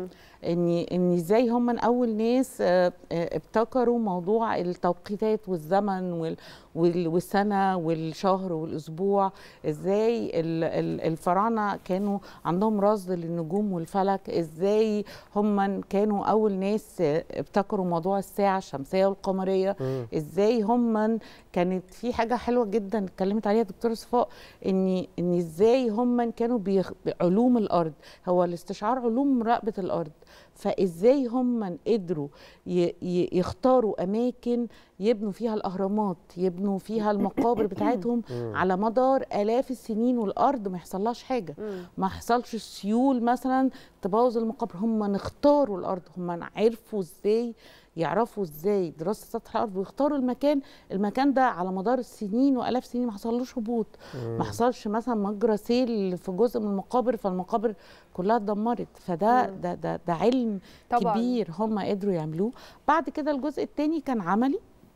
ان ان ازاي هم من اول ناس آه، آه، ابتكروا موضوع التوقيتات والزمن وال- وال- والسنه والشهر والاسبوع ازاي ال- ال- الفراعنه كانوا عندهم رصد للنجوم والفلك ازاي هم كانوا اول ناس آه، ابتكروا موضوع الساعه الشمسيه والقمريه مم. ازاي هم كانت في حاجه حلوه جدا اتكلمت عليها دكتوره صفاء ان ان ازاي هم كانوا بيخ... علوم الارض هو الاستشعار علوم مراقبه الارض فازاي هم قدروا ي... ي... يختاروا اماكن يبنوا فيها الاهرامات يبنوا فيها المقابر بتاعتهم مم. على مدار الاف السنين والارض ما يحصلهاش حاجه مم. ما حصلش سيول مثلا تبوظ المقابر هم نختاروا الارض هم عرفوا ازاي يعرفوا ازاي دراسه سطح الارض ويختاروا المكان المكان ده على مدار السنين والاف سنين ما حصلوش هبوط مم. ما حصلش مثلا مجرى سيل في جزء من المقابر فالمقابر كلها اتدمرت فده مم. ده ده, ده علم طبعاً. كبير هم قدروا يعملوه بعد كده الجزء الثاني كان عملي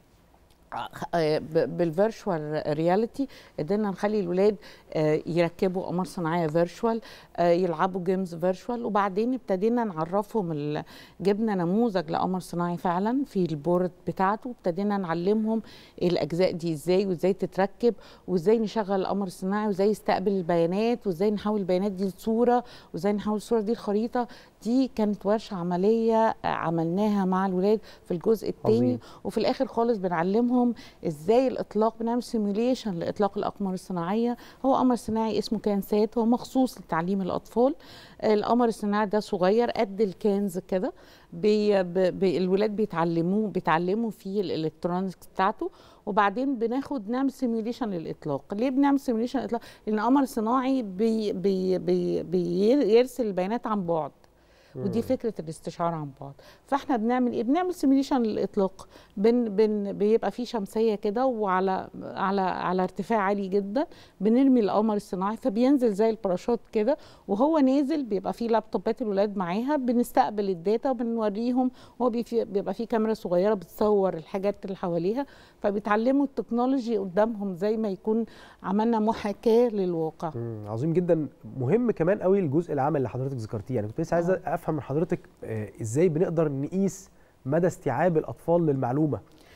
بالفيرشوال رياليتي قدرنا نخلي الولاد آه، يركبوا قمر صناعيه فيرشوال يلعبوا جيمز فيرشوال وبعدين ابتدينا نعرفهم ال- جبنا نموذج لقمر صناعي فعلا في البورد بتاعته وابتدينا نعلمهم الاجزاء دي ازاي وازاي تتركب وازاي نشغل القمر الصناعي وازاي يستقبل البيانات وازاي نحول البيانات دي لصوره وازاي نحول الصوره دي لخريطه دي كانت ورشه عمليه آه، عملناها مع الولاد في الجزء الثاني عظيم. وفي الاخر خالص بنعلمهم ازاي الاطلاق بنعمل سيميوليشن لاطلاق الاقمار الصناعيه هو قمر صناعي اسمه كانسات هو مخصوص لتعليم الاطفال القمر الصناعي ده صغير قد الكنز كده بي بي بي الولاد بيتعلموه بيتعلموا فيه الالكترونكس بتاعته وبعدين بناخد نعمل سيميوليشن للاطلاق ليه بنعمل سيميوليشن للاطلاق لان القمر الصناعي بي بي بي بيرسل البيانات عن بعد ودي مم. فكره الاستشعار عن بعد فاحنا بنعمل ايه بنعمل سيميوليشن للاطلاق بن بن بيبقى في شمسيه كده وعلى على على ارتفاع عالي جدا بنرمي القمر الصناعي فبينزل زي الباراشوت كده وهو نازل بيبقى فيه لابتوبات الولاد معاها بنستقبل الداتا وبنوريهم هو بيفي- بيبقى فيه كاميرا صغيره بتصور الحاجات اللي حواليها فبيتعلموا التكنولوجي قدامهم زي ما يكون عملنا محاكاه للواقع مم، عظيم جدا مهم كمان قوي الجزء العمل اللي حضرتك ذكرتيه يعني كنت لسه عايز افهم من حضرتك آه، ازاي بنقدر نقيس مدى استيعاب الاطفال للمعلومه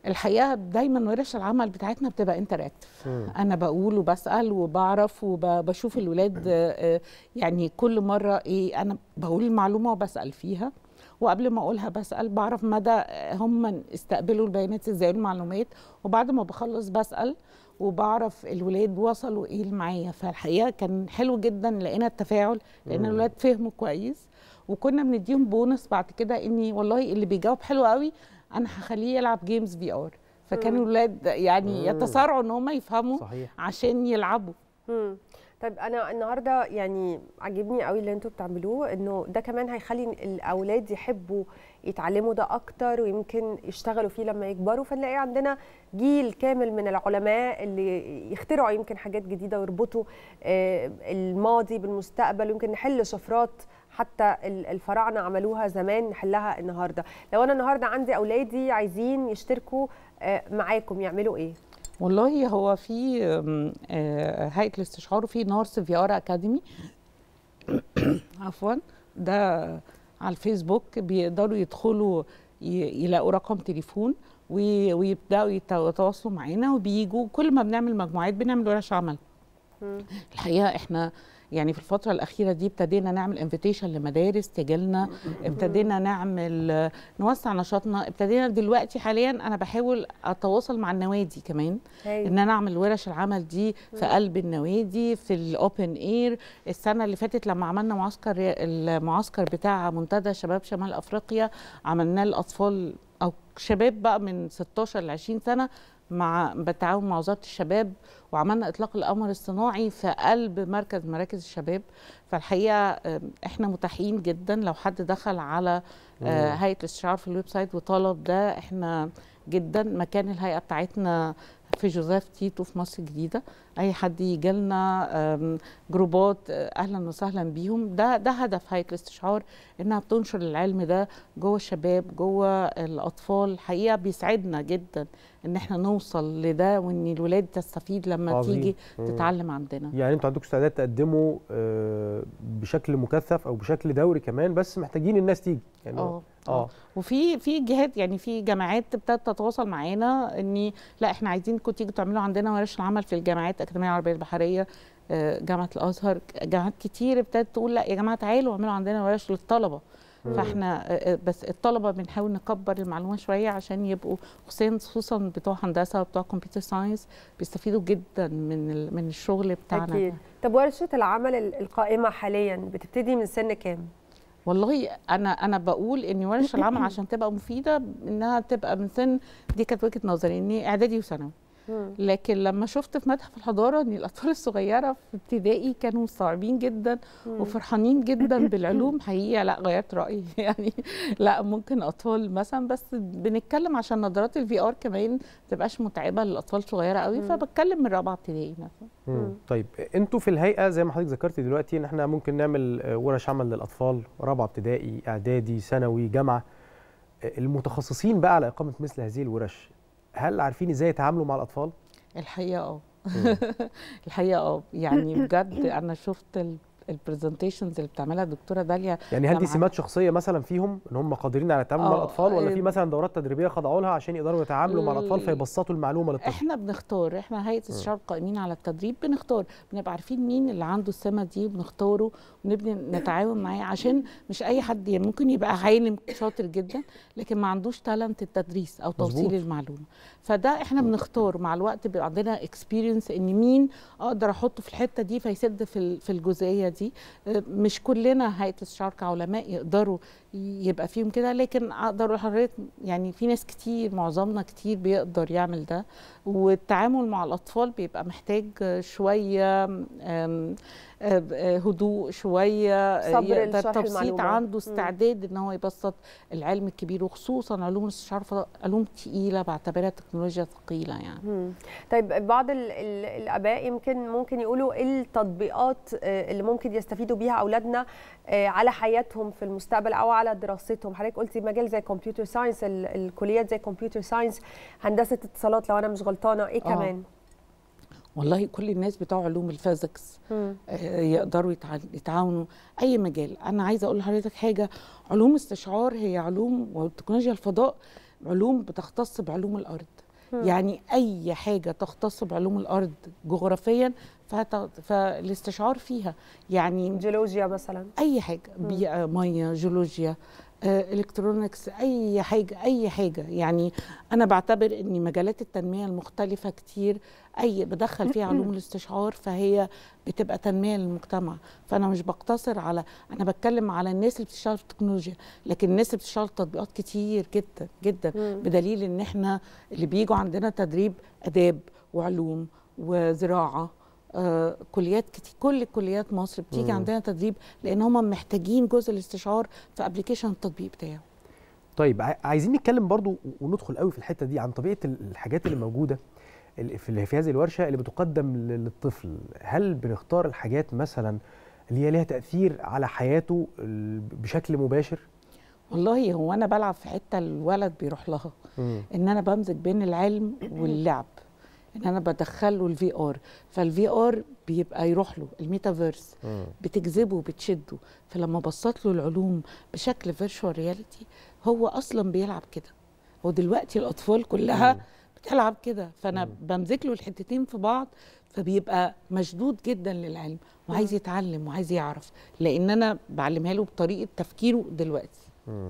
الحقيقه دايما ورش العمل بتاعتنا بتبقى انتراكتيف مم. انا بقول وبسال وبعرف وبشوف الولاد آه، آه، يعني كل مره ايه انا بقول المعلومه وبسال فيها وقبل ما اقولها بسال بعرف مدى هم استقبلوا البيانات ازاي المعلومات وبعد ما بخلص بسال وبعرف الولاد وصلوا ايه اللي معايا فالحقيقه كان حلو جدا لقينا التفاعل لان مم. الولاد فهموا كويس وكنا بنديهم بونص بعد كده اني والله اللي بيجاوب حلو قوي انا هخليه يلعب جيمز في ار فكانوا مم. الولاد يعني مم. يتسارعوا ان هم يفهموا صحيح. عشان يلعبوا مم. طيب انا النهارده يعني عجبني قوي اللي انتوا بتعملوه انه ده كمان هيخلي الاولاد يحبوا يتعلموا ده اكتر ويمكن يشتغلوا فيه لما يكبروا فنلاقي عندنا جيل كامل من العلماء اللي يخترعوا يمكن حاجات جديده ويربطوا آه، الماضي بالمستقبل ويمكن نحل شفرات حتى ال- الفراعنه عملوها زمان نحلها النهارده لو انا النهارده عندي اولادي عايزين يشتركوا آه، معاكم يعملوا ايه والله هو في آم، آه، هيئه الاستشعار وفي نورس في ار اكاديمي عفوا ده على الفيسبوك بيقدروا يدخلوا ي- يلاقوا رقم تليفون وي- ويبداوا يت- يتواصلوا معانا وبيجوا كل ما بنعمل مجموعات بنعمل ورش عمل الحقيقه احنا يعني في الفترة الأخيرة دي ابتدينا نعمل انفيتيشن لمدارس تجيلنا ابتدينا نعمل نوسع نشاطنا ابتدينا دلوقتي حاليا أنا بحاول أتواصل مع النوادي كمان هايل. إن أنا أعمل ورش العمل دي في مم. قلب النوادي في الأوبن إير السنة اللي فاتت لما عملنا معسكر المعسكر بتاع منتدى شباب شمال أفريقيا عملناه للأطفال أو شباب بقى من 16 ل 20 سنة مع بالتعاون مع وزاره الشباب وعملنا اطلاق القمر الصناعي في قلب مركز مراكز الشباب فالحقيقه آه، احنا متاحين جدا لو حد دخل على آه، مم. هيئه الاستشعار في الويب سايت وطلب ده احنا جدا مكان الهيئه بتاعتنا في جوزيف تيتو في مصر الجديده اي حد يجي لنا جروبات آه، اهلا وسهلا بيهم ده ده هدف هيئه الاستشعار انها بتنشر العلم ده جوه الشباب جوه الاطفال الحقيقه بيسعدنا جدا ان احنا نوصل لده وان الولاد تستفيد لما عظيم. تيجي مم. تتعلم عندنا يعني انتوا عندكم استعداد تقدموا آه، بشكل مكثف او بشكل دوري كمان بس محتاجين الناس تيجي يعني اه اه وفي في جهات يعني في جامعات ابتدت تتواصل معانا اني لا احنا عايزينكم تيجوا تعملوا عندنا ورش العمل في الجامعات الاكاديميه العربيه البحريه آه، جامعه الازهر جامعات كتير ابتدت تقول لا يا جماعه تعالوا اعملوا عندنا ورش للطلبه مم. فاحنا آه، آه، بس الطلبه بنحاول نكبر المعلومه شويه عشان يبقوا خصوصا خصوصا بتوع هندسه وبتوع كمبيوتر ساينس بيستفيدوا جدا من ال- من الشغل بتاعنا اكيد طب ورشه العمل ال- القائمه حاليا بتبتدي من سن كام والله انا انا بقول ان ورش العمل عشان تبقى مفيده انها تبقى من سن دي كانت وجهه نظري ان اعدادي وثانوي لكن لما شفت في متحف الحضاره ان الاطفال الصغيره في ابتدائي كانوا مستوعبين جدا مم. وفرحانين جدا بالعلوم حقيقه لا غيرت رايي يعني لا ممكن اطفال مثلا بس بنتكلم عشان نظارات الفي ار كمان ما تبقاش متعبه للاطفال الصغيره قوي مم. فبتكلم من رابعه ابتدائي مثلا مم. طيب انتوا في الهيئه زي ما حضرتك ذكرتي دلوقتي ان احنا ممكن نعمل آه، ورش عمل للاطفال رابعه ابتدائي اعدادي ثانوي جامعه آه، المتخصصين بقى على اقامه مثل هذه الورش هل عارفين ازاي يتعاملوا مع الاطفال الحقيقه اه الحقيقه اه يعني بجد انا شفت البرزنتيشنز اللي بتعملها الدكتوره داليا يعني هل دي لمعة- سمات شخصيه مثلا فيهم ان هم قادرين على التعامل مع آه، الاطفال ولا في آه، مثلا دورات تدريبيه خضعوا لها عشان يقدروا يتعاملوا مع الاطفال ال- فيبسطوا المعلومه للطفل احنا بنختار احنا هيئه استشعار القائمين على التدريب بنختار بنبقى عارفين مين اللي عنده السمه دي بنختاره ونبني نتعاون معاه عشان مش اي حد يعني ممكن يبقى عالم شاطر جدا لكن ما عندوش تالنت التدريس او توصيل مظبوط. المعلومه فده احنا بنختار مع الوقت بيبقى عندنا اكسبيرينس ان مين اقدر احطه في الحته دي فيسد في ال- في الجزئيه دي اه، مش كلنا هيئه الاستشعار كعلماء يقدروا يبقى فيهم كده لكن اقدر أقول لحضرتك يعني في ناس كتير معظمنا كتير بيقدر يعمل ده والتعامل مع الاطفال بيبقى محتاج شويه آم، آه، آه، هدوء شويه آه، صبر يقدر لشرح تبسيط المعلومة. عنده مم. استعداد ان هو يبسط العلم الكبير وخصوصا علوم الاستشعار فضاء علوم تقيله بعتبرها تكنولوجيا ثقيله يعني مم. طيب بعض ال ال الاباء يمكن ممكن يقولوا ايه التطبيقات آه، اللي ممكن يستفيدوا بيها اولادنا آه، على حياتهم في المستقبل او على دراستهم حضرتك قلتي مجال زي كمبيوتر ساينس الكليات زي كمبيوتر ساينس هندسه اتصالات لو انا مش غلطانه ايه آه. كمان والله كل الناس بتوع علوم الفيزيكس مم. آه، يقدروا يتع- يتعاونوا اي مجال انا عايزه اقول لحضرتك حاجه علوم استشعار هي علوم وتكنولوجيا الفضاء علوم بتختص بعلوم الارض مم. يعني اي حاجه تختص بعلوم الارض جغرافيا فهت... فالاستشعار فيها يعني جيولوجيا مثلا اي حاجه بيئه ميه جيولوجيا آه، الكترونكس اي حاجه اي حاجه يعني انا بعتبر ان مجالات التنميه المختلفه كتير اي بدخل فيها علوم الاستشعار فهي بتبقى تنميه للمجتمع فانا مش بقتصر على انا بتكلم على الناس اللي بتشتغل في التكنولوجيا لكن الناس اللي بتشتغل في تطبيقات كتير جدا جدا مم. بدليل ان احنا اللي بيجوا عندنا تدريب اداب وعلوم وزراعه آه، كليات كتير كل كليات مصر بتيجي مم. عندنا تدريب لان هم محتاجين جزء الاستشعار في ابلكيشن التطبيق بتاعه طيب ع- عايزين نتكلم برضو وندخل قوي في الحته دي عن طبيعه ال- الحاجات اللي موجوده اللي في في هذه الورشه اللي بتقدم لل- للطفل هل بنختار الحاجات مثلا اللي هي ليها تاثير على حياته ال- بشكل مباشر والله هو انا بلعب في حته الولد بيروح لها ان انا بمزج بين العلم واللعب ان انا بدخله الفي ار فالفي ار بيبقى يروح له الميتافيرس بتجذبه بتشده فلما بسط له العلوم بشكل فيرتشوال رياليتي هو اصلا بيلعب كده ودلوقتي الاطفال كلها بتلعب كده فانا بمزج له الحتتين في بعض فبيبقى مشدود جدا للعلم وعايز يتعلم وعايز يعرف لان انا بعلمها له بطريقه تفكيره دلوقتي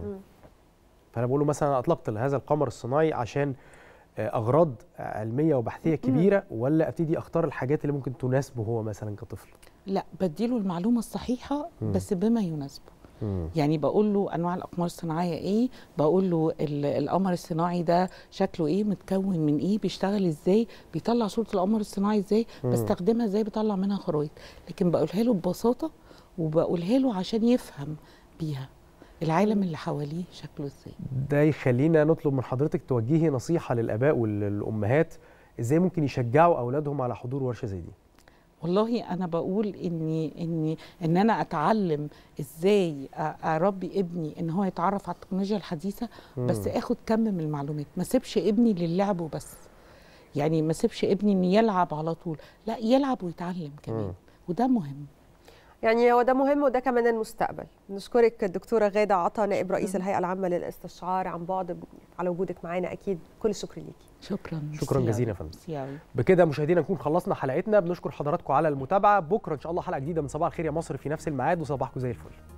فانا بقول له مثلا أنا اطلقت هذا القمر الصناعي عشان آه، اغراض علميه وبحثيه كبيره ولا ابتدي اختار الحاجات اللي ممكن تناسبه هو مثلا كطفل لا بديله المعلومه الصحيحه مم. بس بما يناسبه يعني بقول له انواع الاقمار الصناعيه ايه بقول له ال- القمر الصناعي ده شكله ايه متكون من ايه بيشتغل ازاي بيطلع صوره القمر الصناعي ازاي مم. بستخدمها ازاي بطلع منها خرايط لكن بقولها له ببساطه وبقولها له عشان يفهم بيها العالم اللي حواليه شكله ازاي ده يخلينا نطلب من حضرتك توجهي نصيحه للاباء والامهات ازاي ممكن يشجعوا اولادهم على حضور ورشه زي دي والله انا بقول اني اني ان انا اتعلم ازاي أ- اربي ابني ان هو يتعرف على التكنولوجيا الحديثه بس مم. اخد كم من المعلومات ما سيبش ابني للعب وبس يعني ما سيبش ابني ان يلعب على طول لا يلعب ويتعلم كمان وده مهم يعني هو ده مهم وده كمان المستقبل نشكرك الدكتوره غاده عطا نائب رئيس الهيئه العامه للاستشعار عن بعد على وجودك معانا اكيد كل الشكر ليكي شكرا شكرا ميرسي جزيلا يا أوي. فندم ميرسي أوي. بكده مشاهدينا نكون خلصنا حلقتنا بنشكر حضراتكم على المتابعه بكره ان شاء الله حلقه جديده من صباح الخير يا مصر في نفس الميعاد وصباحكم زي الفل